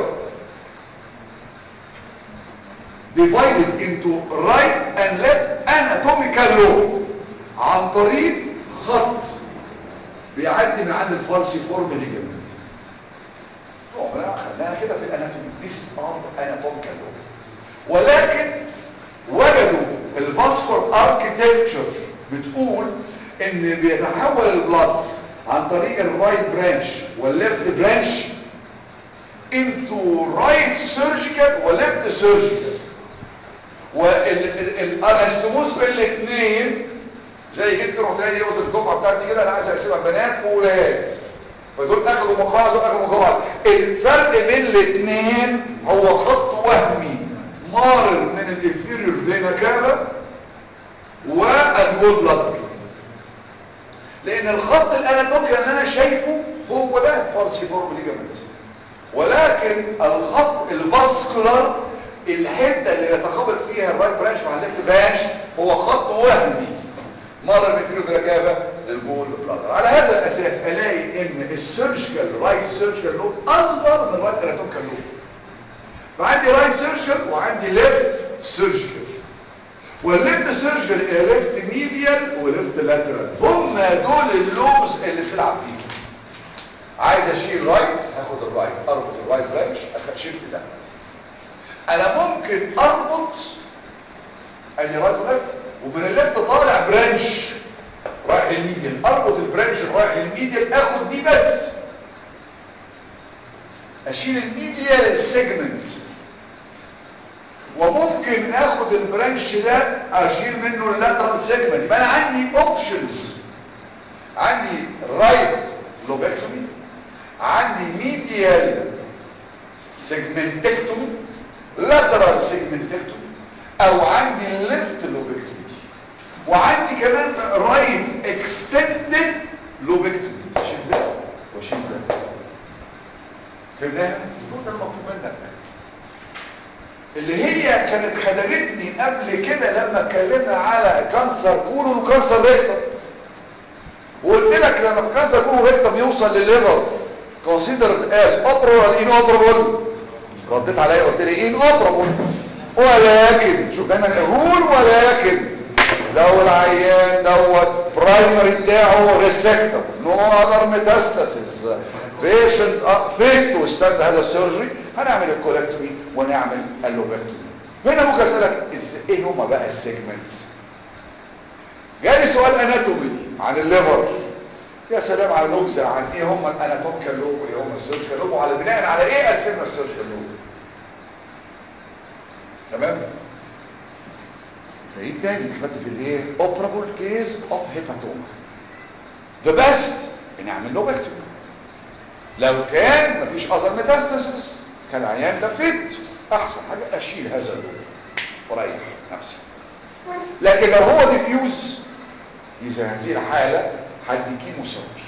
divided into right and left anatomical lobe عن طريق خط بيعدي من عند الفالسي فورم ليجمنت عمرنا خدناها كده في الاناتومي this are anatomical lobe ولكن وجدوا الفاسكور اركيتكتشر بتقول ان بيتحول البلاد عن طريق الرايت برانش والليفت برانش into right surgical وليفت surgical والانستموس بالاثنين زي جدا رحت قايل قلت الدفعه بتاعتي كده انا عايز اقسمها بنات وولاد فدول اخدوا مقاعد دول اخدوا مقاعد الفرق بين الاثنين هو خط وهمي مارر من الانفيريور فينا كافا والجول بلادر لان الخط الاناتومي اللي انا شايفه هو ده الفارسي فورم ليجامنت ولكن الخط الفاسكولار الحته اللي يتقابل فيها الرايت برانش مع الليفت برانش هو خط وهمي مر من فيرو كافا للجول بلادر على هذا الاساس الاقي ان السيرجيكال رايت سيرجيكال لوب اصغر من الرايت اناتوميكال لوب فعندي رايت سيرجيكال وعندي ليفت سيرجيكال والليفت سيرجيكال هي ليفت ميديال وليفت لاترال هم دول اللوبز اللي بتلعب فيهم عايز اشيل رايت هاخد الرايت اربط الرايت برانش اشيل ده انا ممكن اربط ادي رايت وليفت ومن الليفت طالع برانش رايح للميديال اربط البرانش رايح للميديال اخد دي بس اشيل الميديال سيجمنت وممكن اخد البرانش ده اشيل منه اللاترال سيجمنت يبقى انا عندي اوبشنز عندي رايت لوبكتومي عندي ميديال سيجمنتكتومي لاترال سيجمنتكتومي او عندي ليفت لوبكتومي وعندي كمان رايت اكستندد لوبكتومي اشيل ده واشيل ده فهمناها؟ هو ده المطلوب منك اللي هي كانت خدمتني قبل كده لما اتكلمنا على كانسر كولون وكانسر ريكتم وقلت لك لما كانسر كولون ريكتم يوصل للليفر considered as operable inoperable رديت عليا قلت لي inoperable ولكن شوف دايما الرول ولكن لو العيان دوت برايمري بتاعه ريسكتر نو اذر ميتاستاسيس بيشنت فيت تو ستاند هذا السيرجري هنعمل الكولكتومي ونعمل اللوبكتومي هنا ممكن اسالك ايه هما بقى السيجمنتس جالي سؤال اناتومي عن الليفر يا سلام على نبذه عن ايه هما الاناتوميكال لوب وايه هما السيرجيكال لوب وعلى بناء على ايه قسمنا السيرجيكال لوب تمام ايه تاني كتبت في الايه اوبرابل كيس اوف هيباتوما ذا بيست نعمل لوبكتومي لو كان مفيش اثر ميتاستاسيس كان عيان ده فيت احسن حاجه اشيل هذا اللوب واريح نفسي لكن لو هو ديفيوز اذا هذه الحاله هدي كيمو ثيرابي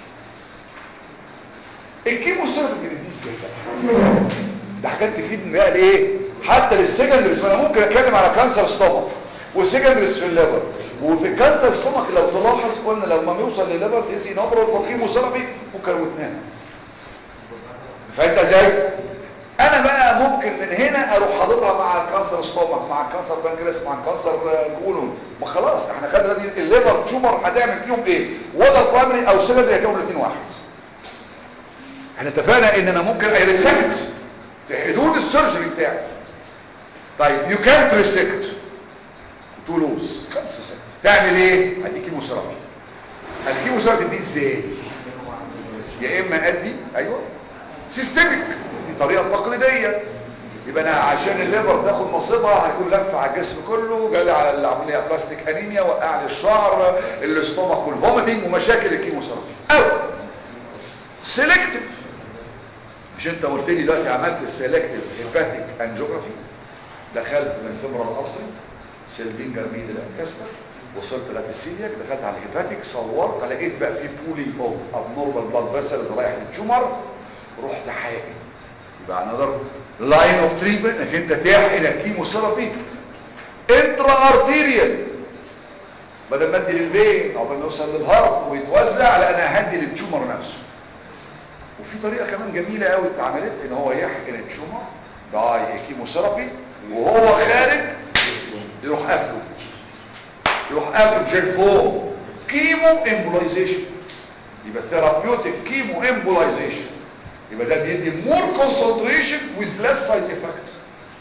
الكيمو ثيرابي بنديه ازاي بقى ده حاجات تفيد بقى لايه حتى للسكندريز انا ممكن اتكلم على كانسر ستومك والسكندريز في الليفر وفي الكانسر ستومك لو تلاحظ قلنا لما بيوصل للليفر تقيسي نبره الكيمو ثيرابي ممكن وتنام فانت ازاي انا بقى ممكن من هنا اروح حاططها مع الكانسر ستومك مع الكانسر بنكرياس مع الكانسر كولون ما خلاص احنا خدنا دي الليفر تيومر هتعمل فيهم ايه ولا برايمري او سكندري هيكونوا الاثنين واحد احنا اتفقنا ان انا ممكن ايرسكت في حدود السيرجري بتاعي طيب يو كانت ريسكت تو لوز كانت ريسكت تعمل ايه ادي كيموثيرابي الكيموثيرابي دي ازاي يا اما ادي ايوه سيستميك دي طريقه تقليديه يبقى انا عشان الليفر تاخد نصيبها هيكون لف على الجسم كله جالي على العمليه بلاستيك انيميا وقع لي الشعر الاستومك والفوميتنج ومشاكل الكيموثيرابي او سيلكتيف مش انت قلت لي دلوقتي عملت السيلكتيف هيباتيك انجيوجرافي دخلت من فيبرال ارتري سيلفينجر ميدل انكستر وصلت لاتسيلياك دخلت على الهيباتيك صورت لقيت بقى في بولينج اوف ابنورمال بلاد فيسلز رايح للتيومر رحت حاقن يبقى انذر لاين اوف تريتمنت انك انت تحقن الكيموثيرابي انترا ارتيريال بدل ما ادي للفين او ما يوصل للهارت ويتوزع لا انا هدي للتيومر نفسه وفي طريقه كمان جميله قوي اتعملت ان هو يحقن التيومر باي كيموثيرابي وهو خارج يروح قافله يروح قافل بجيل فوق كيمو امبولايزيشن يبقى ثيرابيوتيك كيمو امبولايزيشن يبقى ده بيدي مور كونسنتريشن ويز ليس سايد افكتس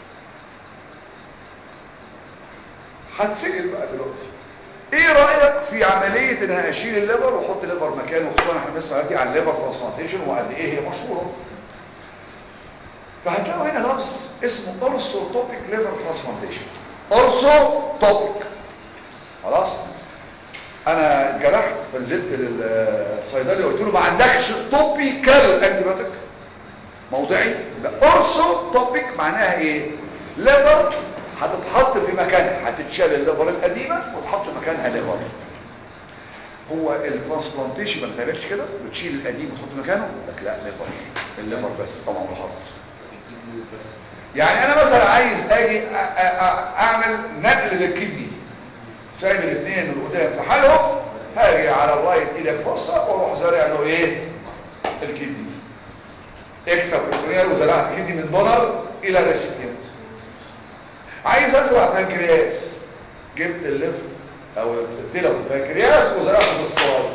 هتسال بقى دلوقتي ايه رايك في عمليه ان انا اشيل الليفر واحط الليفر مكانه خصوصا احنا بنسمع دلوقتي عن الليفر ترانسبلانتيشن وقد ايه هي مشهوره فهتلاقوا هنا لفظ اسمه اورثوتوبيك ليفر ترانسبلانتيشن اورثوتوبيك خلاص انا اتجرحت فنزلت للصيدلي وقلت له ما عندكش توبيكال انتيبيوتيك موضعي ده اورثو توبيك معناها ايه ليفر هتتحط في مكانها هتتشال الليفر القديمه وتحط مكانها ليفر هو الترانسبلانتيشن ما بتعملش كده بتشيل القديم وتحط مكانه لك لا ليفر الليفر بس طبعا الحط بس يعني انا مثلا عايز اجي أ- أ- أ- اعمل نقل للكدني سايب الاثنين اللي قدام في حالهم هاجي على الرايت ايدك فرصه واروح زارع له ايه الكدني اكسترا بريتونيال وزرعت الكدني من دونر الى ريسيبيانت عايز ازرع بنكرياس جبت الليفت او التيلر بنكرياس وزرعته بالصواب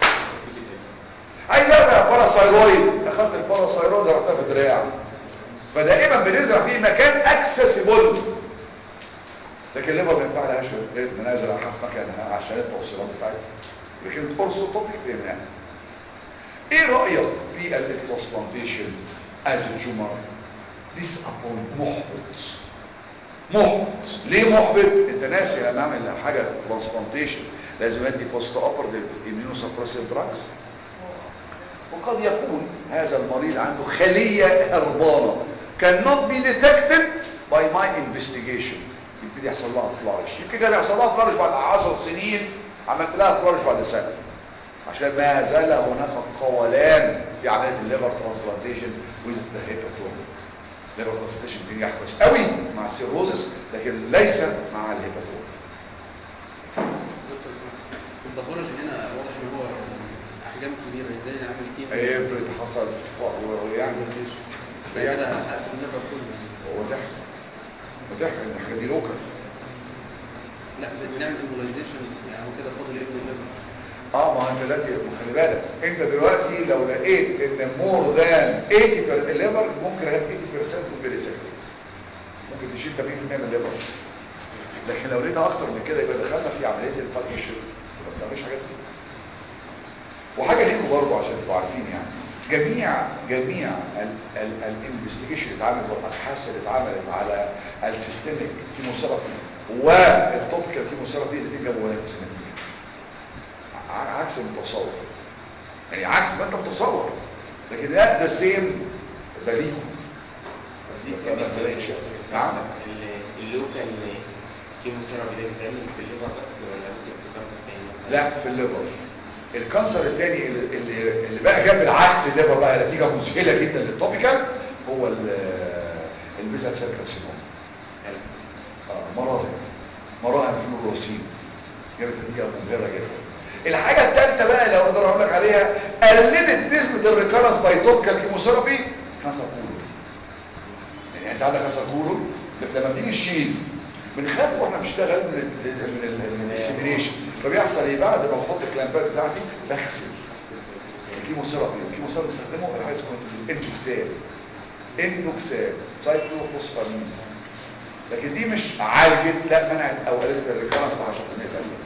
عايز ازرع باراسايرويد اخدت الباراسايرويد زرعتها في دراع فدائما بنزرع فيه مكان اكسسبل لكن الليفر ما ينفع لهاش ان انا ازرع حق مكانها عشان التوصيلات بتاعتها لكن اورثو توبيك فهمناها ايه رايك في الترانسبلانتيشن از تيومر ديس ابون محبط محبط ليه محبط انت ناسي لما اعمل حاجه ترانسبلانتيشن لازم ادي بوست اوبرتيف اميونو سبريسيف دراجز وقد يكون هذا المريض عنده خليه هربانه cannot be detected by my investigation يبتدي يحصل لها فلارش يمكن كان يحصل لها فلارش بعد 10 سنين عملت لها فلارش بعد سنه عشان ما زال هناك قولان في عمليه الليفر ترانسبلانتيشن ويز ذا هيباتوم الليفر ترانسبلانتيشن بينجح كويس قوي مع السيروزس لكن ليس مع الهيباتوم دكتور اسمع في الباثولوجي هنا واضح ان هو احجام كبيره ازاي نعمل كيمو افرض حصل ويعني لا كده هقفل الليفر كله هو ضحك وضحك ان الحاجه دي لوكال لا بنعمل امبولايزيشن يعني هو كده فاضل ابن الليفر اه ما هو انت دلوقتي خلي بالك انت دلوقتي لو لقيت ان مور ذان 80% الليفر ممكن لغايه 80% تكون ريسكتد ممكن تشيل 80% من الليفر لكن لو لقيتها اكتر من كده يبقى دخلنا في عمليه البارتيشن ما بتعملش حاجات دي وحاجه ليكم برضه عشان تبقوا عارفين يعني جميع جميع الانفستيجيشن اللي اتعملت والابحاث اللي اتعملت على السيستميك كيموثيرابي والتوبيكال كيموثيرابي الاثنين جابوا نفس النتيجه ع- عكس المتصور يعني عكس ما انت متصور لكن ده ده سيم ده ليكم بس أنا ما فرقتش. نعم ال- اللوكال كيموثيرابي ده بيتعمل في الليفر بس ولا ممكن في كانسر تاني مثلا؟ لا في الليفر الكانسر الثاني اللي, اللي اللي بقى جاب العكس الليفر بقى نتيجه مذهله جدا للتوبيكال هو البيزل سيل كارسينوم كانسر. آه، مراهم مراهم فلوروسين جابت نتيجه مبهره جدا الحاجه الثالثه بقى اللي اقدر اقول لك عليها قللت نسبه الريكارنس باي توبيكال كيموثيرابي كانسر كولون يعني انت عندك كانسر كولون لما بتيجي تشيل بنخاف واحنا بنشتغل من ال من ال من السيميليشن فبيحصل ايه بعد ما بحط الكلامبات بتاعتي بغسل الكيموثيرابي الكيموثيرابي بستخدمه حاجه اسمها اندوكسال اندوكسال سايكلوفوسفاميد لكن دي مش عالجت لا منعت او قللت الريكارنس ب 10% تقريبا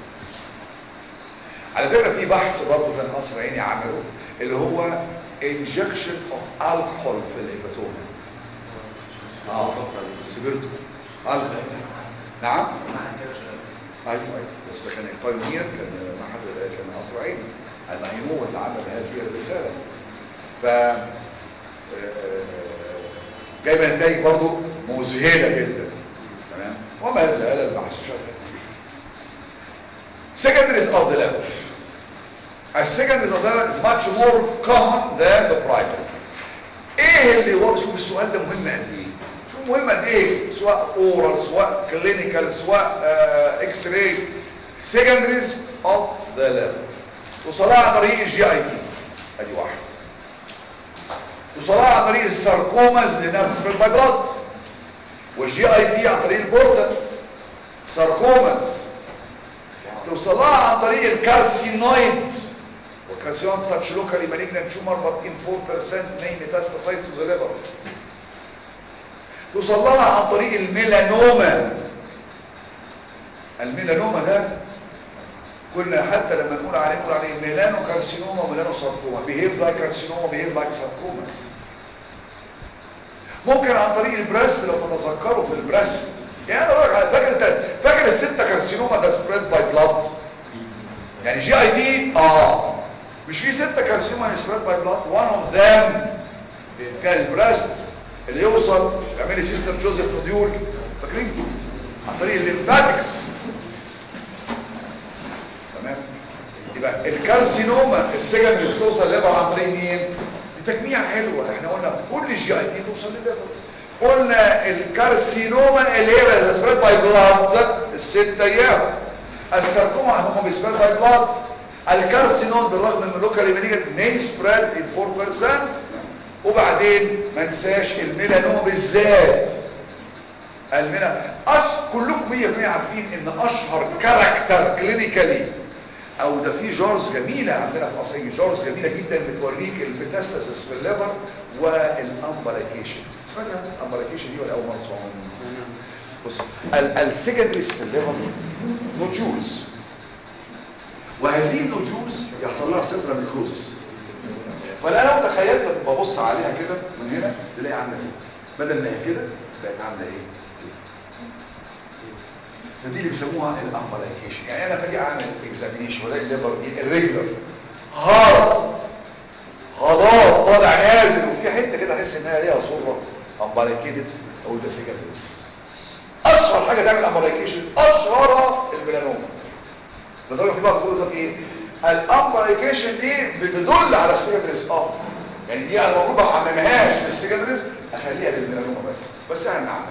على فكره في بحث برضه كان قصر عيني عمله اللي هو injection of alcohol في الهيباتوما اه سبرتو قال نعم معنى كده شغال ايوه ايوه بس ده كان البايونير كان معهد كان قصر عيني المعينو اللي عمل هذه الرساله ف آه، جايبه نتائج برضه مذهله جدا تمام وما زال البحث شغال secondaries of the level a secondaries of the level is much more common than the primary ايه اللي هو شوف السؤال ده مهم قد ايه شوف مهم قد ايه سواء اورال سواء كلينيكال سواء اكس راي secondaries of the level وصلاة عن طريق الجي اي تي ادي واحد وصلاة عن طريق الساركوماز لانها بتسبب باي بلاد والجي اي تي عن طريق البورتال ساركوماز توصلها عن طريق الكارسينويد والكارسينويد such locally malignant tumor but in 4% may metastasize to the liver توصلها عن طريق الميلانوما الميلانوما ده كنا حتى لما نقول عليه نقول عليه ميلانو كارسينوما وميلانو ساركوما behaves like carcinoma behaves like sarcomas ممكن عن طريق البريست لو تتذكروا في البريست يعني انا بقول لك على- فاكر انت فاكر الستة كارسينوما ده سبريد باي بلاد يعني جي اي دي اه مش في ستة كارسينوما سبريد باي بلاد one of them كان البريست اللي يوصل يعمل لي سيستم جوزيف نوديول فاكرين عن طريق الليمفاتكس تمام يبقى الكارسينوما السجن اللي توصل ليفر عن طريق مين دي تجميع حلوه احنا قلنا كل الجي اي تي توصل لليفر قلنا الكارسينوما اللي هي سبريد باي بلاد الست ايام الساركوما هم بيسبريد باي بلاد الكارسينوم بالرغم من لوكال مانيجت مي سبريد ان 4% وبعدين ما ننساش الميلانوما بالذات المينا أش... كلكم 100% عارفين ان اشهر كاركتر كلينيكالي او ده في جارز جميله عندنا في مصر جارز جميله جدا بتوريك الميتاستاسيس في الليفر والامبلايكيشن سمعت عن الامبلايكيشن دي ولا اول مره تسمعوها بص السكندريز في الليفر نوتيولز وهذه النوتيولز يحصل لها سنترال نيكروزس فانا لو تخيلت ببص عليها كده من هنا تلاقي عامله كده بدل ما هي كده بقت عامله ايه كده فدي اللي بيسموها الامبلايكيشن يعني انا باجي اعمل اكزامينيشن والاقي الليفر دي الريجولار هارد غضاء طالع نازل وفي حته كده احس انها ليها صوره امبلايكيتد او ده سيجنس اشهر حاجه تعمل امبلايكيشن اشهرها الميلانوما لدرجه في بعض يقول لك ايه الامبلايكيشن دي بتدل على السيجنس اه يعني دي انا المفروض ما اعممهاش للسيجنس اخليها للميلانوما بس بس انا نعمل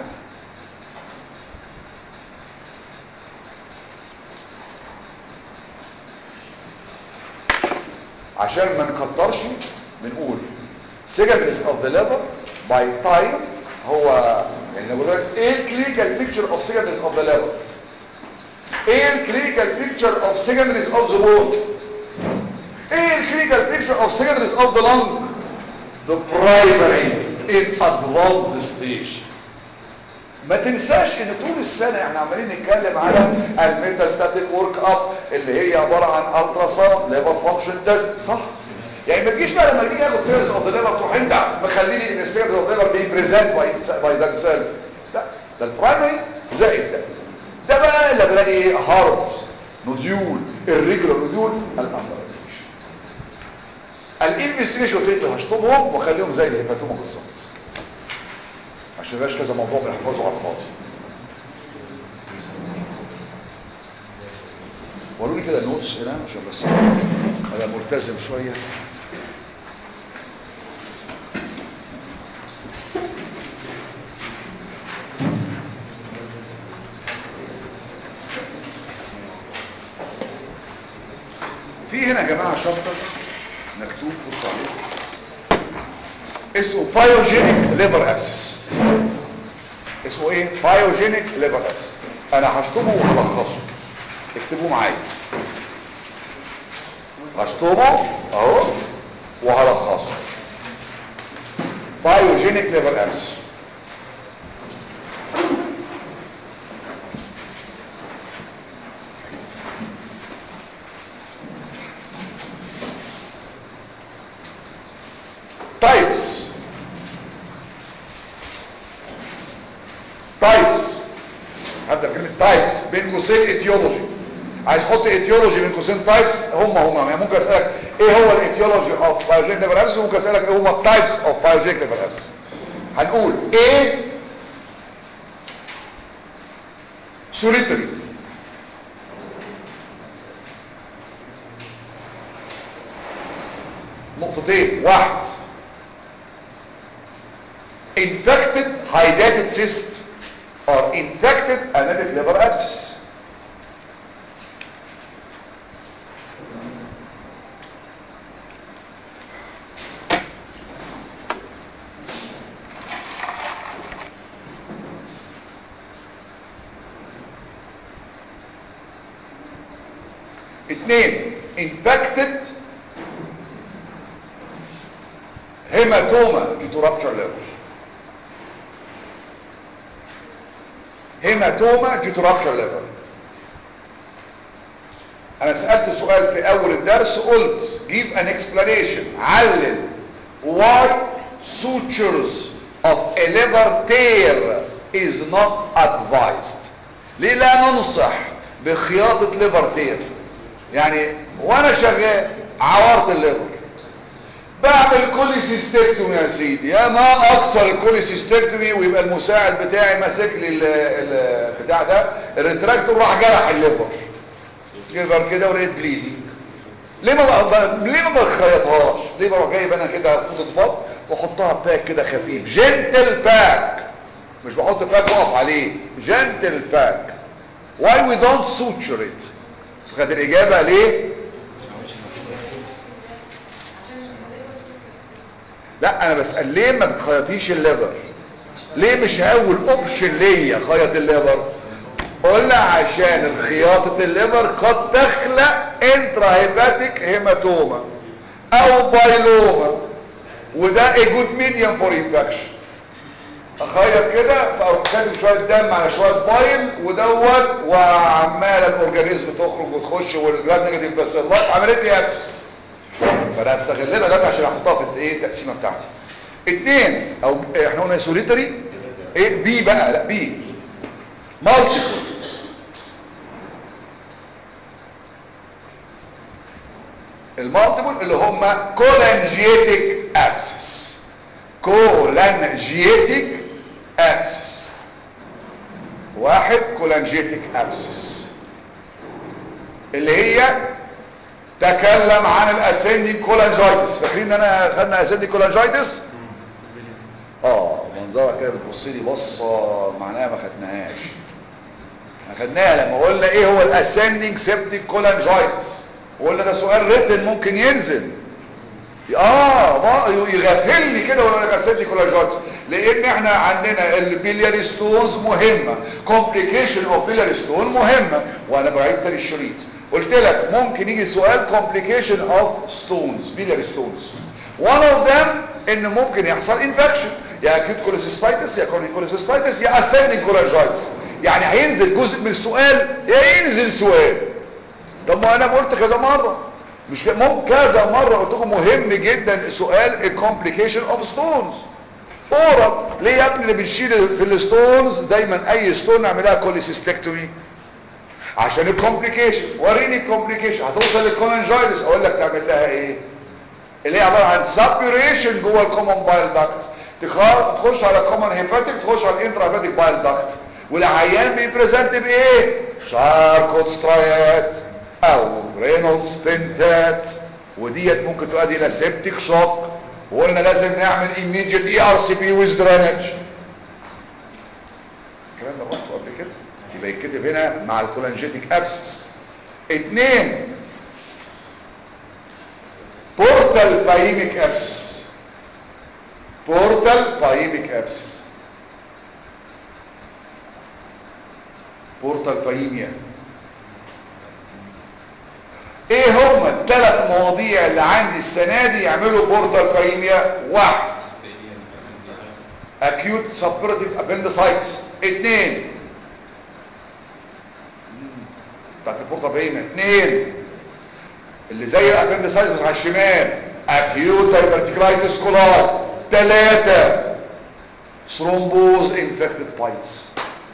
عشان ما نكترش بنقول سيجنس اوف ذا ليفر باي تايم هو يعني بقول لك ايه الكلينيكال بيكتشر اوف سيجنس اوف ذا ليفر ايه الكلينيكال بيكتشر اوف سيجنس اوف ذا بون ايه الكلينيكال بيكتشر اوف سيجنس اوف ذا لung the primary in advanced stage ما تنساش ان طول السنة احنا عمالين نتكلم على الميتاستاتيك ورك اب اللي هي عبارة عن الترا ساوند ليفر فانكشن تيست صح يعني ما تجيش بقى لما تيجي ياخد سيريز اوف ذا ليفر تروح انت مخليني ان السيريز اوف ذا ليفر بي بريزنت باي باي ذا سيلف لا ده البرايمري زائد ده ده بقى اللي بلاقي ايه هارد نوديول الريجولار نوديول الامبريشن الانفستيجيشن قلت له هشطبهم واخليهم زي الهيباتوما بالظبط عشان يبقاش كذا موضوع بنحفظه على الفاضي وروني كده النوتس هنا عشان بس ابقى ملتزم شويه في هنا يا جماعه شابتر مكتوب بصوا عليه اسمه بايوجينيك ليفر ابسس اسمه ايه بايوجينيك ليفر ابسس انا هشطبه وهلخصه اكتبوه معايا هشطبه اهو وهلخصه بايوجينيك ليفر ابسس types تايبس هبدا بكلمه تايبس بين قوسين ايتيولوجي عايز تحط ايتيولوجي بين قوسين تايبس هم هم يعني ممكن اسالك ايه هو الايتيولوجي اوف بايوجينيك ليفر ابس وممكن اسالك ايه هم التايبس اوف بايوجينيك ليفر ابس هنقول ايه سوليتري نقطتين واحد infected hydatid cyst or infected anemic liver abscess اتنين infected hematoma due to rupture liver hematoma due to rupture liver انا سألت سؤال في اول الدرس قلت give an explanation علل why sutures of a liver tear is not advised ليه لا ننصح بخياطة ليفر تير يعني وانا شغال عورت الليفر بعمل كوليسيستكتومي يا سيدي يا ما اكثر الكوليسيستكتومي ويبقى المساعد بتاعي ماسك لي ال- ال- بتاع ده الريتراكتور راح جرح الليفر ليفر كده ولقيت بليدنج ليه ما ب- ليه ما بخيطهاش ليه بروح جايب انا كده فوطه بط واحطها باك كده خفيف جنتل باك مش بحط باك واقف عليه جنتل باك why we don't suture it خد الاجابه ليه لا انا بسال ليه ما بتخيطيش الليفر ليه مش اول اوبشن ليا خيط الليفر قلنا عشان الخياطة الليفر قد تخلق انتراهيباتيك هيماتوما او بايلوما وده a good medium for infection اخيط كده فاروح كاتب شويه دم على شويه بايل ودوت وعمال الاورجانيزم تخرج وتخش والجرام نيجاتيف بس الله عملت لي ابسس فانا هستغل ده عشان احطها في الايه التقسيمه بتاعتي اتنين او احنا قلنا سوليتري ايه بي بقى لا بي مالتيبل المالتيبل اللي هم كولانجيتك ابسس كولانجيتك ابسس واحد كولانجيتك ابسس اللي هي تكلم عن الاسنديك كولانجايتس فاكرين ان انا خدنا اسنديك كولانجايتس اه منظرها كده بتبص لي بصه معناها ما خدناهاش ما خدناها لما قلنا ايه هو الاسنديك سيبتيك كولانجايتس وقلنا ده سؤال ريتن ممكن ينزل اه ما يغفلني كده ولا يبقى اسنديك كولانجايتس لان احنا عندنا البيلياري ستونز مهمه كومبليكيشن اوف بيلياري ستون مهمه وانا بعيد تاني الشريط قلت لك ممكن يجي سؤال complication of stones biliary stones one of them ان ممكن يحصل infection يا acute cholecystitis يا chronic cholecystitis يا ascending cholangitis يعني هينزل جزء من السؤال يا ينزل سؤال طب ما انا قلت كذا مره مش ك- ممكن كذا مره قلت لكم مهم جدا سؤال complication of stones اورال ليه يا ابني اللي بنشيل في الستونز دايما اي ستون نعملها كوليسيستكتومي عشان الكومبليكيشن وريني الكومبليكيشن هتوصل للكولانجايتس اقول لك تعمل لها ايه اللي هي عباره عن سابيوريشن جوه الكومن بايل داكت تخش على الكومن هيباتيك تخش على الانترا بايل داكت والعيان بيبريزنت بايه شاركوت سترايات او رينولدز بنتات وديت ممكن تؤدي الى سيبتيك شوك وقلنا لازم نعمل immediate اي ار سي بي ويز درينج الكلام ده قلته قبل كده يبقى يتكتب هنا مع الكولانجيتيك ابسس اتنين بورتال بايميك ابسس بورتال بايميك ابسس بورتال بايميا ايه هم الثلاث مواضيع اللي عندي السنه دي يعملوا بورتال بايميا واحد acute suppurative appendicitis اتنين بتاعت البورتال بايميا اتنين اللي زي الابندسايتس بتاع الشمال acute diverticulitis coli ثلاثة ثرومبوز infected piles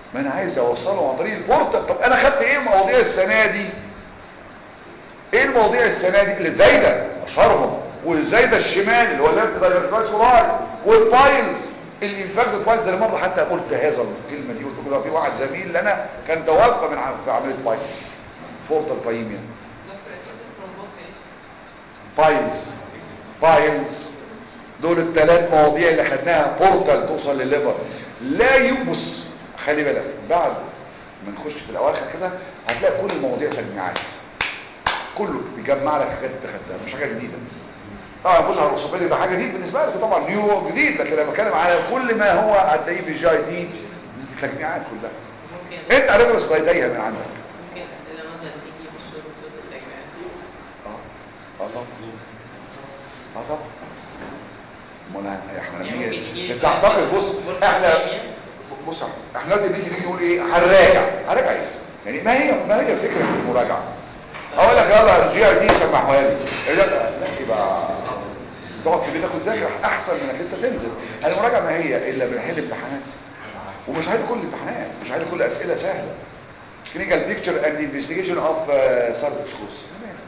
ما انا عايز اوصله عن طريق البورتال طب انا خدت ايه مواضيع السنه دي ايه المواضيع السنه دي اللي زايده اشهرهم والزايده الشمال اللي هو ليفت دايفرتايز وراي والبايلز الانفاكتد بايلز ده مرة حتى قلت هذا الكلمه دي قلت كده في واحد زميل لنا كان توفى من عم- في عمليه بايلز بورتال بايميا دكتور اكيد الثرومبوز ايه؟ بايلز بايلز دول الثلاث مواضيع اللي خدناها بورتال توصل للليفر لا يبص خلي بالك بعد ما نخش في الاواخر كده هتلاقي كل المواضيع تجميعات كله بيجمع لك حاجات انت خدتها مش حاجه جديده طبعا بص على الاورثوبيدي ده حاجه جديده بالنسبه لك طبعا نيورو جديد لكن انا بتكلم على كل ما هو هتلاقيه في الجي اي تي تجميعات كلها ممكن انت هتدرس سلايديها من عندك ممكن أسئلة مثلا تيجي بصورة بصورة التجميعات اه اه طبعا اه طبعا امال هن- احنا يعني لما ممكن نيجي يجي انت اعتقد بص احنا بص احنا دلوقتي بنيجي نيجي نقول ايه هنراجع هنراجع ايه يعني ما هي ما هي فكره المراجعه اقول لك يلا الجي اي دي سمحوها لي إيه لا لا يبقى تقعد في بيتك وتذاكر احسن من انك انت تنزل المراجعه ما هي الا بنحل امتحانات ومش هحل كل الامتحانات مش هحل كل اسئله سهله كلينيكال بيكتشر اند انفستيجيشن اوف ساركوس كورس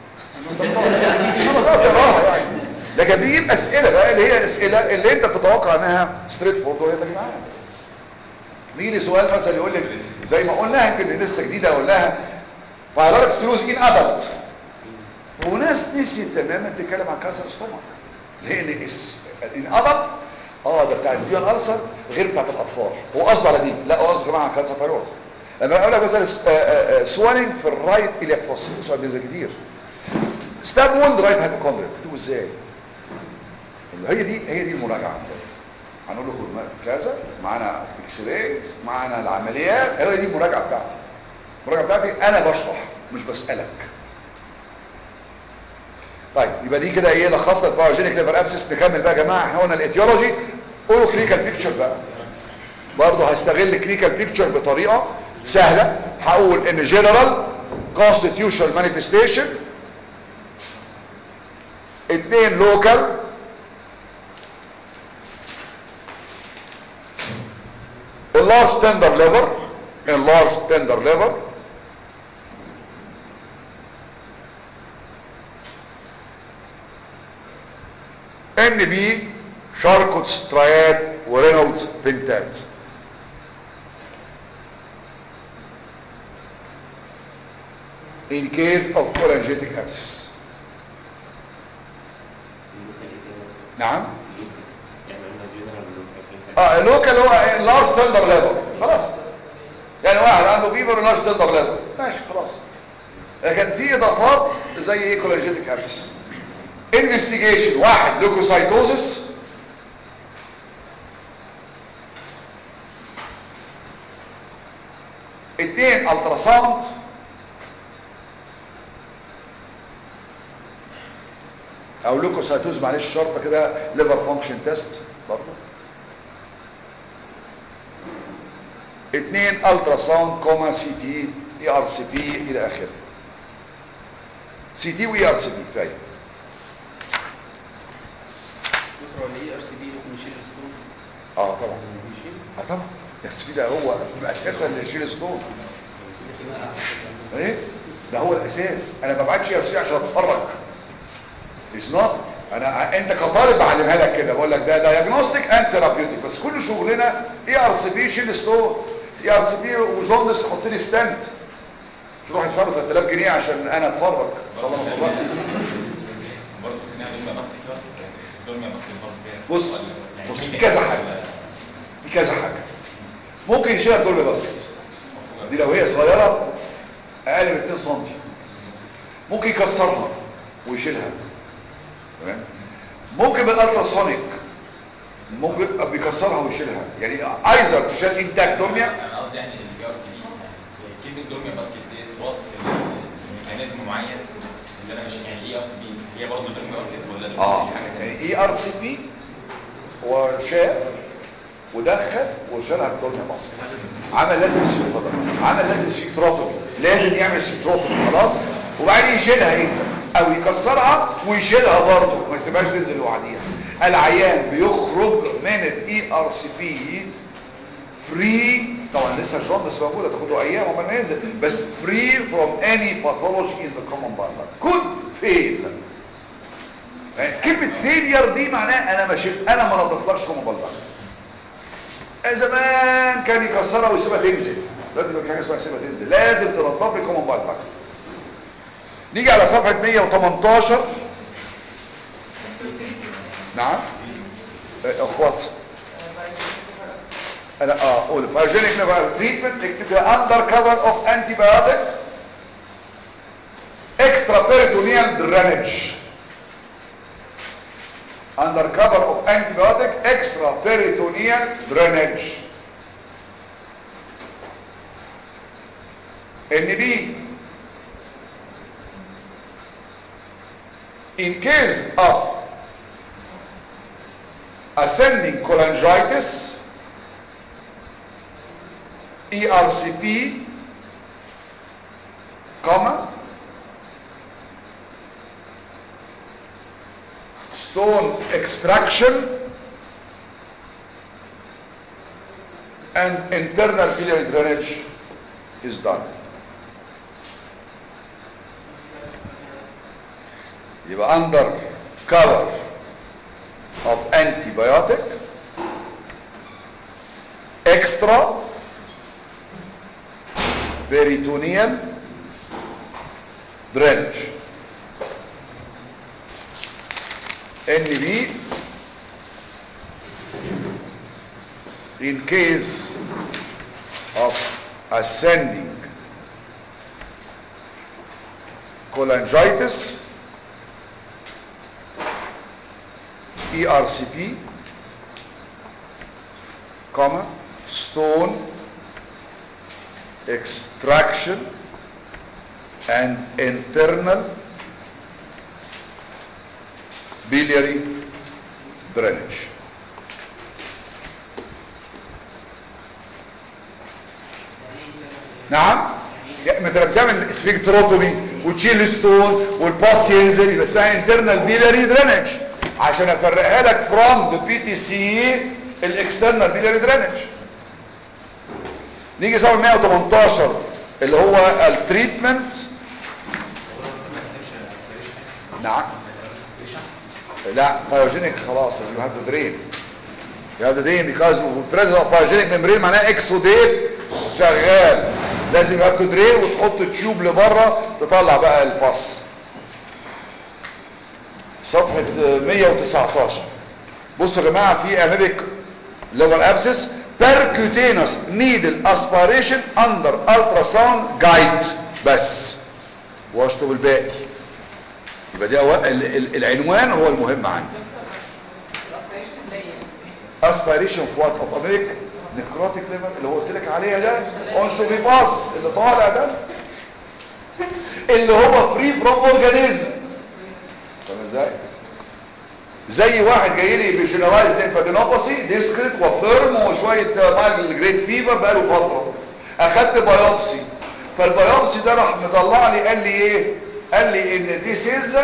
تقراها يعني لكن بيجيب اسئله بقى اللي هي الاسئله اللي انت بتتوقع انها ستريت فورد وهي تجمعات بيجي لي سؤال مثلا يقول لك زي ما قلنا يمكن لسه جديده قلناها بايلاريك سيروز ان ادلت وناس نسيت تماما تتكلم عن كانسر ستومك لان ان ادلت اه ده بتاع البيون ألسر غير بتاعت الاطفال هو قصده على دي لا هو قصده كمان على كانسر فايروس لما اقول لك مثلا سوالينج في الرايت الياك فوس سؤال بينزل كتير ستاب 1 رايت هايبوكوندريا تكتبه ازاي هي دي هي دي المراجعه هنقول لكم كذا معانا اكس رايز معانا العمليات هي دي المراجعه بتاعتي المراجعه بتاعتي انا بشرح مش بسالك طيب يبقى دي كده ايه لخصنا الباروجينيك ليفر ابسس نكمل بقى يا جماعه احنا قلنا الايتيولوجي قولوا كلينيكال بيكتشر بقى برضه هستغل كلينيكال بيكتشر بطريقه سهله هقول ان جنرال constitutional manifestation اتنين لوكال enlarged tender liver enlarged tender liver ان بي شاركوتس ترايات ورينولدز بنتات in case of cholangitic abscess نعم اه اللوكال هو لارج تندر ليفل خلاص يعني واحد عنده فيبر لارج تندر ليفل ماشي خلاص لكن في اضافات زي ايه كولاجينيك ابسس انفستيجيشن واحد لوكوسايتوزس اثنين التراساوند او لوكوسايتوز معلش شرطه كده ليفر فانكشن تيست برضه اثنين الترا ساوند كوما سي تي اي ار سي بي الى اخره سي تي واي ار سي بي كفايه دكتور هو الاي ار سي بي ممكن يشيل الستون اه طبعا يشيل اه طبعا الار سي بي ده هو اساسا اللي يشيل ستون ايه ده هو الاساس انا ما ببعتش ار سي بي عشان اتفرج از نوت انا انت كطالب بعلمها لك كده بقول لك ده دايجنوستيك اند ثيرابيوتيك بس كل شغلنا اي ار سي بي شيل ستون اي ار سي بي وجوندس حط لي ستنت مش روح ادفع له 3000 جنيه عشان انا اتفرج ان شاء الله ما اتفرجت برضه سنها دول ماسك دول ماسك برضه بص بص في كذا حاجه في كذا حاجه ممكن يشيلها بدول باسكت دي لو هي صغيره اقل من 2 سم ممكن يكسرها ويشيلها تمام ممكن بالالتراسونيك ممكن بيكسرها ويشيلها يعني ايزر تشيل انتاك دورميا انا قصدي يعني البي ار سي بي يعني كلمه دورميا ماسك ديت وصف ميكانيزم معين اللي انا مش يعني ايه ار سي بي هي برضه دورميا ماسك ولا ده اه حاجه تانية يعني اي ار سي بي وشاف ودخل وشالها الدورميا ماسك عمل لازم سفيكتوتومي عمل لازم سفيكتوتومي لازم يعمل سفيكتوتومي خلاص وبعدين يشيلها انت او يكسرها ويشيلها برضه ما يسيبهاش تنزل لوحديها العيان بيخرج من الاي ار سي بي فري طبعا لسه الجوندس موجوده تاخده ايام عقبال ما ينزل بس free from any pathology in the common bile duct could fail يعني كلمه failure دي معناها انا ماشي انا ما نضفتلكش common bile duct زمان كان يكسرها ويسيبها تنزل دلوقتي ما في حاجه اسمها يسيبها تنزل لازم تنضف لي common bile duct نيجي على صفحه 118 نعم آه، اخوات انا اه اقول فاجينيك ليفر تريتمنت اكتب كده اندر كفر اوف انتي بايوتيك اكسترا بيريتونيال درينج اندر كفر اوف انتي بايوتيك اكسترا بيريتونيال درينج ان بي in case of ascending cholangitis ERCP, comma, stone extraction, and internal biliary drainage is done. يبقى under cover of antibiotic extra peritoneal drainage NB in case of ascending cholangitis ERCP comma stone extraction and internal biliary drainage نعم يعني مثلا بتعمل سفنكتروتومي وتشيل الستون والباس ينزل يبقى اسمها انترنال بيلاري درينج عشان افرقها لك فروم ذا بي تي سي الاكسترنال بيلاري درينج نيجي صفحه 118 اللي هو التريتمنت نعم لا بايوجينيك خلاص لازم هاف ذا درين you have to drain because presence of pyogenic membrane معناه اكسوديت شغال لازم you have to drain وتحط التيوب لبره تطلع بقى الباص صفحة 119 بصوا يا جماعة في اميبك liver abscess percutaneous needle aspiration under ultrasound guide بس واشطب الباقي يبقى ده هو ال- ال- العنوان هو المهم عندي aspiration في وات اوف اميك نكروتيك ليفر اللي هو قلت لك عليها ده اونشوبي باس اللي طالع ده اللي هو فري فروم اورجانيزم فاهم ازاي زي واحد جاي لي بجنرالايز ليمفادينوباثي ديسكريت وفيرم وشويه مايل جريد فيفر بقاله فتره اخدت بايوبسي فالبايوبسي ده راح مطلع لي قال لي ايه قال لي ان ذيس از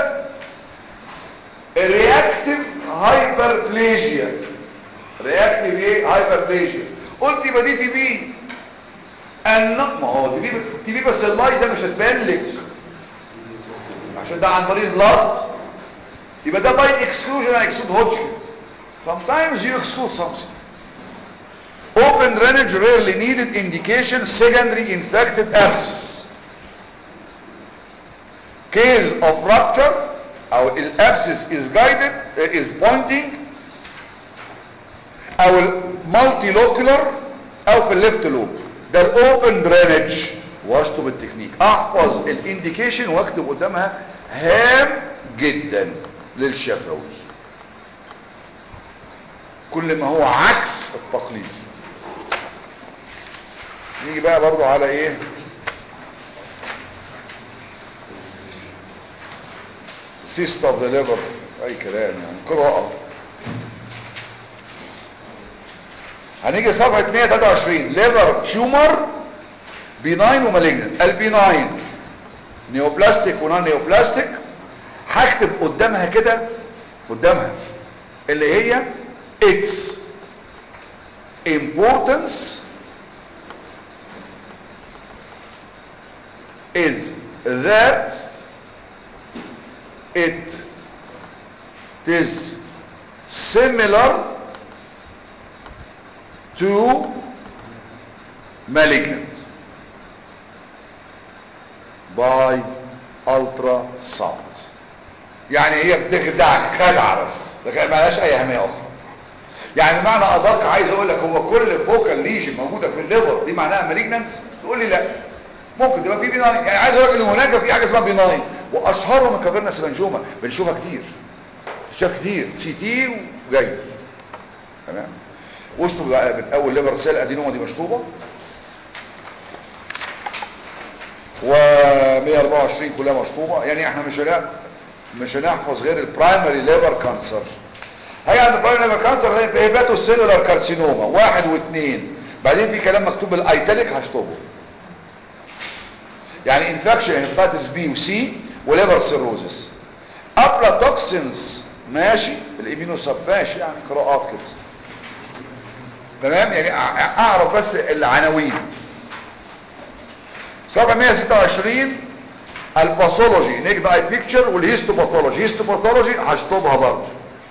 رياكتيف هايبربليجيا رياكتيف ايه هايبربليجيا قلت يبقى دي تي بي ان ما هو تي بي تي بي بس اللاي ده مش هتبان لك عشان ده عن طريق البلاد يبقى ده باي اكسكلوجن انا اكسكلود هوجكن sometimes you exclude something open drainage rarely needed indication secondary infected abscess case of rupture او الابسس is guided uh, is pointing او المالتيلوكولر او في الليفت لوب ده الاوبن درينج واشطب التكنيك احفظ الانديكيشن واكتب قدامها هام جدا للشفوي كل ما هو عكس التقليد نيجي بقى برضو على ايه cyst of the liver اي كلام يعني قراءة هنيجي صفحة 123 liver tumor benign ومالجنت البيناين نيوبلاستيك ونون نيوبلاستيك هكتب قدامها كده قدامها اللي هي its importance is that it is similar to malignant by ultrasound يعني هي بتخدعك خدعه بس لكن ما لهاش اي اهميه اخرى يعني معنى ادق عايز اقول لك هو كل فوكال ليجن موجوده في الليفر دي معناها مالجنانت تقول لي لا ممكن تبقى في بيناين يعني عايز اقول لك ان هناك في حاجه اسمها بيناين واشهرهم الكافيرنس بنجوما بنشوفها كتير بنشوفها كتير سي تي وجاي تمام واشطب بقى من اول ليفر سيل ادينوما دي مشطوبه و124 كلها مشطوبه يعني احنا مش هنع- مش هنحفظ غير البرايمري ليفر كانسر هي عند البرايمري ليفر كانسر هي هيباتو سيلولار كارسينوما واحد واثنين بعدين في كلام مكتوب بالايتاليك هشطبه يعني انفكشن هيباتس بي وسي وليفر سيروزس ابلاتوكسينز ماشي الامينوساب ماشي يعني قراءات كده تمام يعني أع- اعرف بس العناوين صفحه 126 الباثولوجي نيجد اي بيكتشر والهيستوباثولوجي هيستوباثولوجي هشطبها برضه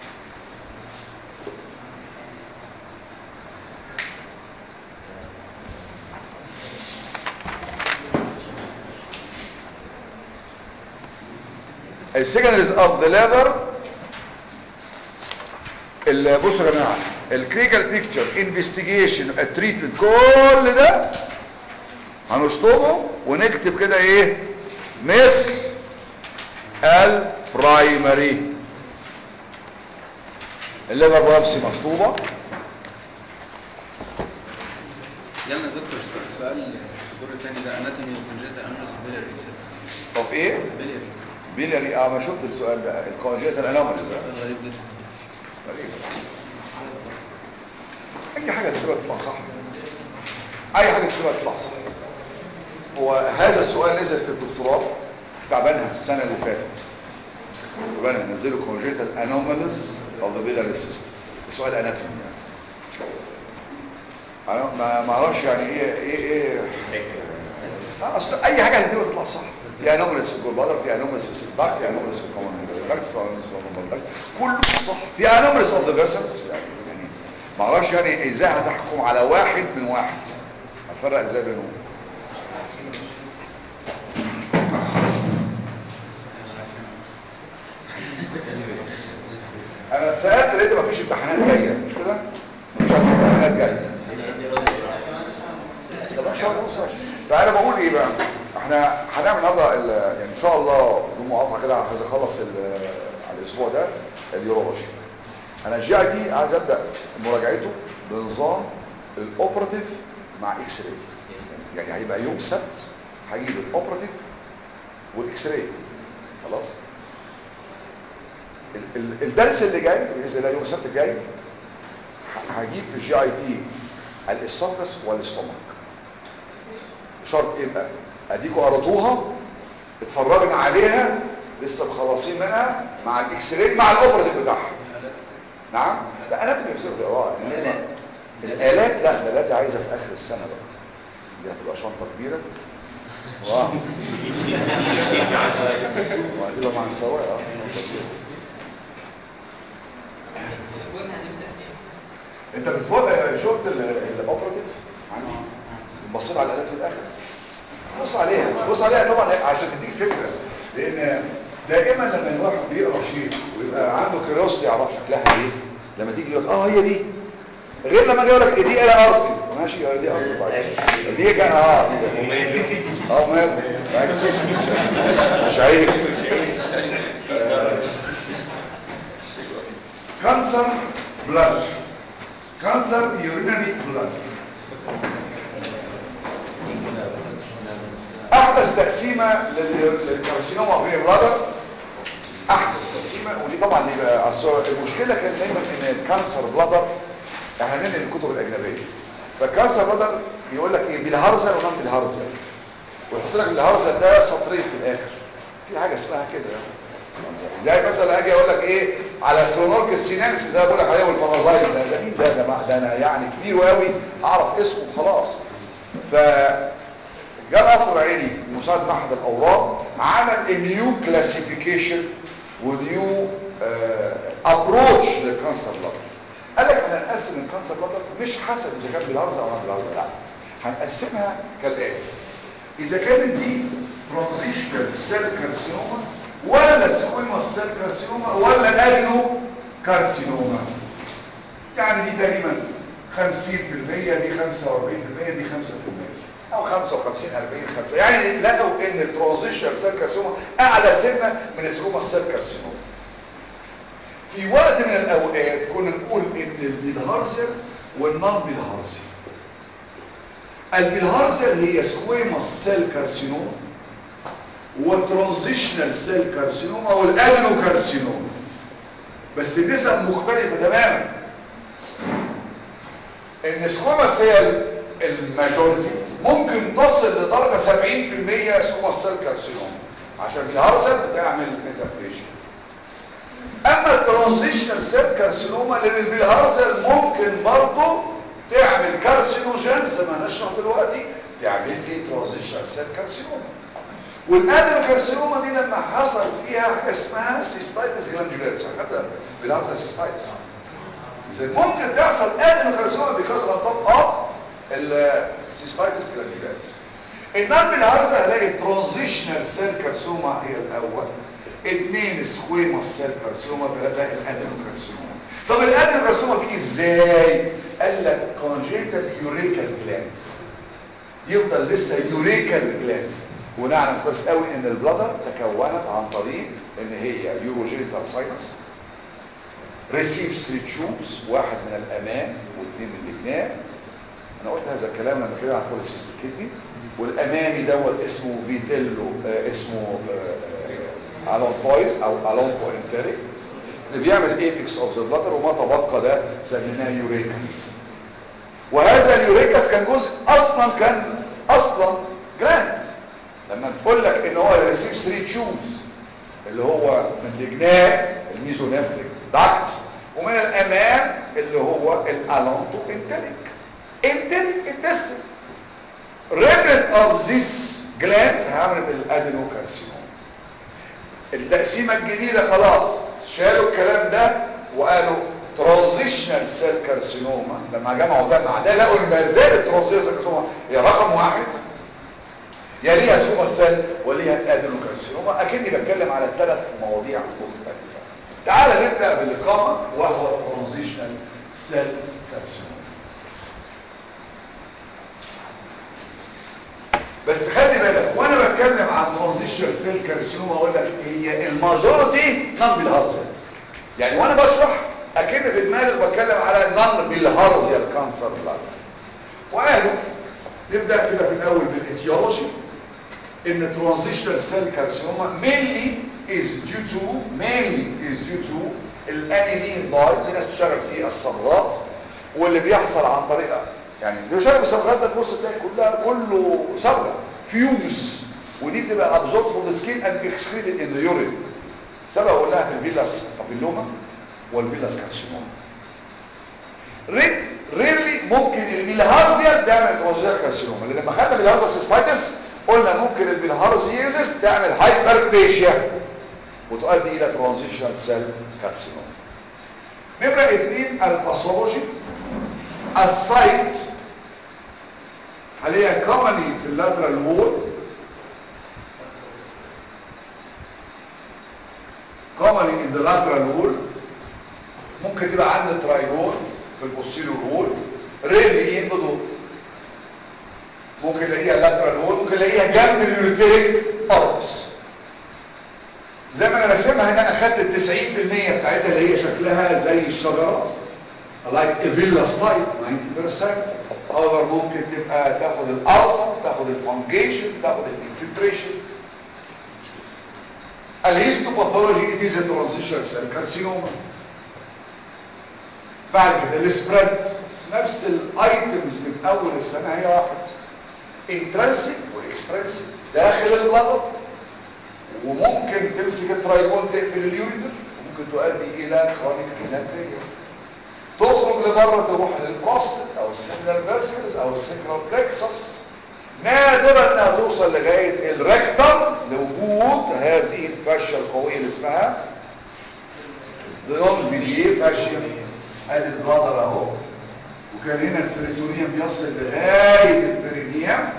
السيجنالز اوف ذا ليفر ال- بصوا يا جماعه الكلينيكال بيكتشر انفستيجيشن التريتمنت كل ده هنشطبه ونكتب كده ايه مثل البرايمري الليفر بابسي مشطوبه يلا يا دكتور سؤال- سؤال الدور الثاني ده اناتومي وكونجيتال انرس بيلاري سيستم طب ايه بيلاري بيلاري اه ما شفت السؤال ده الكونجيتال انوماليز سؤال غريب جدا غريب اي حاجه تبقى تطلع صح اي حاجه تبقى تطلع صح هو هذا السؤال نزل في الدكتوراه بتاع بنها السنه اللي فاتت بنها نزلوا كونجيتال انوماليز او ذا بيلاري سيستم سؤال اناتومي يعني انا ما ما اعرفش يعني ايه ايه ايه لا اصل اي حاجه هتبقى تطلع صح في انوماليز في الجول بادر في انوماليز في السيستاك في انوماليز في الكومن في انوماليز في الكومن كله صح في انوماليز اوف ذا فيسلز يعني يعني ما اعرفش يعني ازاي هتحكم على واحد من واحد هتفرق ازاي بينهم انا اتسالت لقيت مفيش امتحانات جايه مش كده مفيش امتحانات جايه طب ان شاء الله ماشي. فانا بقول ايه بقى احنا هنعمل النهارده ال- يعني ان شاء الله بدون مقاطعه كده عايز اخلص ال- على الاسبوع ده اليورولوجي انا الجي اي تي عايز ابدا مراجعته بنظام الاوبراتيف مع اكس راي يعني هيبقى يوم سبت هجيب الاوبراتيف والاكس راي خلاص ال- ال- الدرس اللي جاي باذن الله يوم السبت الجاي ه- هجيب في الجي اي تي الاسوفس والاستومك شرط ايه بقى اديكوا قرطوها اتفرجنا عليها لسه مخلصين منها مع الاكس راي مع الاوبراتيف بتاعها نعم لا انا كنت بسيب اه إنما الالات لا الالات دي عايزه في اخر السنه بقى دي هتبقى شنطه كبيره واو وهتبقى مع السواق اه شنطة كبيرة. الجون هنبدأ فين؟ انت بتفرج شفت ال- الاوبراتيف عندي بصيت على الالات في الاخر بص عليها بص عليها طبعا عشان تديك فكره لان دائما لما الواحد بيقرا شيء ويبقى عنده كيروسيتي يعرف شكلها ايه لما تيجي يقول اه هي دي غير لما اجي اقول لك دي الى ارضي ماشي اه دي ارضي بعد دي كان اه دي كان. اه وماله مش عيب آه، كانسر بلاد كانسر يورينري بلاد احدث تقسيمه لل- للكارسينوما في البلادر احدث تقسيمه ودي طبعا يبقى أصل المشكله كانت دايما ان الكانسر بلادر احنا بننقل الكتب الاجنبيه فالكانسر بلادر يقول لك ايه بالهرزل ونام بالهرزل ويحط لك الهرزل ده سطرين في الاخر في حاجه اسمها كده زي مثلا اجي اقول لك ايه على كرونورك السينانس زي ما بقول لك عليه والفرازايل ده ده مين ده يا جماعه ده انا يعني كبير قوي اعرف اسمه خلاص ف جاء القصر العيني مساعد معهد الاورام عمل نيو كلاسيفيكيشن ونيو ابروتش للكانسر بلاتر قال لك احنا هنقسم الكانسر بلاتر مش حسب اذا كان بالهرزه او بالهرزه لا هنقسمها كالاتي اذا كانت دي ترانزيشنال سيل كارسينوما ولا سكويموس سيل كارسينوما ولا ادينو كارسينوما يعني دي تقريبا 50% دي 45% دي 5% او 55 40 5 يعني لقوا ان الترانزيشنال سيل كارسينوما اعلى سنه من السكويموس سيل كارسينوما في وقت من الاوقات كنا نقول ان البيلهارزيا والنون بيلهارزيا البيلهارزيا هي سكويموس سيل كارسينوما والترانزيشنال سيل كارسينوما والادينو كارسينوما بس النسب مختلفه تماما ان سكوماس هي الماجورتي ممكن تصل لدرجه 70% سكوماس سيل كارسينوما عشان الهرسل بتعمل ميتابليشن اما الترانزيشنال سيل كارسينوما لان البيلهارزل ممكن برضه تعمل كارسينوجين زي ما هنشرح دلوقتي تعمل لي ترانزيشنال سيل كارسينوما والادم كارسينوما دي لما حصل فيها حاجه اسمها سيستايتس جلاندولاريس حتى بالهارزل سيستايتس اذا ممكن تحصل ادم كارسينوما بيكوز اون توب اوف السيستايتس جلاندولاريس انما بالهارزل هلاقي ترانزيشنال سيل كارسينوما هي الاول اثنين سكويموس سيل كارسينوما ثلاثه الادم كارسينوما طب الادم كارسينوما تيجي ازاي قال لك كونجيتال يوريكال جلاندز يفضل لسه يوريكال جلاندز ونعلم كويس قوي ان البلادر تكونت عن طريق ان هي يوروجينيتال ساينس ريسيف ثري تشوبس واحد من الامام واثنين من الجناب انا قلت هذا الكلام لما كده عن بوليسيستيك كدني والامامي دوت اسمه فيتيلو آه اسمه آه الونتويز او الونتو انتريك اللي بيعمل ايبكس اوف ذا بلادر وما تبقى ده سميناه يوريكاس وهذا اليوريكاس كان جزء اصلا كان اصلا جراند لما تقول لك ان هو ريسيف 3 تشوز اللي هو من الجناب الميزونيفريك داكت ومن الامام اللي هو الالونتو انتريك انتريك انتستين remnant of this glands عملت الادينوكارسينوم التقسيمه الجديده خلاص شالوا الكلام ده وقالوا ترانزيشنال سيل كارسينوما لما جمعوا ده مع ده لقوا ان ما زال الترانزيشنال سيل كارسينوما هي رقم واحد يليها سكوما السيل وليها الادينوكارسينوما اكني بتكلم على ثلاث مواضيع مختلفه تعال نبدا بالاقامه وهو الترانزيشنال سيل كارسينوما بس خلي بالك وانا بتكلم عن ترانزيشنال سيل كارسينوما اقول لك هي الماجورتي نون بالهارزل يعني وانا بشرح اكن في دماغي بتكلم على نون بالهارزيال كانسر بلاد وقالوا نبدا كده في الاول بالاتيولوجي ان ترانزيشنال سيل كارسينوما mainly is due to mainly is due to الانيمين دايت زي ناس بتشتغل في الصبغات واللي بيحصل عن طريق يعني اللي بيشتغل بالصبغات ده تبص تلاقي كلها كله صبغه فيومز ودي بتبقى ابزورب فروم ذا سكين اند اكسكريتد ان ذا يورين سبق قلناها في الفيلاس بابيلوما والفيلاس كارسينوما ريرلي ممكن البيلهارزيا تعمل ترانزيشنال كارسينوما لان لما خدنا بالهارزيا سيستايتس قلنا ممكن البيلهارزيزس تعمل هايبربيشيا وتؤدي الى ترانزيشنال سيل كارسينوما نمره اثنين الباثولوجي السايت عليها كومني في اللاترال وول commonly in the lateral wall ممكن تبقى عند الترايجون في البوستيريور وول ريلي ينقضوا ممكن تلاقيها lateral wall ممكن تلاقيها جنب اليوريتريك اوربس زي ما انا رسمها هنا اخدت ال 90% بتاعتها اللي هي شكلها زي الشجره like a villa style 90% however ممكن تبقى تاخد الالسر تاخد الفانجيشن تاخد الانفلتريشن الهيستوباثولوجي it is a transition cell carcinoma بعد كده السبريد نفس الايتمز من اول السنه هي واحد انترنسك واكسترنسك داخل البلد وممكن تمسك الترايجون تقفل اليوريتر وممكن تؤدي الى كرونيك رينال فيلير تخرج لبره تروح للبروستات او السيمينال فاسكلز او السكرال بلكسس نادرا انها توصل لغايه الركتم لوجود هذه الفشه القويه اللي اسمها ديون بليه فاشيا ادي البلادر اهو وكان هنا البريتونيوم بيصل لغايه البرينيوم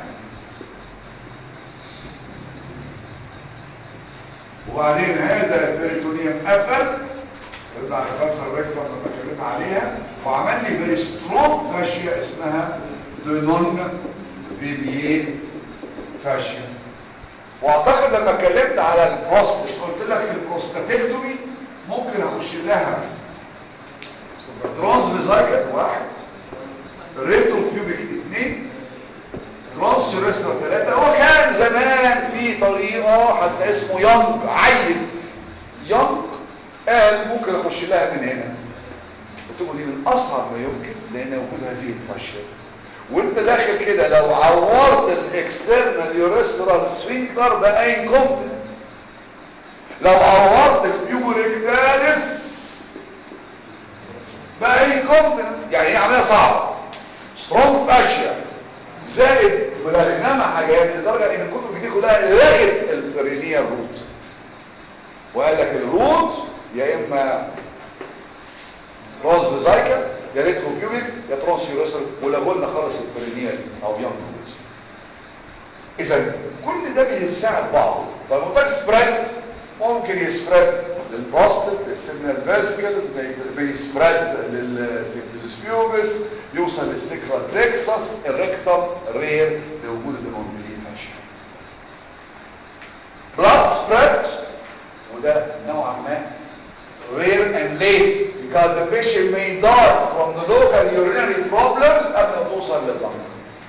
وبعدين هذا البريتونيوم قفل رد على كانسر ريكتوم لما اتكلمنا عليها وعمل لي بريستروك فاشيا اسمها دونون فيبيه فاشيا واعتقد لما اتكلمت على البروستات قلت لك البروستاتكتومي ممكن اخش لها ترانسفيزايكل واحد ريترو بيوبيك اثنين ترانس ريستر ثلاثة هو كان زمان في طريقة حتى اسمه يونج عيل يونج قال ممكن اخش لها من هنا قلت له دي من اصعب ما يمكن لان وجود هذه الفاشيه وانت داخل كده لو عورت الاكسترنال يوريثرال سفنكتر بقى انكومبتنت لو عورت البيوريكتالس بقى انكومبتنت يعني هي عمليه صعبه سترونج فاشيا زائد ملغمه حاجات لدرجه ان الكتب دي كلها لغت البرينيال روت وقال لك الروت يا اما ترانس فيزايكل يا ريترو بيوبيك يا ترانس يوريثرال ولغوا لنا خالص البرينيال او يونج روت اذا كل ده بيساعد بعضه فالمنتج سبريد ممكن يسبريد للبروستات للسيجنال فيسكلز بيسبريد للسيكتوزيس بيوبس يوصل للسيكرال بلكسس الريكتم رير لوجود الديمونبيلي فاشل بلاد سبريد وده نوعا ما rare and late because the patient may die from the local urinary problems قبل ما توصل لللنج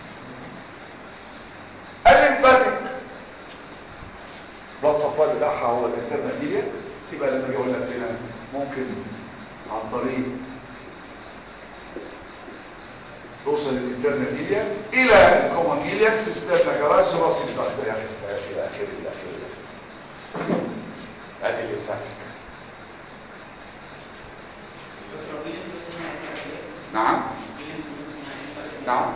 الليمفاتيك بلاد سبلاي بتاعها هو الانترناليه يبقى لما اجي اقول لك هنا ممكن عن طريق توصل الانترناليه الى الكومونيليا سيستم كراس راس الى اخره الى اخره الى اخره الى اخره ادي الليمفاتيك نعم نعم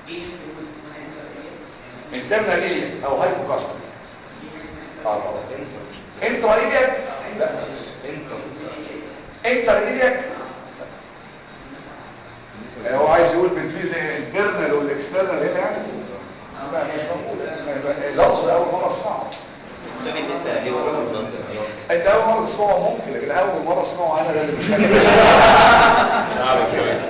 انترناليه او هايبوكاستيك اه انترا ايلياك لا انتر انتر ايلياك هو عايز يقول بين الانترنال والاكسترنال هنا يعني لا مش موجود اللفظ اول مره اسمعه ده النساء هي ولا الناصر انت اول مره تسمعه ممكن لكن اول مره اسمعه انا ده اللي مش صعب شويه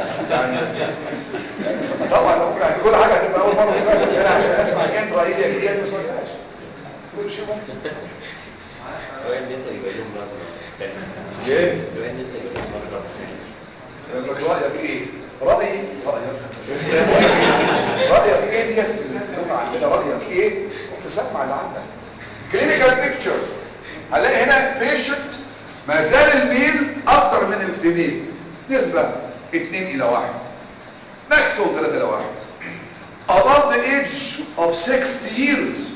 يعني طبعا ممكن يعني كل حاجه هتبقى اول مره اسمعها بس انا عشان اسمع انترا ايلياك دي ما سمعتهاش كل شيء ممكن سواء النساء يبقى لهم نظره ايه سواء النساء يبقى لهم نظره لك رايك ايه رايي رايك رايك ايه دي في اللغه عندنا رايك ايه تسمع اللي عندك كلينيكال بيكتشر هنلاقي هنا بيشنت ما زال الميل اكتر من الفيميل نسبه 2 الى 1 ماكسيموم 3 الى 1 above the age of 6 years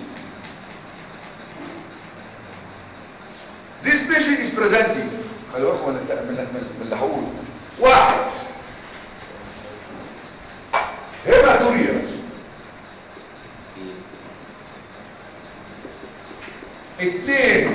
This patient is presenting خلي بالكم من من اللي هقوله واحد هيماتوريا اثنين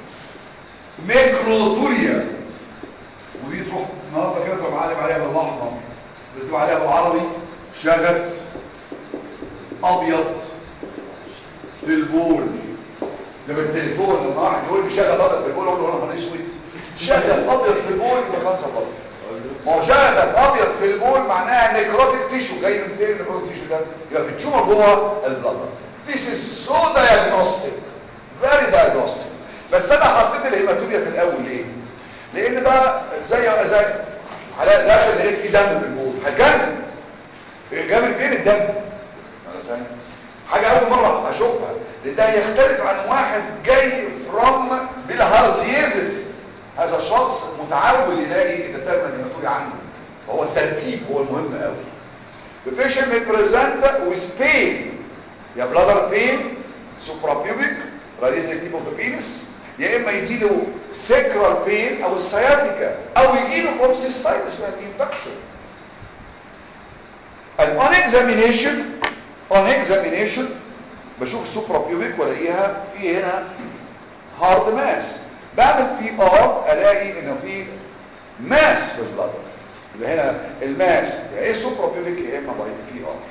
نيكروتوريا ودي تروح النهارده كده تبقى معلم عليها بالاحمر بتبقى عليها بالعربي شغت ابيض في البول ده بالتليفون لما واحد يقول لي شغل ابيض في البول اقول له انا هنسوي اسود شغل ابيض في البول يبقى كانسر برضه ما هو شغل ابيض في البول معناها نيكروتيك تيشو جاي من فين النيكروتيك تيشو ده يبقى في تيومر جوه البلادر This is so diagnostic very diagnostic بس انا حطيت الهيماتوريا في الاول ليه لان ده زي زي على داخل لقيت فيه دم في البول هتجنن جاب فين الدم انا سامع حاجه اول مره اشوفها لان ده يختلف عن واحد جاي فروم بالهارزيزس هذا شخص متعود يلاقي الدترمن هيماتوريا عنده فهو الترتيب هو المهم قوي The patient may present with pain يا bladder pain suprapubic radial tip of the penis يا اما يجي له sacral pain او السياتيكا او يجي له from cystitis من infection and on examination on examination بشوف سوبرا بيوبيك والاقيها في هنا هارد ماس بعمل بي ار الاقي انه في ماس في البلد يبقى هنا الماس يا ايه سوبرا بيوبيك يا اما باي بي ار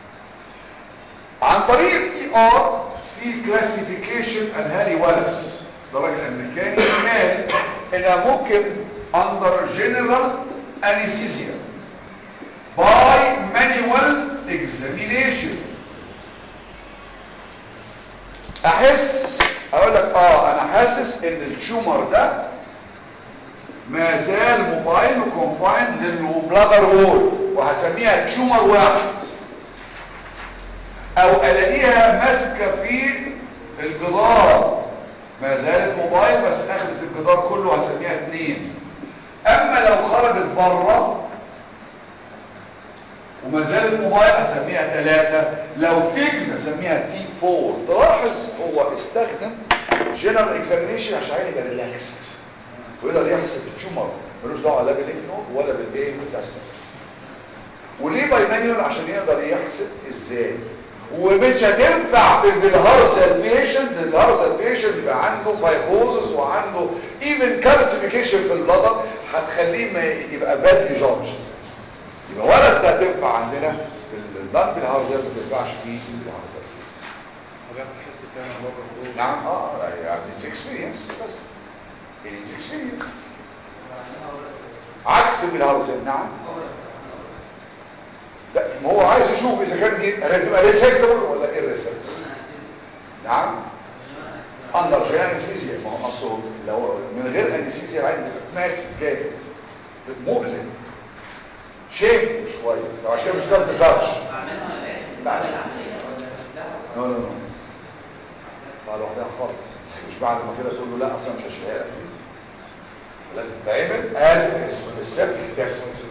عن طريق البي ار في كلاسيفيكيشن الهالي والس ده راجل امريكاني قال انها ممكن اندر جنرال انستيزيا باي مانيوال اكزامينيشن احس اقول لك اه انا حاسس ان التيومر ده ما زال موبايل وكونفاين للبلادر وول وهسميها تيومر واحد او الاقيها ماسكه في الجدار ما زالت موبايل بس اخذت الجدار كله هسميها اتنين اما لو خرجت بره وما زالت موبايل هسميها ثلاثة لو فيكس هسميها تي 4 تلاحظ هو استخدم جنرال اكزامينيشن عشان يبقى ريلاكست ويقدر يحسب التيومر ملوش دعوه لا بالليف نود ولا بالايه ميتاستاسيس وليه باي مانيوال عشان يقدر يحسب ازاي ومش هتنفع في الهارسال بيشنت الهارسال بيشنت يبقى عنده فايبروزس وعنده ايفن كالسيفيكيشن في البلدر هتخليه ما يبقى باد جادج يبقى ولا هتنفع عندنا في البلد بالهارسال ما تنفعش في الهارسال كيسز حاجات بتحس فيها من بره نعم اه يعني اتس اكسبيرينس بس اتس اكسبيرينس عكس بالهارسال نعم ده ما هو عايز يشوف اذا كان دي هتبقى ريسكتبل ولا ايريسكتبل نعم اندر جيران انستيزيا ما هو اصله لو من غير انستيزيا العين بيبقى ماسك جامد مؤلم شيم شويه لو عشان مش قادر تجارش بعد العمليه ولا نو نو نو بعد لوحدها خالص مش بعد ما كده تقول له لا اصلا مش هشيلها لك دي لازم تعمل از سبيسيفيك تيست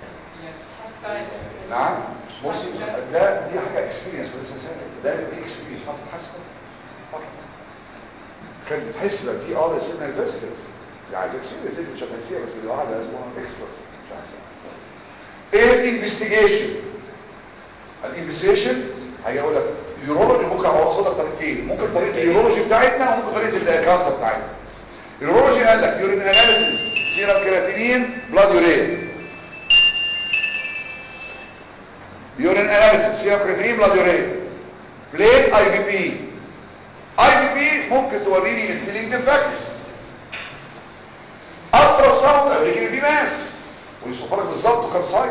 نعم بصي ده دي حاجه اكسبيرينس بس سهله ده دي اكسبيرينس هتتحسب كان بتحس بقى في اه السنه الفيسكلز دي عايز اكسبيرينس انت مش هتحسيها بس اللي واحد لازم هو اكسبرت مش احسن ايه الانفستيجيشن الانفستيجيشن هاجي اقول لك اليورولوجي ممكن اخدها بطريقتين ممكن طريقه اليورولوجي بتاعتنا وممكن طريقه الكانسر بتاعتنا اليورولوجي قال لك يورين اناليسيس سيرم كرياتينين بلاد يورين يورين اناليسيس سيرم كرياتينين بلاد يورين بلين اي بي بي اي بي بي ممكن توريني الفيلينج ديفكتس الترا ساوند اوريك دي ماس ويوصف لك بالظبط وكام سايت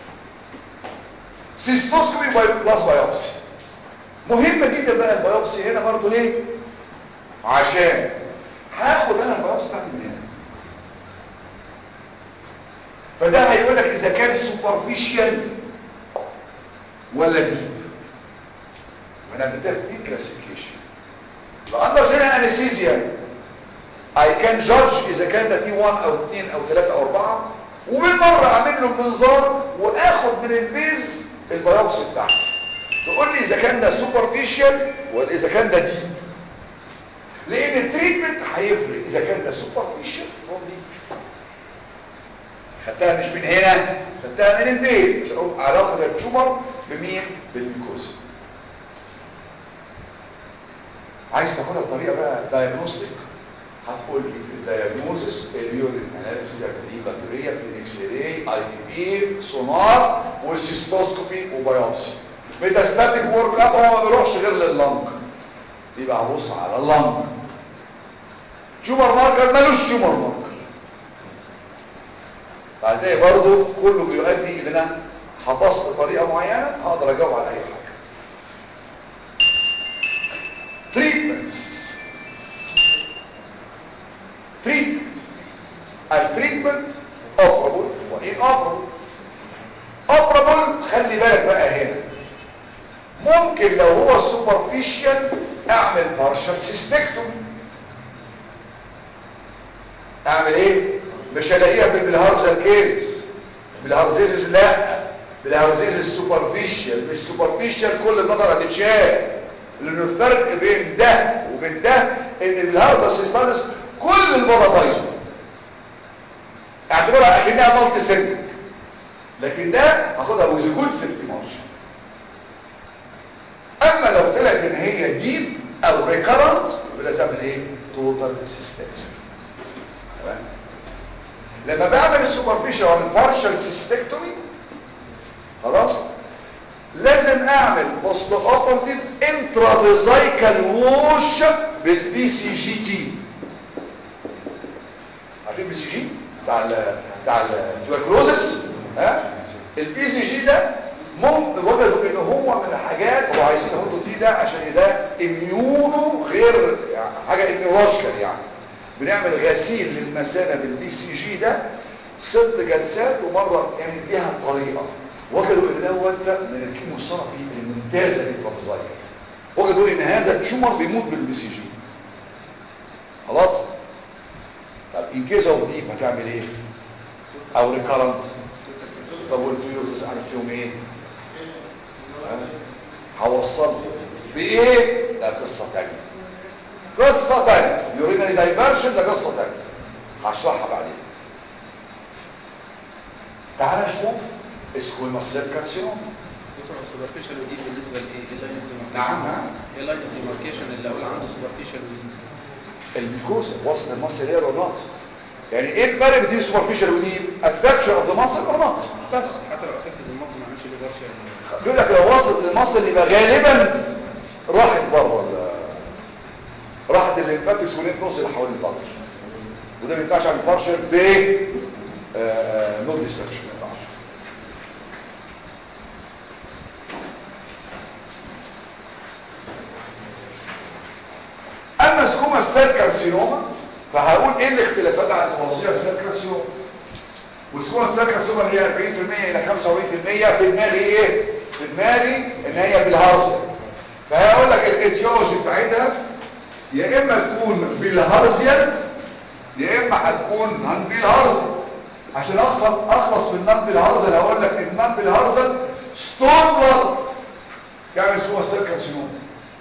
سيستوسكوبي باي بلاس بايوبسي مهمه جدا بقى البايوبسي هنا برضه ليه عشان هاخد انا البايوبسي بتاعتي من هنا فده هيقول لك اذا كان سوبرفيشال ولا ديب وانا اديتك دي كلاسيفيكيشن الاندر جنرال انستيزيا اي كان جادج اذا كان ده تي 1 او 2 او 3 او 4 وبالمره اعمل له منظار واخد من البيز البيوبسي بتاعتي تقول لي اذا كان ده سوبرفيشال ولا اذا كان ده ديب لان التريتمنت هيفرق اذا كان ده سوبرفيشال او ديب خدتها مش من هنا خدتها من البيز عشان اقول علاقه التيومر بمين بالميكوزا عايز تاخدها بطريقه بقى دايجنوستيك هتقول لي في الدايجنوزس اليورين اناليسيس اكاديميا بكتيريا بالاكس راي اي بي بي سونار والسيستوسكوبي وبيوبسي ميتاستاتيك ورك اب هو ما بيروحش غير لللنج يبقى هبص على اللنج تيومر ماركر ملوش تيومر ماركر بعدين برضه كله بيؤدي ان انا حفظت طريقه معينه هقدر اجاوب على اي حاجه تريتمنت تريتمنت التريتمنت اوبرابل وان اوبرابل اوبرابل خلي بالك بقى هنا ممكن لو هو سوبرفيشال اعمل بارشال سيستكتومي اعمل ايه مش هلاقيها في بالهارزال كيزز بالهارزيزز لا بالهارزيزز سوبرفيشال مش سوبرفيشال كل النظر هتتشال لانه الفرق بين ده وبين ده ان بالهارزال سيستانس كل البره بايظه اعتبرها اكنها مالتي سيرتك لكن ده هاخدها ويز جود سيفتي مارش لو طلعت ان هي ديب او ريكرنت يبقى لازم اعمل ايه توتال سيستمز تمام لما بعمل السوبرفيشال او البارشال سيستكتومي خلاص لازم اعمل بوست اوبرتيف انترافيزايكال ووش بالبي سي جي تي عارفين البي سي جي بتاع ال بتاع التوبركلوزس ها البي سي جي ده ممكن وجدوا ان هو من الحاجات هو عايزين يحطوا فيه ده عشان ده اميونو غير يعني حاجه اميولوجيكال يعني بنعمل غسيل للمثانه بالبي سي جي ده ست جلسات ومره يعني ليها طريقه وجدوا ان دوت من الكيموثيرابي الممتازه للترابيزايكل وجدوا ان هذا التيومر بيموت بالبي سي جي خلاص طب ان كيس اوف ديب هتعمل ايه او ريكارنت طب والتيوبس اعمل فيهم ايه هوصله بايه ده قصه ثانيه قصه ثانيه يورينري دايفرجن ده قصه ثانيه هشرحها بعدين تعال نشوف اسكويما سيل كارسينوم دكتور السوبرفيشال ودي بالنسبه لايه؟ ايه اللاين اوف ديماركيشن؟ نعم نعم ايه اللاين اوف ديماركيشن اللي اقول عنده سوبرفيشال ودي؟ الميكوزا وصل المصل ايه or not يعني ايه الفرق بين سوبرفيشال ودي افكشن اوف ذا ماسل اور نوت بس حتى لو افكتد المصل ما عملش له بارشال بيقول لك لو وصلت للمصل يبقى غالبا راحت بره ال- راحت الليمفاتكس والليمف نودز اللي حوالين البلج وده ما ينفعش اعمل بارشل ب نود ديسكشن ما ينفعش اما سكوما السيل كارسينوما فهقول ايه الاختلافات عن مواضيع السيل كارسينوما وسكوما السيل كارسينوما اللي هي 40% الى 45% في دماغي ايه في دماغي ان هي بالهارزيا فهقول لك الايتيولوجي بتاعتها يا اما تكون بالهارزيا يا اما هتكون نون بالهارزيا عشان اخلص اخلص من نون بالهارزيا هقول لك النون بالهارزيا ستون بلاد يعمل سكوما السيل كارسينوما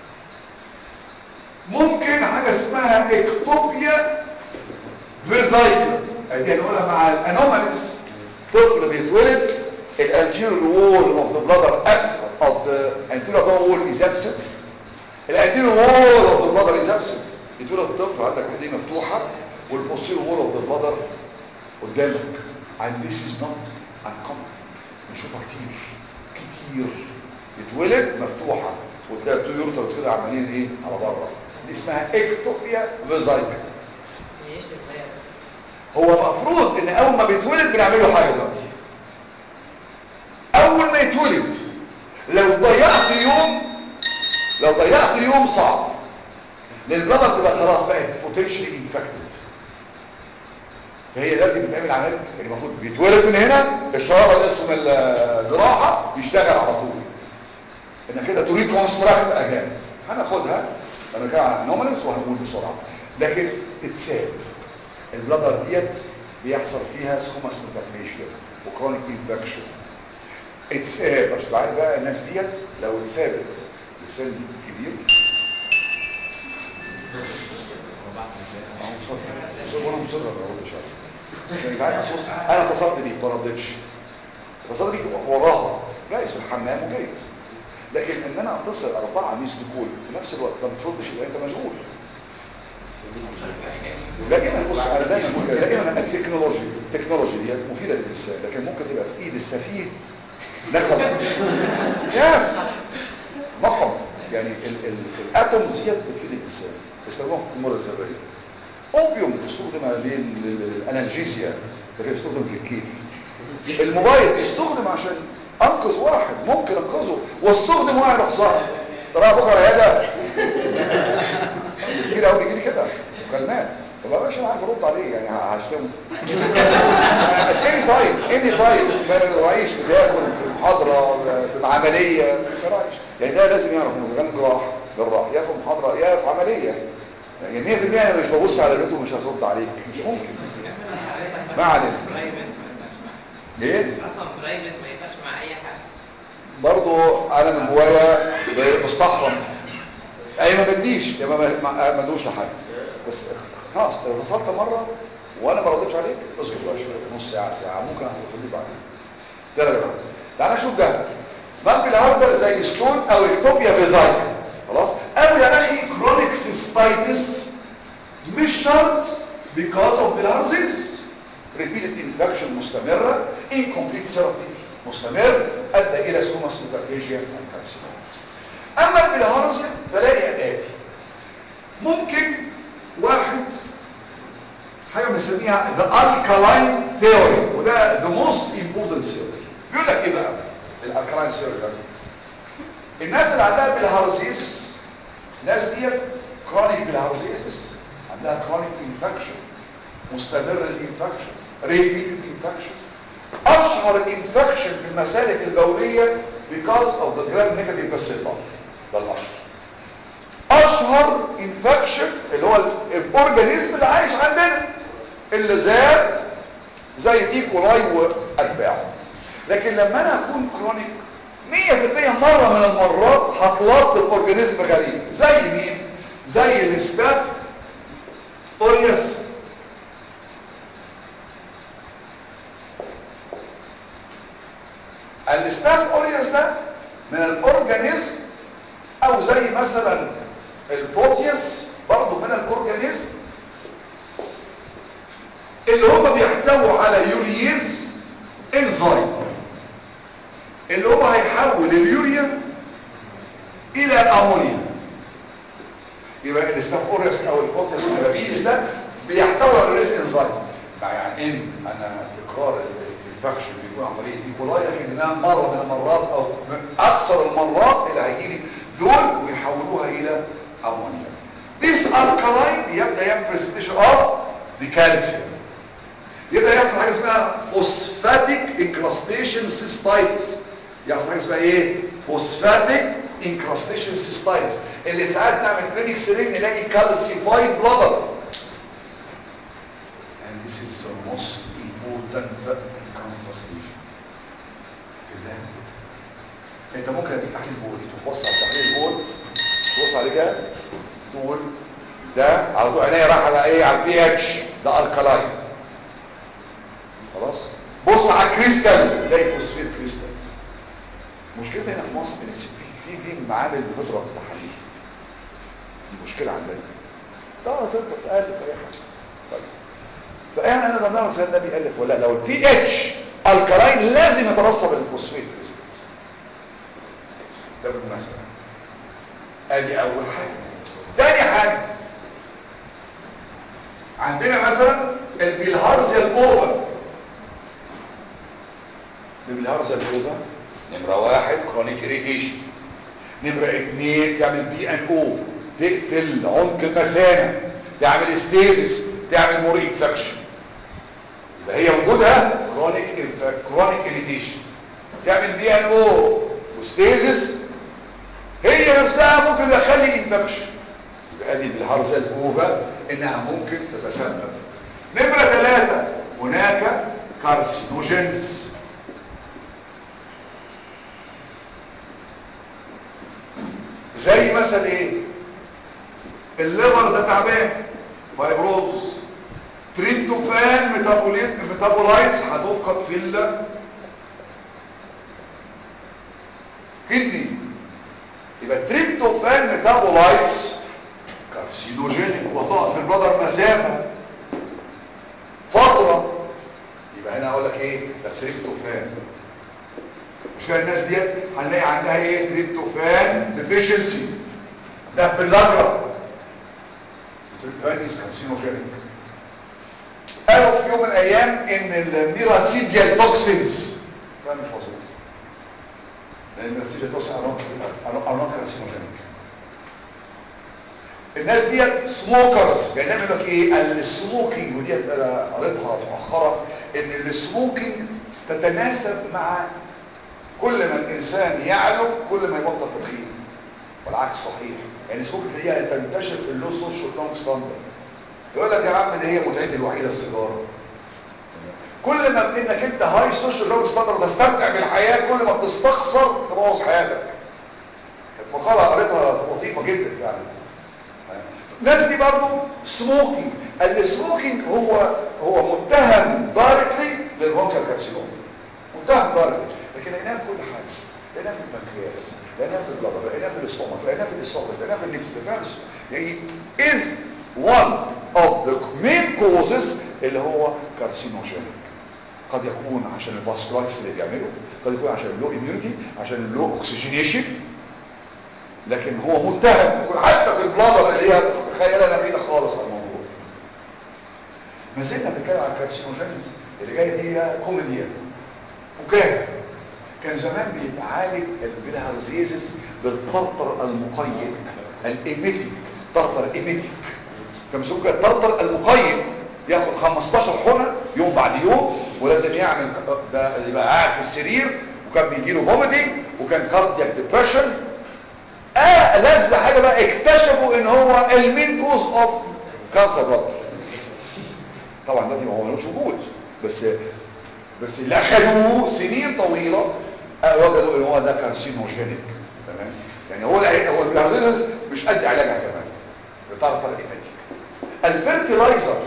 ممكن حاجة اسمها اكتوبيا فيزايكل دي هنقولها مع الانوماليز طفل بيتولد الانتيريور وول اوف ذا بلادر اوف ذا anterior وول از absent الانتيريور وول اوف ذا بلادر از absent يتولد طفل عندك حدية مفتوحة والبوستيريور وول اوف ذا بلادر قدامك and this is not uncommon بنشوفها كتير كتير يتولد مفتوحة وتلاقي التو يورترز كده عمالين ايه على بره دي اسمها اكتوبيا فيزايكل ماشي ازاي هو المفروض ان اول ما بيتولد بنعمل له حاجه دلوقتي اول ما يتولد لو ضيعت يوم لو ضيعت يوم صعب لان البلد تبقى خلاص بقت بوتنشلي انفكتد فهي لازم بتعمل عمليه يعني المفروض بيتولد من هنا اشاره لاسم الجراحه يشتغل على طول ان كده تو ريكونستراكت اجان هناخدها انا كده على انوماليز وهنقول بسرعه لكن تتساب البلادر ديت بيحصل فيها سكوماس ميتابليشيا وكرونيك انفكشن اتساب عشان تعرف بقى الناس ديت لو اتسابت لسن كبير انا مصر مصر وانا مصر ما اقولش عشان انت عارف أصل انا اتصلت بيك ما ردتش اتصلت بيك وراها جايز في الحمام وجيت لكن ان انا اتصل اربعه ميس كول في نفس الوقت ما بتردش يبقى انت مشغول دائما بص انا دايما بقول كده، دائما التكنولوجي التكنولوجي ديت مفيده للانسان لكن ممكن تبقى في ايد السفيه نقم يس نقم يعني ال ال الاتومز ديت بتفيد الانسان استخدموها في القنبله الذريه اوبيوم بيستخدم للانالجيزيا لكن بيستخدم للكيف الموبايل بيستخدم عشان انقذ واحد ممكن انقذه واستخدم واحد حصان ترى بكره يا ده كتير قوي بيجي لي كده مكالمات طب يا باشا انا عارف ارد عليه يعني هشتمه اني طيب اني طيب ما رايش بياكل في محاضره في عمليه ما رايش يعني ده لازم يعرف انه كان جراح جراح يا في محاضره يا في عمليه يعني 100% انا مش ببص على البيت ومش هرد عليك مش ممكن ما علينا برايفت ما يبقاش مع ايه رقم برايفت ما يبقاش مع اي حد برضو انا من جوايا مستحرم اي ما بديش يا ما ما ما ادوش لحد بس خلاص لو اتصلت مره وانا ما ردتش عليك اصبر بقى شويه نص ساعه ساعه ممكن اتصل بيك بعدين ده يا جماعه تعالى نشوف ده ممكن الهرزه زي ستون او اكتوبيا فيزايك خلاص او يا اخي كرونيك سيستايتس مش شرط because of bilharzisis repeated infection مستمرة incomplete therapy مستمر ادى الى سوماس ميتابليجيا كارسينوما اما البلهارزيا فلاقي الاتي ممكن واحد حاجه بنسميها the alkaline theory وده the most important theory بيقول لك ايه بقى الالكالاين theory ده الناس اللي عندها بلهارزيسس الناس دي كرونيك بلهارزيسس عندها كرونيك انفكشن مستمر الانفكشن ريبيتد انفكشن اشهر انفكشن في المسالك البوليه because of the gram negative bacilli ده الاشهر اشهر انفكشن اللي هو الاورجانيزم اللي عايش عندنا اللي زاد زي الايكولاي واتباعه لكن لما انا اكون كرونيك 100% مره من المرات هتلاقي اورجانيزم غريب زي مين زي الستاف اوريوس الستاف اوريوس ده من الاورجانيزم او زي مثلا البروتيوس برضه من الاورجانيزم اللي هم بيحتووا على يوريز انزيم اللي هو هيحول اليوريا الى امونيا يبقى الاستاف اوريوس او البروتيوس الرابيليس ده بيحتوي على يوريز انزيم يعني ان انا تكرار الانفكشن بيكون عن طريق الايكولاي لكنها مره من المرات او من اكثر المرات اللي هيجي لي دول ويحولوها الى امونيا this alkaline يبدا يعمل precipitation of the calcium يبدا يحصل حاجه اسمها phosphatic incrustation cystitis يحصل حاجه اسمها ايه phosphatic incrustation cystitis اللي ساعات نعمل كلينيك سيرين نلاقي calcified bladder and this is the most important incrustation انت ممكن اديك تحليل بول تبص على تحليل البول تبص عليه كده تقول ده على طول عينيا رايحه على ايه على البي اتش ده الكلاين خلاص بص على الكريستالز تلاقي فوسفيت كريستالز مشكلتنا هنا في مصر ان في في في معامل بتضرب تحاليل دي مشكله عندنا ده تضرب تقلب في اي حاجه كويس فاحنا انا ده بنعرف سيدنا النبي الف ولا لو البي اتش الكلاين لازم يترسب الفوسفيت كريستالز ده بالمناسبه ادي اول حاجه تاني حاجه عندنا مثلا البيلهارزيا الاوفر البيلهارزيا الاوفر نمره واحد كرونيك اريتيشن نمره اثنين تعمل بي ان او تقفل عنق المثانه تعمل ستيزس تعمل مور انفكشن يبقى هي وجودها كرونيك كرونيك اريتيشن تعمل بي ان او وستيزس هي نفسها ممكن تخلي انفكشن يبقى دي بالهرزه الاوفا انها ممكن تتسبب نمره ثلاثة هناك كارسينوجينز زي مثلا ايه الليفر ده تعبان فايبروز تريبتوفان ميتابوليت ميتابولايز هتفقد في ال كدني يبقى التريبتوفان ميتابولايتس كارسينوجينيك وهتقعد في البلدر مسافه فتره يبقى هنا اقول لك ايه ده تريبتوفان مش كده الناس ديت هنلاقي عندها ايه تريبتوفان ديفيشنسي ده باللاجرا التريبتوفان از كارسينوجينيك قالوا في يوم من الايام ان الميراسيديال توكسينز كان مش مظبوط لان الميراسيديال توكسين ار نوت كارسينوجينيك الناس ديت سموكرز يعني نعمل لك ايه السموكينج وديت انا قريتها مؤخرا ان السموكينج تتناسب مع كل ما الانسان يعلو كل ما يبطل تدخين والعكس صحيح يعني السموكينج تلاقيها تنتشر في اللو سوشيال لونج ستاندرد يقول لك يا عم دي هي متعتي الوحيده السيجاره كل ما انك انت هاي سوشيال لونج ستاندرد تستمتع بالحياه كل ما بتستخسر تبوظ حياتك كانت مقاله قريتها لطيفه جدا يعني الناس دي برضو سموكينج السموكينج هو هو متهم دايركتلي للبرونكال كارسينوم متهم دايركتلي لكن لقيناها في كل حاجه لقيناها في البنكرياس لقيناها في البلادر لقيناها في الاستومك لقيناها في الاسوفس لقيناها في النفس لقيناها في الس- يعني is one of the main causes اللي هو carcinogenic قد يكون عشان الفاسكولايتس اللي بيعمله قد يكون عشان اللو اميونيتي عشان اللو اوكسجينيشن لكن هو متهم يكون حتى في البلادر اللي هي خيالنا بعيده خالص عن الموضوع ما زلنا بنتكلم عن الكارسينوجينز اللي جايه دي كوميديا فكاهه كان زمان بيتعالج البلهارزيزس بالطرطر المقيد الايميتيك طرطر ايميتيك كان بيسموه كده الطرطر المقيد ياخد 15 حقنه يوم بعد يوم ولازم يعمل ده يبقى قاعد في السرير وكان بيجي له فوميتنج وكان كاردياك ديبريشن اه لذ حاجه بقى اكتشفوا ان هو المين كوز اوف كانسر بلاد طبعا دلوقتي ما هو ملوش وجود بس بس اللي اخذوه سنين طويله آه، وجدوا ان هو ده كارسينوجينيك تمام يعني هو الع- هو البلازينس مش قد علاجها كمان بطرطر ايماتيك الفيرتيلايزر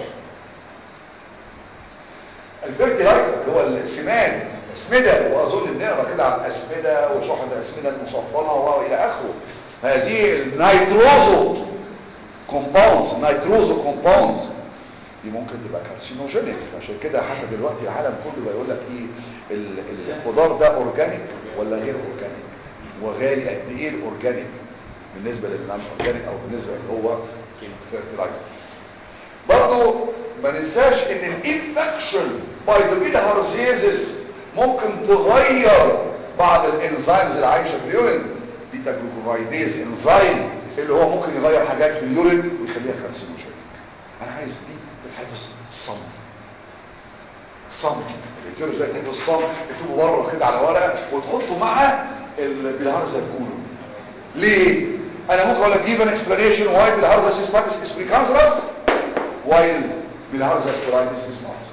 الفيرتيلايزر اللي هو السماد اسمده واظن بنقرا كده عن الاسمده وشحن الاسمده المسطنه والى اخره هذه النيتروزو كومباوندز نيتروزو كومباوندز دي ممكن تبقى كارسينوجينيك عشان كده حتى دلوقتي العالم كله بيقول لك ايه ال- ال- الخضار ده اورجانيك ولا غير اورجانيك وغالي قد ايه الاورجانيك بالنسبه للنون اورجانيك او بالنسبه اللي هو فيرتيلايزر برضه ما ننساش ان الانفكشن باي ذا بيلهارسيزس ممكن تغير بعض الانزيمز اللي عايشه في اليورين بيتا جلوكورايديز انزيم اللي هو ممكن يغير حاجات في اليورين ويخليها كارسينوجينيك انا عايز دي بتحفظ الصمت الصمت الكيوريز ده تحفظ الصمت تكتبه بره كده على ورقه وتحطه مع البلهارزا كله ليه انا ممكن اقول لك give an explanation why bilharzia cystitis is precancerous while bilharzia colitis is not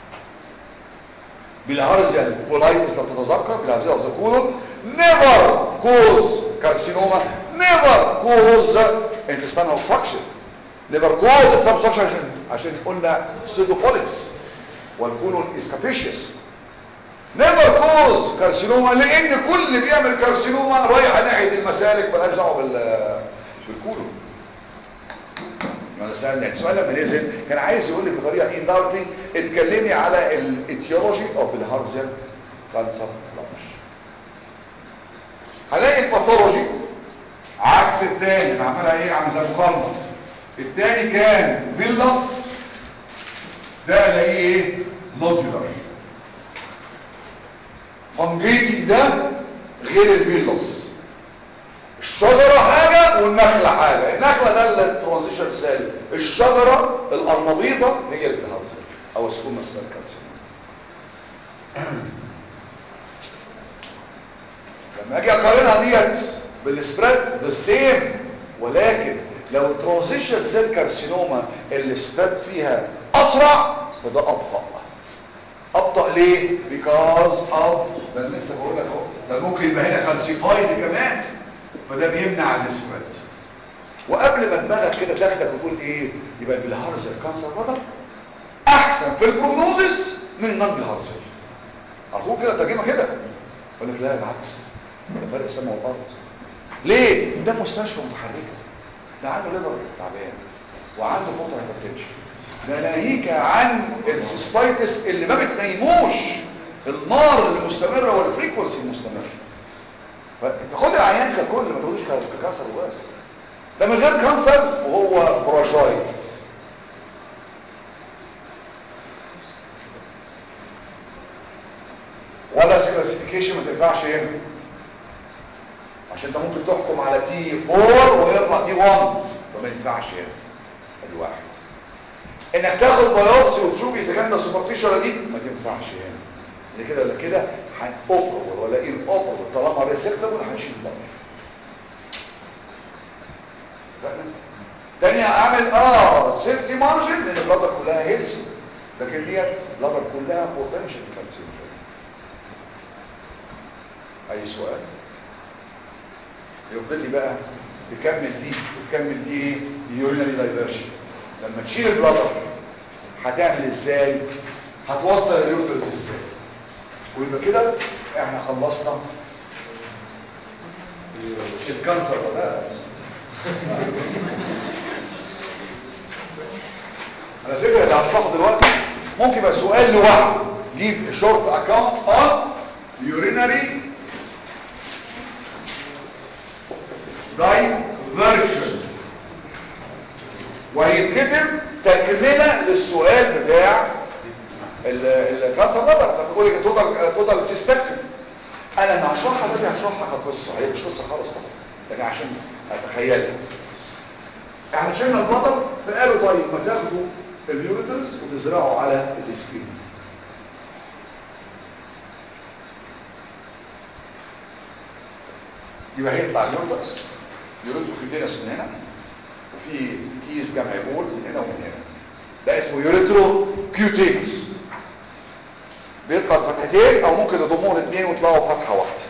bilharzia colitis لو تتذكر bilharzia of the colon never cause carcinoma never cause intestinal obstruction never cause substruction عشان عشان قلنا pseudopolyps والكولون is capacious never cause كارسينوما لان كل اللي بيعمل كارسينوما رايح ناحيه المسالك مالهاش دعوه بال بالكولون انا سالني يعني السؤال لما نزل كان عايز يقول لي بطريقه اندارتنج اتكلمي على الايتيولوجي اوف الهارزل كانسر بلادر هلاقي الباثولوجي عكس الثاني انا عمالها ايه عامل زي مقارنه الثاني كان فيلس ده الاقيه ايه نودولار فانجيتي ده غير الفيلس الشجرة حاجة والنخلة حاجة النخلة ده الترانزيشن سيل الشجرة القرنبيطة هي اللي بتهزر او سكوما السيل كالسيوم لما اجي اقارنها ديت بالسبريد ذا سيم ولكن لو الترانزيشن سيل كارسينوما السبريد فيها اسرع فده ابطأ ابطأ ليه because of ده أنا لسه بقول لك اهو ده ممكن يبقى هنا كالسيفايد كمان فده بيمنع السبريد وقبل ما دماغك كده تاخدك وتقول ايه يبقى البلهارزل كانسر بدر احسن في البروجنوزس من النون بلهارزل على طول كده ترجمه كده اقول لك لا بالعكس ده فرق السماء والارض ليه ده مستشفى متحركه ده عنده ليفر تعبان وعنده بطن هايبرتنشن ده ناهيك عن السيستايتس اللي ما بتنيموش النار المستمره والفريكونسي المستمر فتاخد العيان ككل ما تاخدوش ككانسر وبس ده من غير كانسر وهو فراجايل ولا كلاسيفيكيشن ما تنفعش هنا عشان انت ممكن تحكم على تي 4 ويطلع تي 1 فما ينفعش هنا ادي واحد انك تاخد بايوبسي وتشوف اذا كان ده سوبرفيشال ولا دي ما تنفعش هنا اللي كده ولا كده هنوبربل ولا ايه الاوبربل طالما ريسكتبل هنشيل الضغط فاهم تاني اعمل اه سيفتي مارجن لان البلادر كلها هيلثي لكن ديت البلادر كلها بوتنشال كالسيوم اي سؤال يفضل لي بقى تكمل دي وتكمل دي ايه يورينري دايفرشن لما تشيل البلادر هتعمل ازاي هتوصل اليوترس ازاي ويبقى كده احنا خلصنا الكانسر ولا بس على فكره اللي هشرحه دلوقتي ممكن يبقى سؤال لوحده جيب شورت اكاونت اون يورينري دايفرشن وهيتكتب تكمله للسؤال بتاع الكانسر بابر بقول لك توتال توتال سيستكتومي انا لما هشرحها دلوقتي هشرحها كقصه هي مش قصه خالص طبعا لكن عشان اتخيلها احنا شلنا البطل فقالوا طيب ما تاخدوا اليوريترز ونزرعه على السكين يبقى هيطلع اليوريترز يوريترو في الجنس من هنا وفي كيس جمع بول من هنا ومن هنا ده اسمه يوريترو كيوتينس بيطلع فتحتين او ممكن يضموهم الاثنين ويطلعوا فتحه واحده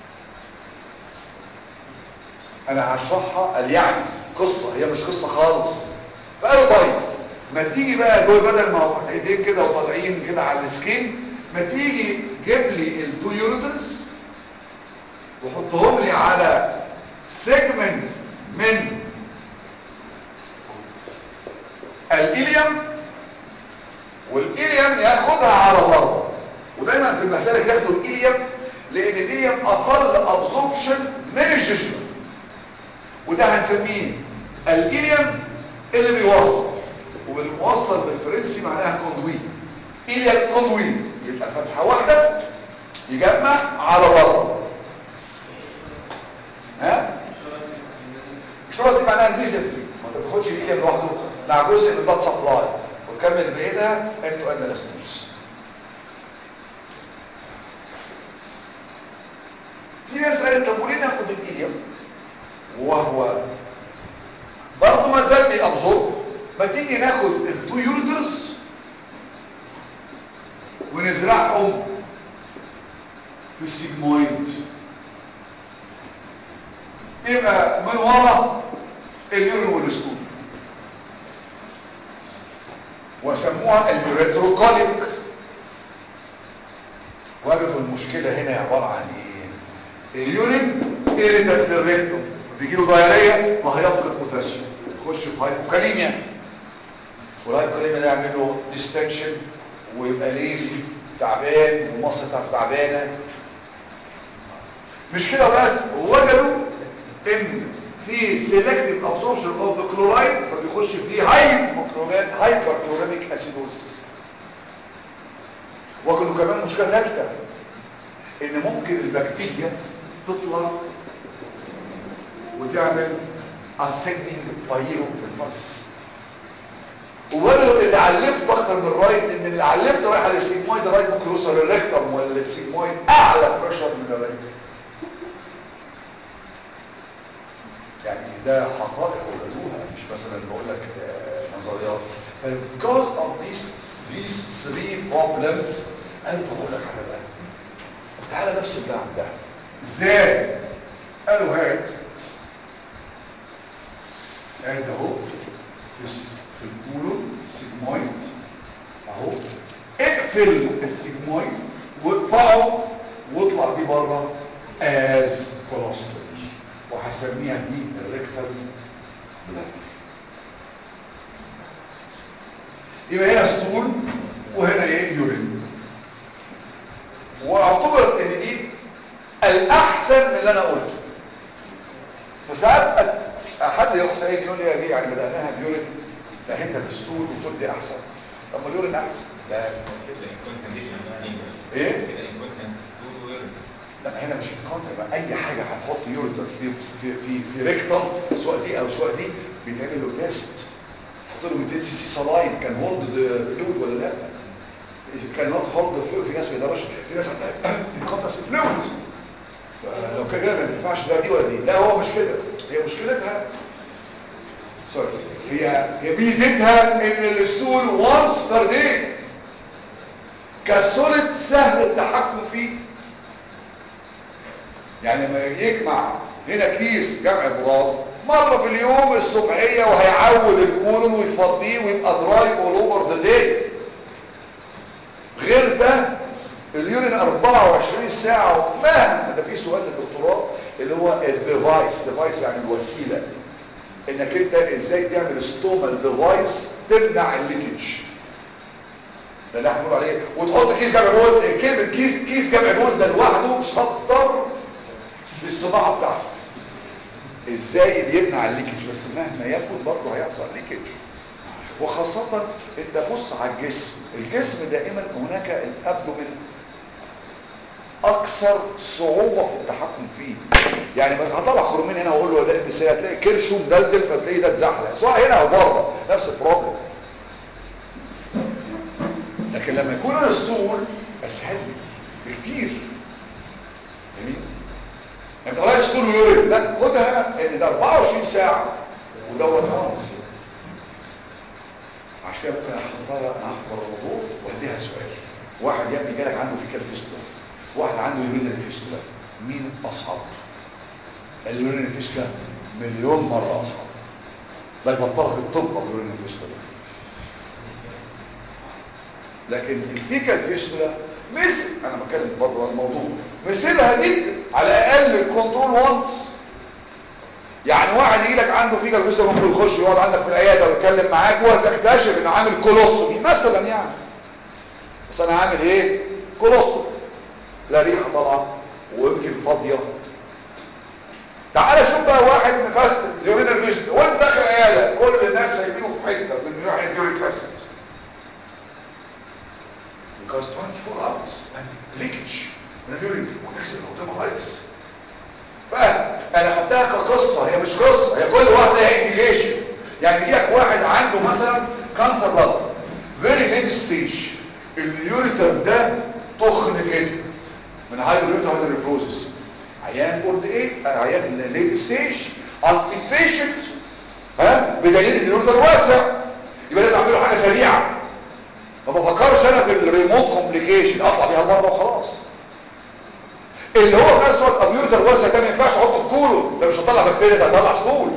انا هشرحها قال يعني قصه هي مش قصه خالص فقالوا طيب ما تيجي بقى دول بدل ما هو فتحتين كده وطالعين كده على السكين ما تيجي جيب لي التو يوريترز وحطهم لي على سيجمنت من الإليم والإليم ياخدها على بره ودايما في المسالك ياخدوا الإليم لأن الإليم أقل أبزوربشن من الجشم وده هنسميه الإليم اللي بيوصل والموصل بالفرنسي معناها كوندوي إليم كوندوي يبقى فتحة واحدة يجمع على بره ها؟ الشرط دي معناها الميزنتري ما انت بتاخدش الإليم لوحده مع جزء من البلاد سبلاي وتكمل بقيتها انتو ادنى الاسنوس في ناس قالت طب وليه ناخد الإليم وهو برضه ما زال بيأبزورب ما تيجي ناخد التو يوردرز ونزرعهم في السيجمويد يبقى من ورا اليورين والستول وسموها اليوريتروكوليك وجدوا المشكلة هنا عبارة عن ايه اليورين ايريتات للريكتوم بيجي له ضيارية فهيفقد بوتاسيوم يخش في هايبوكاليميا والهايبوكاليميا ده يعمل له ديستنشن ويبقى ليزي تعبان والمصر بتاعته تعبانه مش كده بس وجدوا ان في سيلكتيف ابسوربشن اوف ذا كلورايد فبيخش فيه هايبوكلوريد هايبركلوريك اسيدوزس وجدوا كمان مشكله ثالثه ان ممكن البكتيريا تطلع وتعمل اسيدنج بايلو بتفرس وولو اللي علفت اكتر من الرايت ان اللي علفت رايح على السيجمويد الرايت ممكن يوصل للريكتم والسيجمويد اعلى بريشر من الريكتم يعني ده حقائق وجدوها مش مثلا بقول لك نظريات because of these these three problems قالوا طب اقول لك حاجه بقى تعالى نفس اللي عندها ازاي قالوا هات هات اهو في في الكولون السيجمويد اهو اقفل السيجمويد واقطعه واطلع بيه بره از كولوستومي وهسميها دي الريكتال بلاد يبقى هنا ستول وهنا ايه يورين واعتبرت ان دي الاحسن من اللي انا قلته فساعات حد يروح سائل يقول لي يا بيه يعني بدأناها بيورين لا انت بالستول وتقول دي احسن طب ما اليورين احسن لا كده الكونتنشن ايه كده الكونتنس ستول ويورين لا هنا مش الكونتر اي حاجه هتحط يوريتر في في في في ريكتم سواء دي او سواء دي بيتعمل له تيست تحط له 200 سي سي سلاين كان هولد فلويد ولا لا كان نوت هولد فلويد في ناس ما يقدرش في ناس الكونتس فلويد لو كان كده ما ينفعش ده دي ولا دي لا هو مش كده هي مشكلتها سوري هي هي ميزتها ان الستول وانس بير داي كسوليد سهل التحكم فيه يعني لما يجمع هنا كيس جمع براز مرة في اليوم الصبحية وهيعود الكولون ويفضيه ويبقى دراي اول اوفر ذا داي غير ده اليورين 24 ساعة مهما ده في سؤال للدكتوراه اللي هو الديفايس ديفايس يعني الوسيله انك انت ازاي تعمل ستومال ديفايس تمنع الليكج ده اللي احنا بنقول عليه وتحط كيس جمع بول كلمه كيس كيس جمع بول ده لوحده شطر في الصناعه بتاعته ازاي بيمنع الليكج بس مهما ياكل برضه هيحصل ليكج وخاصة انت بص على الجسم الجسم دائما هناك الابدومين اكثر صعوبة في التحكم فيه يعني ما هطلع خرمين هنا واقول له ده مثال هتلاقي كرشه مدلدل فتلاقيه ده اتزحلق سواء هنا او بره نفس البروبلم لكن لما يكون الاسطول اسهل لي بكتير جميل انت غير اسطول ويورين لا خدها ان ده 24 ساعة ودوت وانس عشان كده ممكن احطها اخبر الوضوء واديها سؤال واحد يا ابني جالك عنده فيكال فيستولا واحد عنده يورينال فيستولا مين اصعب اليورينال فيستولا مليون مره اصعب لا يبطلك الطب او اليورينال فيستولا لكن الفيكال فيستولا مثل انا بتكلم بره الموضوع مثلها دي على الاقل الكنترول وانس يعني واحد يجي لك عنده فيكال فيستولا ممكن يخش يقعد عندك في العياده ويتكلم معاك وتكتشف انه عامل كولوستومي مثلا يعني بس انا عامل ايه كولوستومي لا ريحه طالعه ويمكن فاضيه تعال شوف بقى واحد مفستن يورين الفيست وانت داخل العياده كل الناس سايبينه في حته من ناحيه اليوريك اسيد because 24 hours and leakage من اليورين ونكسر الاوتومايتس فانا خدتها كقصه هي مش قصه هي كل واحده هي انديكيشن يعني يجيلك واحد عنده مثلا كانسر بلد فيري ليت ستيج اليوريتر ده تخن كده من هايدرويوتا هايدروفروزس عيان قلت ايه عيان ليت ستيج انفيشنت ها بدليل ان اليوريتر واسع يبقى لازم اعمل له حاجه سريعه ما بفكرش انا في الريموت كومبليكيشن اطلع بيها بره وخلاص اللي هو في نفس الوقت اليوريتر واسع ده ما ينفعش احطه في كوله ده مش هطلع بكتيريا ده هطلع ستول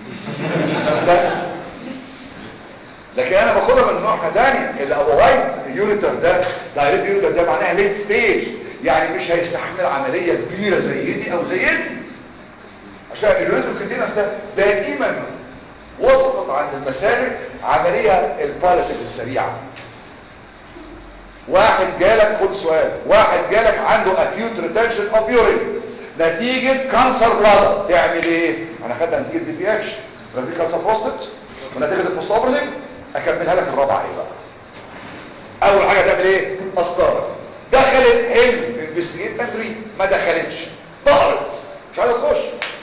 لكن انا باخدها من نوع تاني اللي افويد اليوريتر ده دايركت يوريتر ده معناها ليت ستيج يعني مش هيستحمل عمليه كبيره زي دي او زي دي عشان اليوريتر كونتينس ده دائما وصفت عند المسالك عمليه البالاتيف السريعه واحد جالك خد سؤال واحد جالك عنده acute retention of urine نتيجة كانسر بلادر تعمل ايه انا خدنا نتيجة بي بي اتش ونتيجة كانسر بروستات ونتيجة البوست اوبرلينج اكملها لك الرابعة ايه بقى اول حاجة تعمل ايه قسطرة دخلت حلو انفستيجيت اند ما دخلتش ضهرت مش عايزه تخش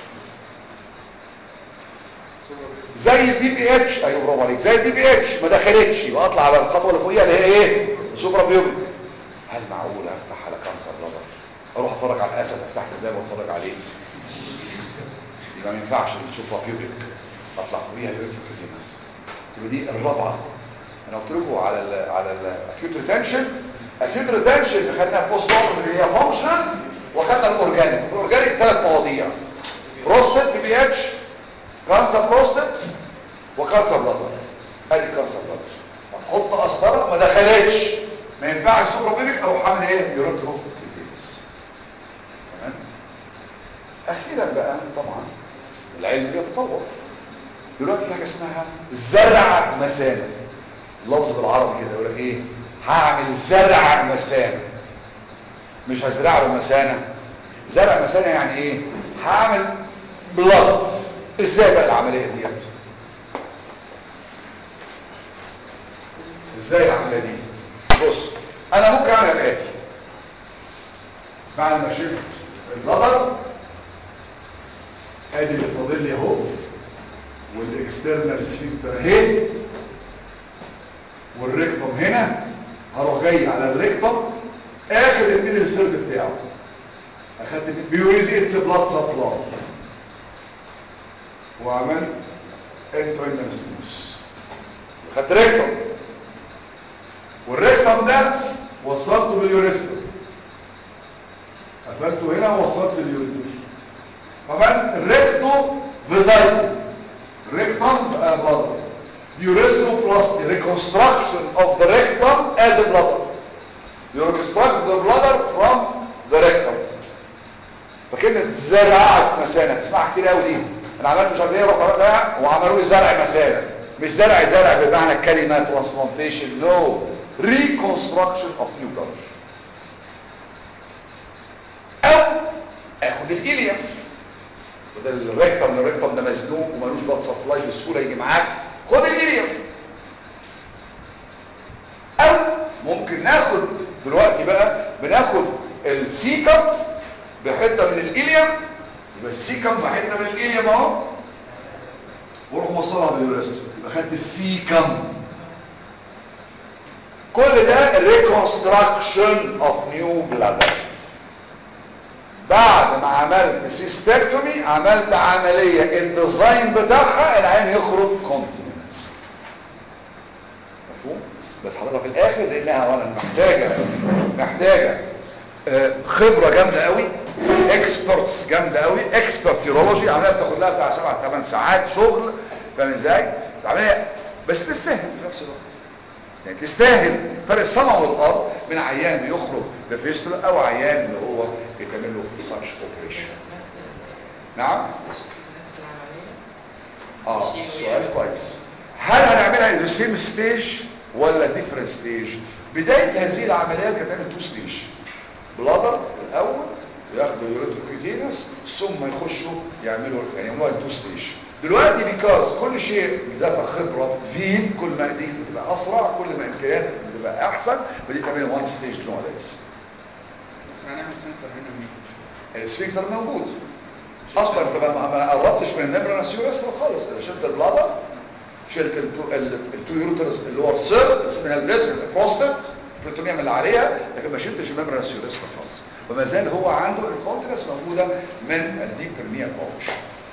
زي البي بي اتش ايوه برافو عليك زي البي بي اتش ما دخلتش يبقى اطلع على الخطوه اللي فوقيها اللي هي ايه سوبرا بيوبيك هل معقول افتح على كانسر بلادر اروح اتفرج على الاسد افتح الباب واتفرج عليه يبقى ما ينفعش السوبرا بيوبيك اطلع فوقيها يوريتيكوتينس يبقى دي الرابعه انا قلت لكم على ال على الاكيوت ريتنشن اكيوت ريتنشن خدنا البوست اللي هي فانكشنال وخدنا الاورجانيك الاورجانيك ثلاث مواضيع بروستات بي بي اتش كانسر بروستات وكانسر بلادر ادي كانسر بلادر هتحط قسطره ما دخلتش ما ينفعش سوبر بيبيك او حمل ايه يوريترو كوتينس تمام اخيرا بقى طبعا العلم بيتطور دلوقتي في حاجه اسمها زرع مثانه اللفظ بالعربي كده يقول لك ايه هعمل زرع مثانه مش هزرع له مثانه زرع مثانه يعني ايه هعمل بلاد ازاي بقى العمليه ديت ازاي العمليه دي بص انا ممكن اعمل الاتي بعد ما شلت البلدر ادي اللي فاضل لي اهو والاكسترنال سفنكتر اهي والريكتوم هنا هروح جاي على الريكتوم اخد الميدل السيرت بتاعه اخدت بيوريزي اتس بلاد سبلاي وعمل انترنال ستيموس خدت ريكتوم والريكتوم ده وصلته باليوريستر قفلته هنا ووصلت اليوريتور كمان الريكتو فيزايتو rectum بقى bladder urethroplasty reconstruction of the rectum as a bladder you reconstruct the bladder from the rectum فكلمه زرعت مثانه تسمعها كتير قوي دي انا عملت مش عارف ايه رحت ده وعملوا لي زرع مثانه مش زرع زرع بمعنى الكلمه ترانسبلانتيشن نو ريكونستراكشن اوف نيو بلاد او اخد الاليم وده الريكتم الريكتم ده مزنوق ومالوش بلاد سبلاي بسهوله يجي معاك خد الاليم او ممكن ناخد دلوقتي بقى بناخد السيكم بحته من الاليم يبقى السيكم بحته من الاليم اهو وروح موصلها باليوريستر يبقى خدت السيكم كل ده ريكونستراكشن اوف نيو بلادر بعد ما عملت سيستكتومي عملت عمليه الديزاين بتاعها العين يخرج كونتيننت مفهوم بس حضرتك في الاخر لانها اولا محتاجه محتاجه آه، خبره جامده قوي اكسبرتس جامده قوي اكسبرت يورولوجي عمليه بتاخد لها بتاع 7 8 ساعات شغل فاهم ازاي عمليه بس تستاهل في نفس الوقت يعني تستاهل فرق السماء والارض من عيان بيخرج بفيستولا او عيان اللي هو يتعمل له ساتش اوبريشن نفس نعم نفس نفس العملية اه شيء سؤال يعني. كويس هل هنعملها ذا سيم ستيج ولا ديفرنت ستيج بدايه هذه العمليات كانت تعمل تو ستيج بلادر الاول ياخدوا يوريتروكيتينس ثم يخشوا يعملوا يعني يعملوها تو ستيج دلوقتي بيكاز كل شيء ذات خبره تزيد كل ما ايديك بتبقى اسرع كل ما امكانياتك بتبقى احسن بدي تعمل وان ستيج نواديز هنعمل سنتر هنا منين السفنكتر موجود اصلا انت ما ما قربتش من النمره ناسيوريستر خالص انت شلت البلادر شلت التو ال- التو يوروترس اللي هو السير اسمها الفيسل البروستات البروتونيوم اللي عليها لكن ما شلتش النمره ناسيوريستر خالص وما زال هو عنده الكونتينس موجوده من الديبرنيال باوش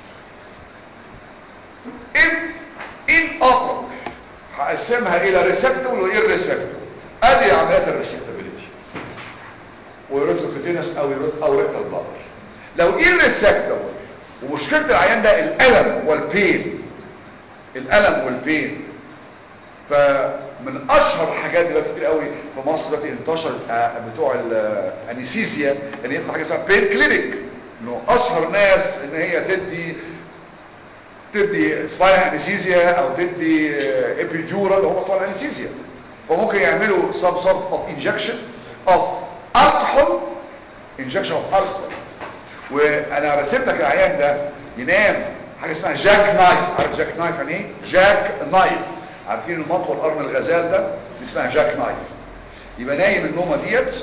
if in upper هقسمها الى ريسبتبل واير ريسبتبل ادي عمليات الريسبتابيليتي ويروتروكوتينس او يروت او ريكتال بلادر لو ايه ريسبتبل ومشكله العيان ده الالم والبين الالم والبين فمن اشهر الحاجات دلوقتي كتير قوي في مصر دلوقتي انتشر آه، بتوع الانستيزيا ان يطلع حاجه اسمها بين كلينيك انه اشهر ناس ان هي تدي تدي سباين انستيزيا او تدي ابيديورال اللي هم بتوع الانستيزيا فممكن يعملوا سب سورت اوف انجكشن اوف الكحول انجكشن اوف الكحول وانا رسمت لك العيان ده ينام حاجه اسمها جاك نايف عارف جاك نايف يعني ايه جاك نايف عارفين المطوه القرن الغزال ده دي اسمها جاك نايف يبقى نايم النومه ديت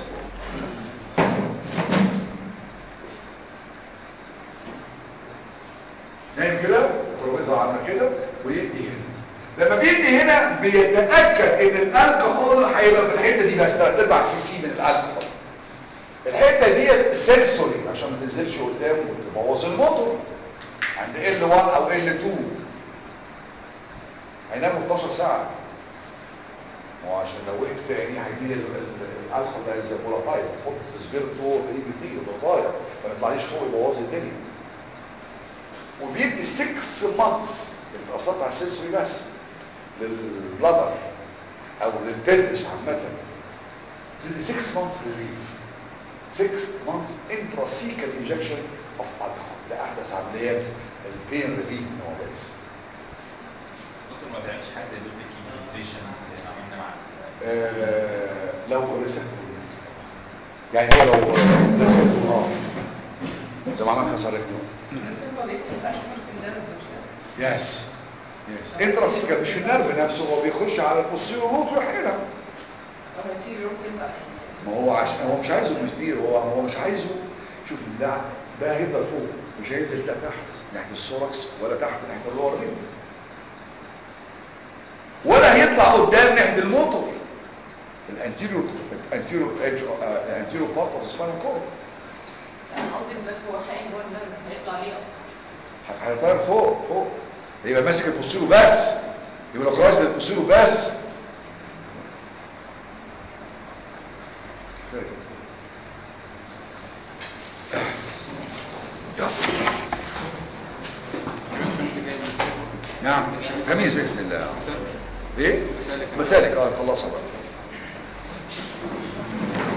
نايم كده الترابيزه عامله كده ويدي هنا لما بيدي هنا بيتاكد ان الالكحول هيبقى في الحته دي بس تلات ارباع سي سي من الالكحول الحته دي سنسوري عشان ما تنزلش قدام وتبوظ الموتور عند L1 او L2 هينام 12 ساعه ما هو عشان لو وقف تاني هيجي الالكحول ده زي فولاتايل حط سبيرتو تلاقيه بيطير ده طاير ما يطلعليش فوق يبوظ الدنيا وبيدي 6 مانثس التأثيرات على السنسوري بس للبلادر او للبلبس عامه بتدي 6 مانثس ريليف 6 مانثس intracecal injection of alcohol ده احدث عمليات البين ريليف نواديز دكتور ما بيعملش حاجه زي بيبليك كونسنتريشن زي ما عملنا مع آه لو ريسبتور يعني هو لو ريسبتور اه زي ما عملنا خسرته هو بيكتب أشهر في النرف مش كده؟ يس يس انتراسيكال مش في النرف نفسه هو بيخش على البوستيرو روت ويحقنها أو هتيجي يوم فين بقى؟ ما هو عشان هو مش عايزه بيستير هو هو مش عايزه شوف ده ده هيفضل فوق مش هينزل لا تحت ناحيه السوركس ولا تحت ناحيه اللور ريم ولا هيطلع قدام ناحيه الموتور الانتيريور الانتيريور ايدج الانتيريور بارت اوف سباينال كورد أنا قصدي بس هو حقيقي جوه النرف هيطلع ليه أصلا؟ هيطير فوق فوق يبقى ماسك البوستيرو بس يبقى لو كويس البوستيرو بس كفايه يلا. الخميس الجاي نعم خميس باذن الله مساء ايه مسالك مسالك اه نخلصها بقى